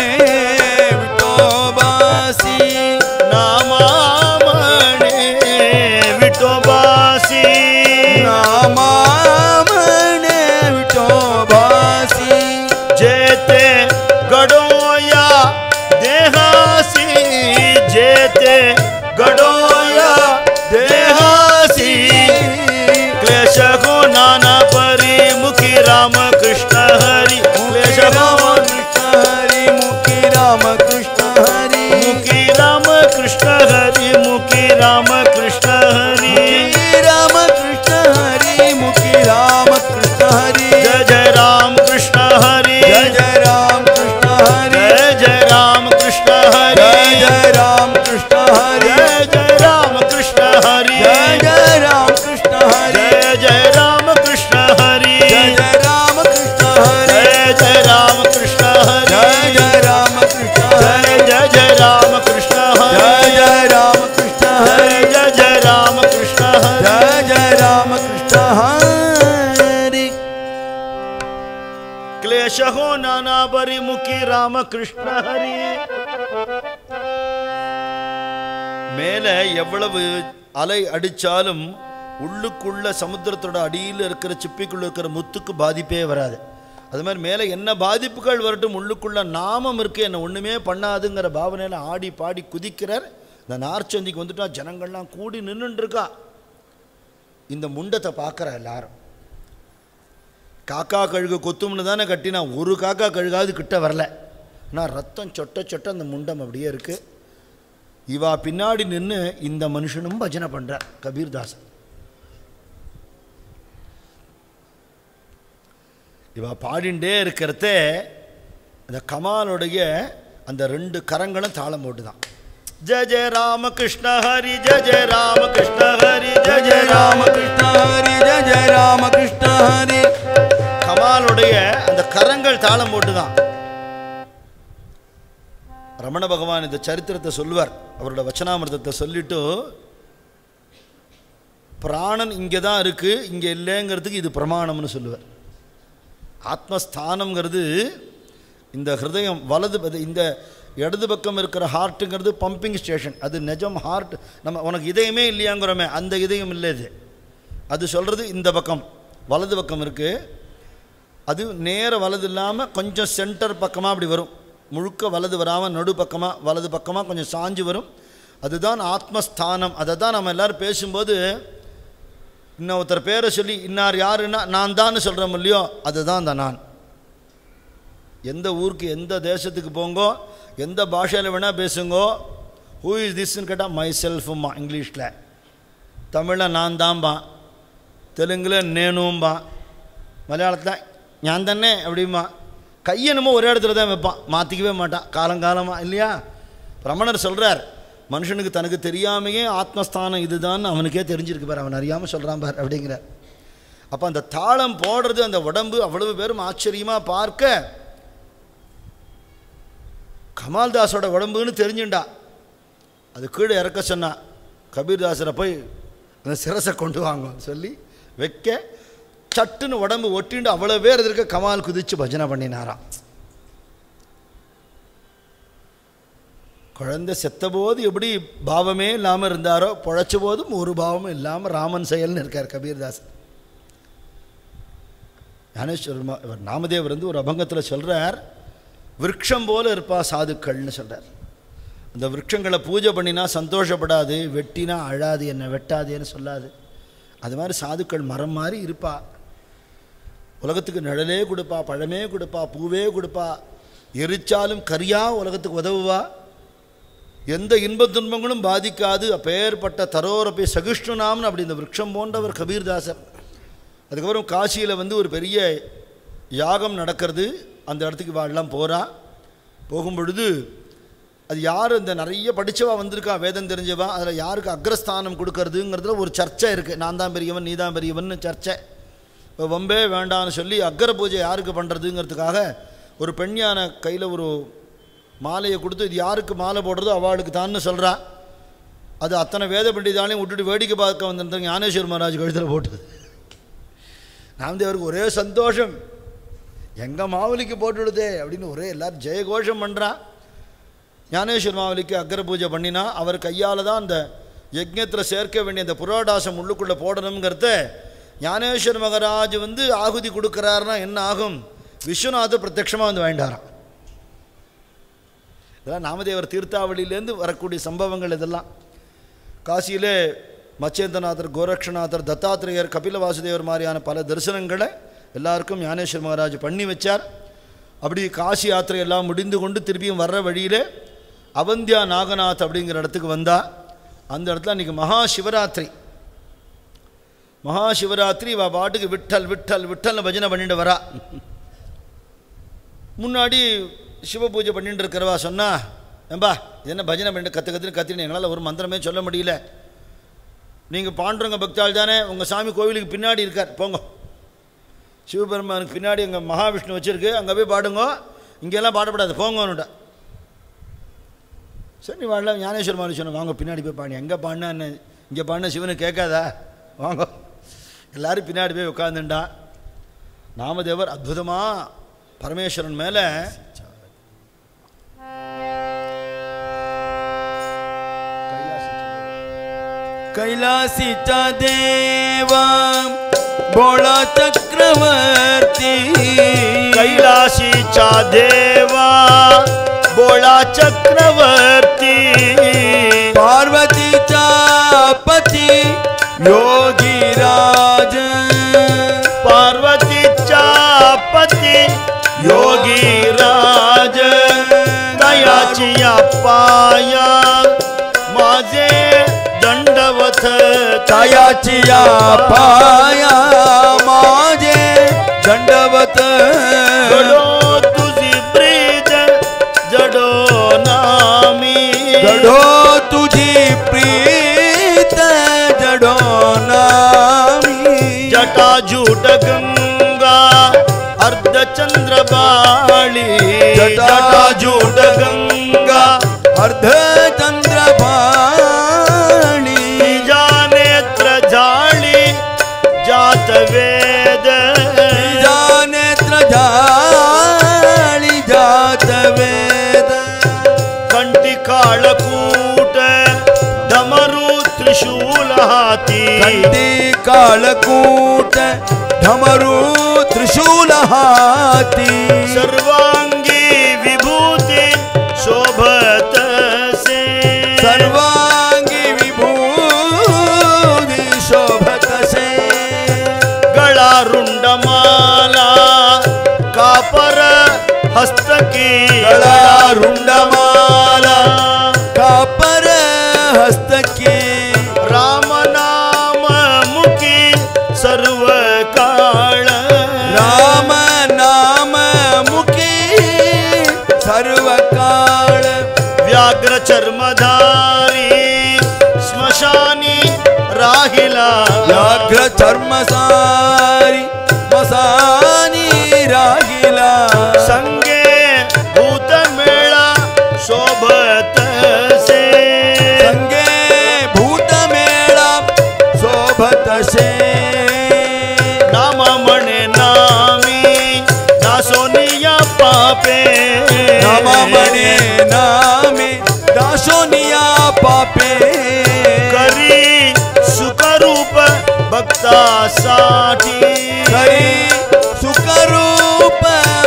विठोबासी नामा म्हणे विठोबासी नामा मणे विठोबासी जेते गडोया देहासी जेते गडोया देहासी क्लेश हो नाना परी मुखी राम कृष्ण हरी क्लेश हो कृष्ण हरी मुखी राम कृष्ण हरी मुखी राम कृष्ण हरी मुखी राम कृष्ण हरी मुखी राम कृष्ण हरी मुखी राम कृष्ण हरी जय जय राम कृष्ण हरी जय जय राम कृष्ण हरी जय जय राम कृष्ण जय हरी जय राम कृष्ण हरी जय जय राम कृष्ण हरि जय जय राम कृष्ण हरी जय जय राम कृष्ण हरि जय जय राम कृष्ण हरी जय जय राम कृष्ण हरि जय जय राम कृष्ण हरी जय जय राम कृष्ण हरि जय जय राम कृष्ण हरी जय जय राम कृष्ण हरि जय जय राम कृष्ण हरी क्लेश हो नाना बरी मुखी राम कृष्ण हरि மேலே எவ்வளவு அலை அடித்தாலும் உள்ளுக்குள்ள சமுத்திரத்தோட அடியில் இருக்கிற சிப்பிக்குள்ள இருக்கிற முத்துக்கு பாதிப்பே வராது அது மாதிரி மேலே என்ன பாதிப்புகள் வரட்டும் உள்ளுக்குள்ள நாமம் இருக்கு என்ன ஒன்றுமே பண்ணாதுங்கிற பாவனையில் ஆடி பாடி குதிக்கிறார் இந்த நார்ச்சந்திக்கு வந்துட்டா ஜனங்கள்லாம் கூடி நின்றுட்டு இருக்கா இந்த முண்டத்தை பார்க்குற எல்லாரும் காக்கா கழுகு கொத்தும்னு தானே கட்டினா ஒரு காக்கா கழுகாவது கிட்ட வரல ஆனால் ரத்தம் சொட்ட சொட்ட அந்த முண்டம் அப்படியே இருக்குது இவா பின்னாடி நின்று இந்த மனுஷனும் பஜனை பண்றார் கபீர்தாசன் இவ பாடிண்டே இருக்கிறத அந்த கமாலுடைய அந்த ரெண்டு கரங்களும் தாளம் போட்டுதான் ஜெய ஜெய ராமகிருஷ்ண ஹரி ஜெய ஜெய ராமகிருஷ்ண ஹரி ஜெய जय ஜெய जय राम कृष्ण हरि जय जय राम कृष्ण हरि கமாலுடைய அந்த கரங்கள் தாளம் போட்டுதான் ரமண பகவான் இந்த சரித்திரத்தை சொல்லுவார் அவரோட வச்சனாமிர்தத்தை சொல்லிட்டு பிராணன் இங்கே தான் இருக்கு இங்கே இல்லைங்கிறதுக்கு இது பிரமாணம்னு சொல்லுவார் ஆத்மஸ்தானம்ங்கிறது இந்த ஹிருதயம் வலது பத- இந்த இடது பக்கம் இருக்கிற ஹார்ட்டுங்கிறது பம்பிங் ஸ்டேஷன் அது நிஜம் ஹார்ட் நம்ம உனக்கு இதயமே இல்லையாங்கிறோமே அந்த இதயம் இல்லை இது அது சொல்கிறது இந்த பக்கம் வலது பக்கம் இருக்குது அது நேர வலது இல்லாமல் கொஞ்சம் சென்டர் பக்கமாக அப்படி வரும் முழுக்க வலது வராமல் நடு பக்கமாக வலது பக்கமாக கொஞ்சம் சாஞ்சு வரும் அதுதான் ஆத்மஸ்தானம் அதை தான் நம்ம எல்லோரும் பேசும்போது இன்னொருத்தர் பேரை சொல்லி இன்னார் யாருன்னா நான் தான் சொல்கிறோம் இல்லையோ அதுதான் அந்த நான் எந்த ஊருக்கு எந்த தேசத்துக்கு போங்கோ எந்த பாஷையில் வேணால் பேசுங்கோ ஹூ இஸ் திஸ்ன்னு கேட்டால் மை செல்ஃபும்மா இங்கிலீஷில் தமிழில் நான் தான்பா தெலுங்கில் நேனும்பா மலையாளத்தில் ஞான் தானே அப்படிம்பா கையெனமோ ஒரே இடத்துல தான் வைப்பான் மாற்றிக்கவே மாட்டான் காலங்காலமாக இல்லையா ரமணர் சொல்கிறார் மனுஷனுக்கு தனக்கு தெரியாமையே ஆத்மஸ்தானம் இதுதான் அவனுக்கே தெரிஞ்சிருக்கு பார் அவன் அறியாமல் சொல்கிறான் பார் அப்படிங்கிறார் அப்போ அந்த தாளம் போடுறது அந்த உடம்பு அவ்வளவு பேரும் ஆச்சரியமாக பார்க்க கமால்தாஸோட உடம்புன்னு தெரிஞ்சுண்டா அது கீழே இறக்க சொன்னா கபீர்தாசரை போய் அந்த சிரசை கொண்டு வாங்க சொல்லி வைக்க சட்டுன்னு உடம்பு ஒட்டிண்டு அவ்வளோ பேர் இருக்க கமால் குதிச்சு பஜனை பண்ணினாராம் குழந்தை செத்தபோது எப்படி பாவமே இல்லாமல் இருந்தாரோ பொழைச்ச போதும் ஒரு பாவமும் இல்லாமல் ராமன் செயல்னு இருக்கார் கபீர்தாஸ் ஞானேஸ்வரர் மா- இவர் நாமதேவர் வந்து ஒரு அபங்கத்தில் சொல்கிறார் விருட்சம் போல இருப்பா சாதுக்கள்னு சொல்கிறார் அந்த விருட்சங்களை பூஜை பண்ணினா சந்தோஷப்படாது வெட்டினா அழாது என்னை வெட்டாதேன்னு சொல்லாது அது மாதிரி சாதுக்கள் மரம் மாதிரி இருப்பா உலகத்துக்கு நிழலே கொடுப்பா பழமே கொடுப்பா பூவே கொடுப்பா எரிச்சாலும் கரியா உலகத்துக்கு உதவுவா எந்த இன்பத் துன்பங்களும் பாதிக்காது அப்பேற்பட்ட தரோரப்பை சகிஷ்ணுனாம்னு அப்படி இந்த விருட்சம் போன்றவர் கபீர்தாசர் அதுக்கப்புறம் காசியில் வந்து ஒரு பெரிய யாகம் நடக்கிறது அந்த இடத்துக்கு வாழலாம் போகிறா போகும் பொழுது அது யார் இந்த நிறைய படித்தவா வந்திருக்கா வேதம் தெரிஞ்சவா அதில் யாருக்கு அக்ரஸ்தானம் கொடுக்கறதுங்கிறதுல ஒரு சர்ச்சை இருக்குது நான் தான் பெரியவன் நீ தான் பெரியவன் சர்ச்சை இப்போ வம்பே வேண்டாம்னு சொல்லி அக்கர பூஜை யாருக்கு பண்ணுறதுங்கிறதுக்காக ஒரு பெண் யானை கையில் ஒரு மாலையை கொடுத்து இது யாருக்கு மாலை போடுறதோ அவளுக்கு தான்னு சொல்கிறா அது அத்தனை வேத பண்டிதாலையும் விட்டுட்டு வேடிக்கை பார்க்க வந்திருந்த ஞானேஸ்வர் மகாராஜ் கழுத்தில் போட்டுது நாமதேவருக்கு ஒரே சந்தோஷம் எங்கள் மாவலிக்கு போட்டுடுதே அப்படின்னு ஒரே எல்லாரும் ஜெயகோஷம் பண்ணுறா ஞானேஸ்வர் மாவலிக்கு அக்கர பூஜை பண்ணினா அவர் கையால் தான் அந்த யஜ்ஞத்தில் சேர்க்க வேண்டிய அந்த புரோடாசம் உள்ளுக்குள்ளே போடணுங்கிறத ஞானேஸ்வர் மகராஜ் வந்து ஆகுதி கொடுக்குறாருன்னா என்ன ஆகும் விஸ்வநாதர் பிரத்யட்சமாக வந்து வேண்டாராம் இதெல்லாம் நாமதேவர் தீர்த்தாவளியிலேருந்து வரக்கூடிய சம்பவங்கள் இதெல்லாம் காசியிலே மச்சேந்திரநாதர் கோரக்ஷநாதர் தத்தாத்திரேயர் கபில வாசுதேவர் மாதிரியான பல தரிசனங்களை எல்லாருக்கும் ஞானேஸ்வர் மகாராஜ் பண்ணி வச்சார் அப்படி காசி யாத்திரை எல்லாம் முடிந்து கொண்டு திருப்பியும் வர்ற வழியில் அவந்தியா நாகநாத் அப்படிங்கிற இடத்துக்கு வந்தா அந்த இடத்துல அன்றைக்கி மகா சிவராத்திரி மகா சிவராத்திரி இவ பாட்டுக்கு விட்டல் விட்டல் விட்டல்னு பஜனை பண்ணிட்டு வரா முன்னாடி சிவ பூஜை பண்ணிட்டு இருக்கிறவா சொன்னா ஏம்பா இது என்ன பஜனை பண்ணிட்டு கற்று கற்றுன்னு கத்தின்னு எங்களால் ஒரு மந்திரமே சொல்ல முடியல நீங்கள் பாண்டுறங்க பக்தாள் தானே உங்கள் சாமி கோவிலுக்கு பின்னாடி இருக்கார் போங்க சிவபெருமானுக்கு பின்னாடி எங்கள் மகாவிஷ்ணு வச்சுருக்கு அங்கே போய் பாடுங்க இங்கெல்லாம் பாடப்படாது போங்கன்னுட்ட சரி நீ வாழல ஞானேஸ்வர மாதிரி சொன்ன வாங்க பின்னாடி போய் பாடி எங்கே பாடினா என்ன இங்கே பாடினா சிவனுக்கு கேட்காதா வாங்க எல்லாரும் பின்னாடி போய் உட்காந்துண்டா நாமதேவர் அற்புதமாக பரமேஸ்வரன் மேலே कैलासीचा देवा बोळा चक्रवर्ती कैलाशीचा देवा बोळा चक्रवर्ती पार्वतीचा पती योगीराज पार्वतीचा पती योगी राज दयाची पाया जटाचिया पाया माझे दंडवत जडो तुझी प्रीत जडो नामी गढो तुझी प्रीत जडो नामी जटाजूट गंगा अर्धचंद्र बाळी जटाजूट गंगा अर्ध चंद्र पाणी निजा नेत्र झाळी जात वेद नेत्र जाळी जात वेद कंटी काळकूट डमरू त्रिशूल हाती कंडी काळकूट ढमरू त्रिशूल हाती सर्वांगी विभूती शोभत से सर्वांगी विभूती शोभतसे गळा रुंडमाला कापर हस्तकी गळा रुंडमाला कापर हस्तके राम नाम मुखी सर्व काळ राम नाम मुखी सर्व काळ व्याघ्र चर्मधारी स्मशानी राहिला व्याघ्र चर्मसारी मसानी रागिला संगे भूत मेळा शोभत से संगे भूत मेळा शोभतसे नाम म्हणे नामी दासोनिया पापे नाम म्हणे नामे दाशोनिया पापे करी सुखरूप भक्तासाठी हरी सुखरूप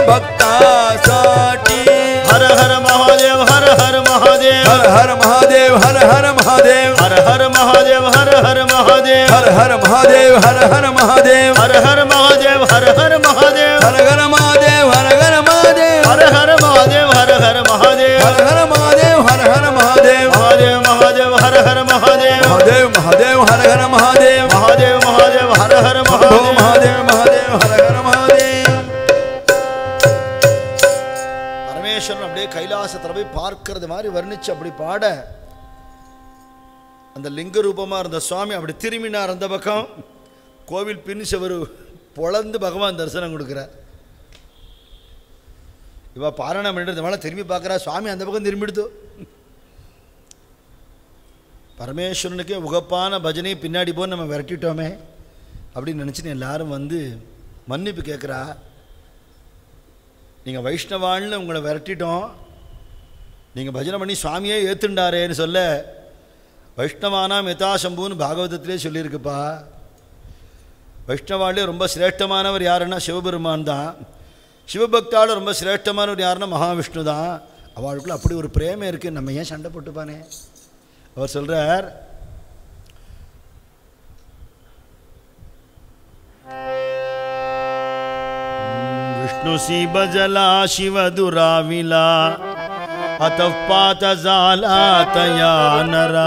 भक्तासाठी हर हर महादेव हर हर महादेव हर हर महादेव हर हर महादेव हर हर महादेव हर हर महादेव हर हर महादेव हर हर महादेव हर हर महादेव हर हर महादेव हर हर महादेव हर हर महादेव हर हर महादेव हर हर महादेव हर हर महादेव हर हर महादेव महादेव महादेव हर हर महादेव महादेव महादेव हर हर महादेव महादेव महादेव हर हर शंभो महादेव महादेव महादेव हर हर महादेव பரமேஸ்வரன் அப்படியே கைலாசத்தில் போய் பார்க்கறது மாதிரி வர்ணிச்சு அப்படி பாட அந்த லிங்க ரூபமாக இருந்த சுவாமி அப்படி திரும்பினார் அந்த பக்கம் கோவில் பின் செவரு பொளந்து பகவான் தரிசனம் கொடுக்குறார் இவ பாராயணம் பண்ணிட்டு மேலே திரும்பி பார்க்குறா சுவாமி அந்த பக்கம் திரும்பிடுதோ பரமேஸ்வரனுக்கே உகப்பான பஜனை பின்னாடி போய் நம்ம விரட்டிட்டோமே அப்படின்னு நினச்சின்னு எல்லாரும் வந்து மன்னிப்பு கேட்குறா நீங்கள் வைஷ்ணவான்னு உங்களை விரட்டிட்டோம் நீங்கள் பஜனை பண்ணி சுவாமியே ஏத்துண்டாரேன்னு சொல்ல வைஷ்ணவானாம் யதாசம்புன்னு பாகவதத்திலே சொல்லியிருக்குப்பா வைஷ்ணவாலே ரொம்ப சிரேஷ்டமானவர் யாருன்னா சிவபெருமான் தான் சிவபக்தாவில் ரொம்ப சிரேஷ்டமானவர் யாருன்னா மகாவிஷ்ணு தான் அவளுக்குள்ள அப்படி ஒரு பிரேமை இருக்குது நம்ம ஏன் சண்டை போட்டுப்பானே அவர் சொல்கிறார் विष्णुसी बजला शिवदुराविला अतः पातजाला तया नरा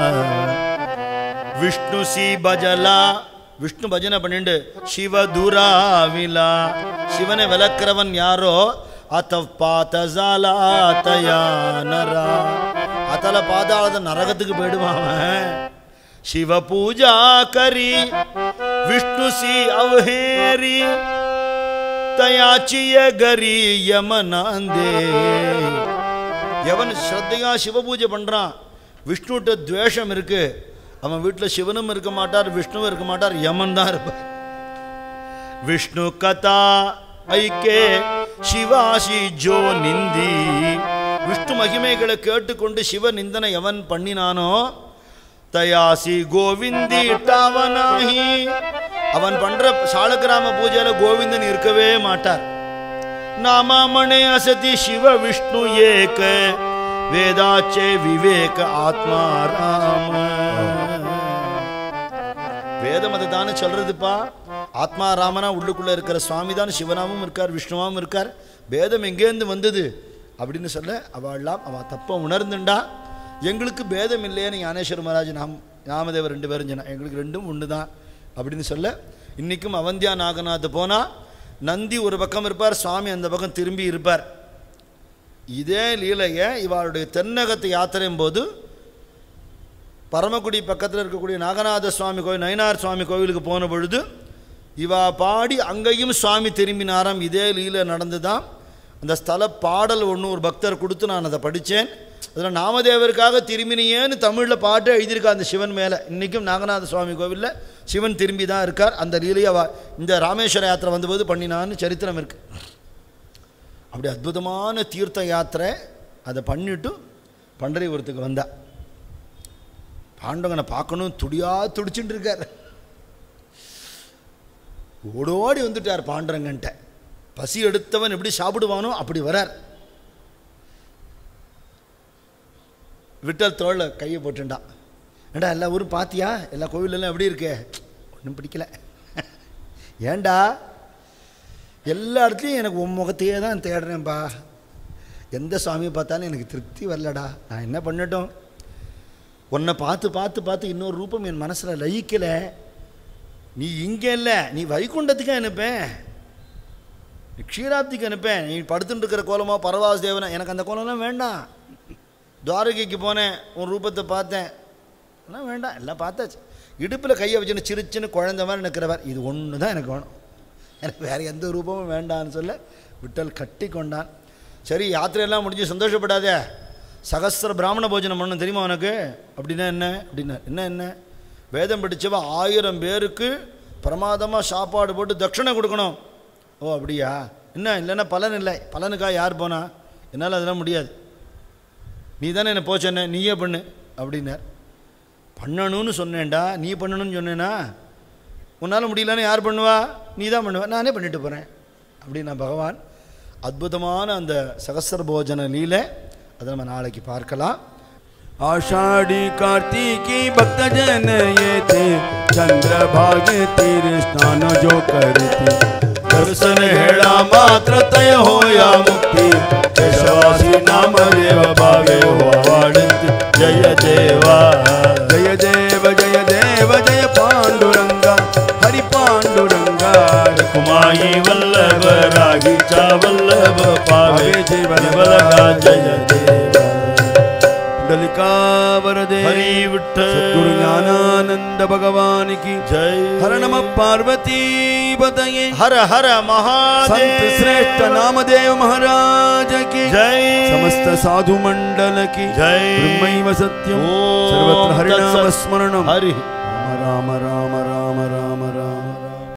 விஷ்ணுசி பஜலா விஷ்ணு பஜனை பண்ணிண்டு சிவதுராவிலா சிவனை விளக்குறவன் யாரோ அத்த பாத்தசாலா தயா நரா அத்தல பாதாளத நரகத்துக்கு போயிடுவான் அவன். ಶಿವ ಪೂಜಾ ಕರಿ ವಿಷ್ಣು ಸಿ ಅವಹೇರಿ ತಯಾಚಿಯ ಗರಿ ಯಮನಾಂದೇ எவன் ஸ்ரத்தையா சிவ பூஜை பண்ணுறான் விஷ்ணுகிட்ட துவேஷம் இருக்கு அவன் வீட்டில் சிவனும் இருக்க மாட்டார் விஷ்ணுவும் இருக்க மாட்டார் யமன் தான் இருப்பார் ವಿಷ್ಣು ಕಥಾ ಐಕೆ ಶಿವಾಶಿ ಜೋ ನಿಂದಿ விஷ்ணு மகிமைகளை கேட்டுக்கொண்டு சிவ நிந்தனை எவன் பண்ணினானோ ತಯಾಸಿ ಗೋವಿಂದಿ ಟಾವನಾಹಿ அவன் பண்ற சாலக்கிராம பூஜையில கோவிந்தன் இருக்கவே மாட்டார் ನಾಮಮಣೆ ಅಸತಿ ಶಿವ ವಿಷ್ಣು ಏಕ ವೇದಾಚೆ ವಿವೇಕ ಆತ್ಮ ರಾಮ வேதம் அதை தானே சொல்றதுப்பா ஆத்மா ராமனா உள்ளுக்குள்ள இருக்கிற சுவாமி தான் சிவனாவும் இருக்கார் விஷ்ணுவாவும் இருக்கார் பேதம் எங்கேருந்து வந்தது அப்படின்னு சொல்ல அவள்லாம் அவன் தப்ப உணர்ந்துண்டா எங்களுக்கு பேதம் இல்லைன்னு ஞானேஸ்வர மகாராஜ் நாம் நாமதேவர் ரெண்டு பேரும் சொன்னா எங்களுக்கு ரெண்டும் ஒன்று தான் அப்படின்னு சொல்ல இன்றைக்கும் அவந்தியா நாகநாத் போனால் நந்தி ஒரு பக்கம் இருப்பார் சுவாமி அந்த பக்கம் திரும்பி இருப்பார் இதே லீலையை இவளுடைய தென்னகத்து யாத்திரையும் போது பரமக்குடி பக்கத்தில் இருக்கக்கூடிய நாகநாத சுவாமி கோயில் நயினார் சுவாமி கோவிலுக்கு போன பொழுது இவா பாடி அங்கேயும் சுவாமி திரும்பினாராம் இதே லீலை நடந்து தான் அந்த ஸ்தல பாடல் ஒன்று ஒரு பக்தர் கொடுத்து நான் அதை படித்தேன் அதில் நாமதேவருக்காக திரும்பினியேன்னு தமிழில் பாட்டு எழுதியிருக்கா அந்த சிவன் மேலே இன்றைக்கும் நாகநாத சுவாமி கோவிலில் சிவன் திரும்பி தான் இருக்கார் அந்த லீலையை அவ இந்த ராமேஸ்வர யாத்திரை வந்தபோது பண்ணினான்னு சரித்திரம் இருக்குது அப்படி அற்புதமான தீர்த்த யாத்திரை அதை பண்ணிட்டு பண்டரிபுரத்துக்கு வந்தா பாண்டவனை பார்க்கணும் துடியா துடிச்சுட்டு இருக்கார் ஓடோடி வந்துட்டார் பாண்டரங்கன்ட்ட பசி எடுத்தவன் எப்படி சாப்பிடுவானோ அப்படி வரார் விட்டல் தோளில் கையை போட்டுண்டான் ஏண்டா எல்லா ஊரும் பார்த்தியா எல்லா கோவிலெல்லாம் எப்படி இருக்கே ஒன்றும் பிடிக்கல ஏண்டா எல்லா இடத்துலையும் எனக்கு உன் முகத்தையே தான் தேடுறேன்ப்பா எந்த சாமியை பார்த்தாலும் எனக்கு திருப்தி வரலடா நான் என்ன பண்ணட்டும் உன்னை பார்த்து பார்த்து பார்த்து இன்னொரு ரூபம் என் மனசில் லயிக்கலை நீ இங்கே இல்லை நீ வைகுண்டத்துக்கு அனுப்பேன் நீ க்ஷீராப்திக்கு அனுப்பேன் நீ படுத்துட்டு இருக்கிற கோலமோ பரவாஸ் தேவனா எனக்கு அந்த கோலம்லாம் வேண்டாம் துவாரகைக்கு போனேன் உன் ரூபத்தை பார்த்தேன் எல்லாம் வேண்டாம் எல்லாம் பார்த்தாச்சு இடுப்பில் கையை வச்சுன்னு சிரிச்சுன்னு குழந்த மாதிரி நிற்கிறவர் இது ஒன்று தான் எனக்கு வேணும் எனக்கு வேறு எந்த ரூபமும் வேண்டான்னு சொல்ல விட்டல் கட்டி கொண்டான் சரி யாத்திரையெல்லாம் முடிஞ்சு சந்தோஷப்படாதே சகஸ்திர பிராமண போஜனம் பண்ணணும் தெரியுமா உனக்கு அப்படின்னா என்ன அப்படின்னா என்ன என்ன வேதம் படித்தவ ஆயிரம் பேருக்கு பிரமாதமாக சாப்பாடு போட்டு தட்சிணை கொடுக்கணும் ஓ அப்படியா என்ன இல்லைன்னா பலன் இல்லை பலனுக்காக யார் போனா என்னால் அதெல்லாம் முடியாது நீ தானே என்ன போச்சென்ன நீயே பண்ணு அப்படின்னார் பண்ணணும்னு சொன்னேன்டா நீ பண்ணணும்னு சொன்னேனா உன்னால் முடியலன்னு யார் பண்ணுவா நீ தான் பண்ணுவ நானே பண்ணிட்டு போகிறேன் அப்படின்னா பகவான் அற்புதமான அந்த சகஸ்ர போஜன லீலை அதை நம்ம நாளைக்கு பார்க்கலாம் आषाढ़ी कार्तिकी भक्त जन ये थे चंद्रभाग तीर स्नान जो करते दर्शन हेड़ा मात्र तय होया मुक्ति केशवासी नाम देव भावे हो वाड़ंत जय देवा जय देव जय देव जय पांडुरंगा हरि पांडुरंगा कुमाई वल्लभ रागीचा वल्लभ पावे जीवन बलगा जय देवा दलिकावर दे हरि विठ्ठल सद्गुरु ज्ञानानंद भगवान की जय हर नम पार्वती बतये हर हर संत महादेव श्रेष्ठ नामदेव महाराज की जय समस्त साधु मंडल की जय ब्रह्मैव सत्यम ओम सर्वत्र हरिनाम तत्सत्। स्मरणम हरि राम राम राम राम राम राम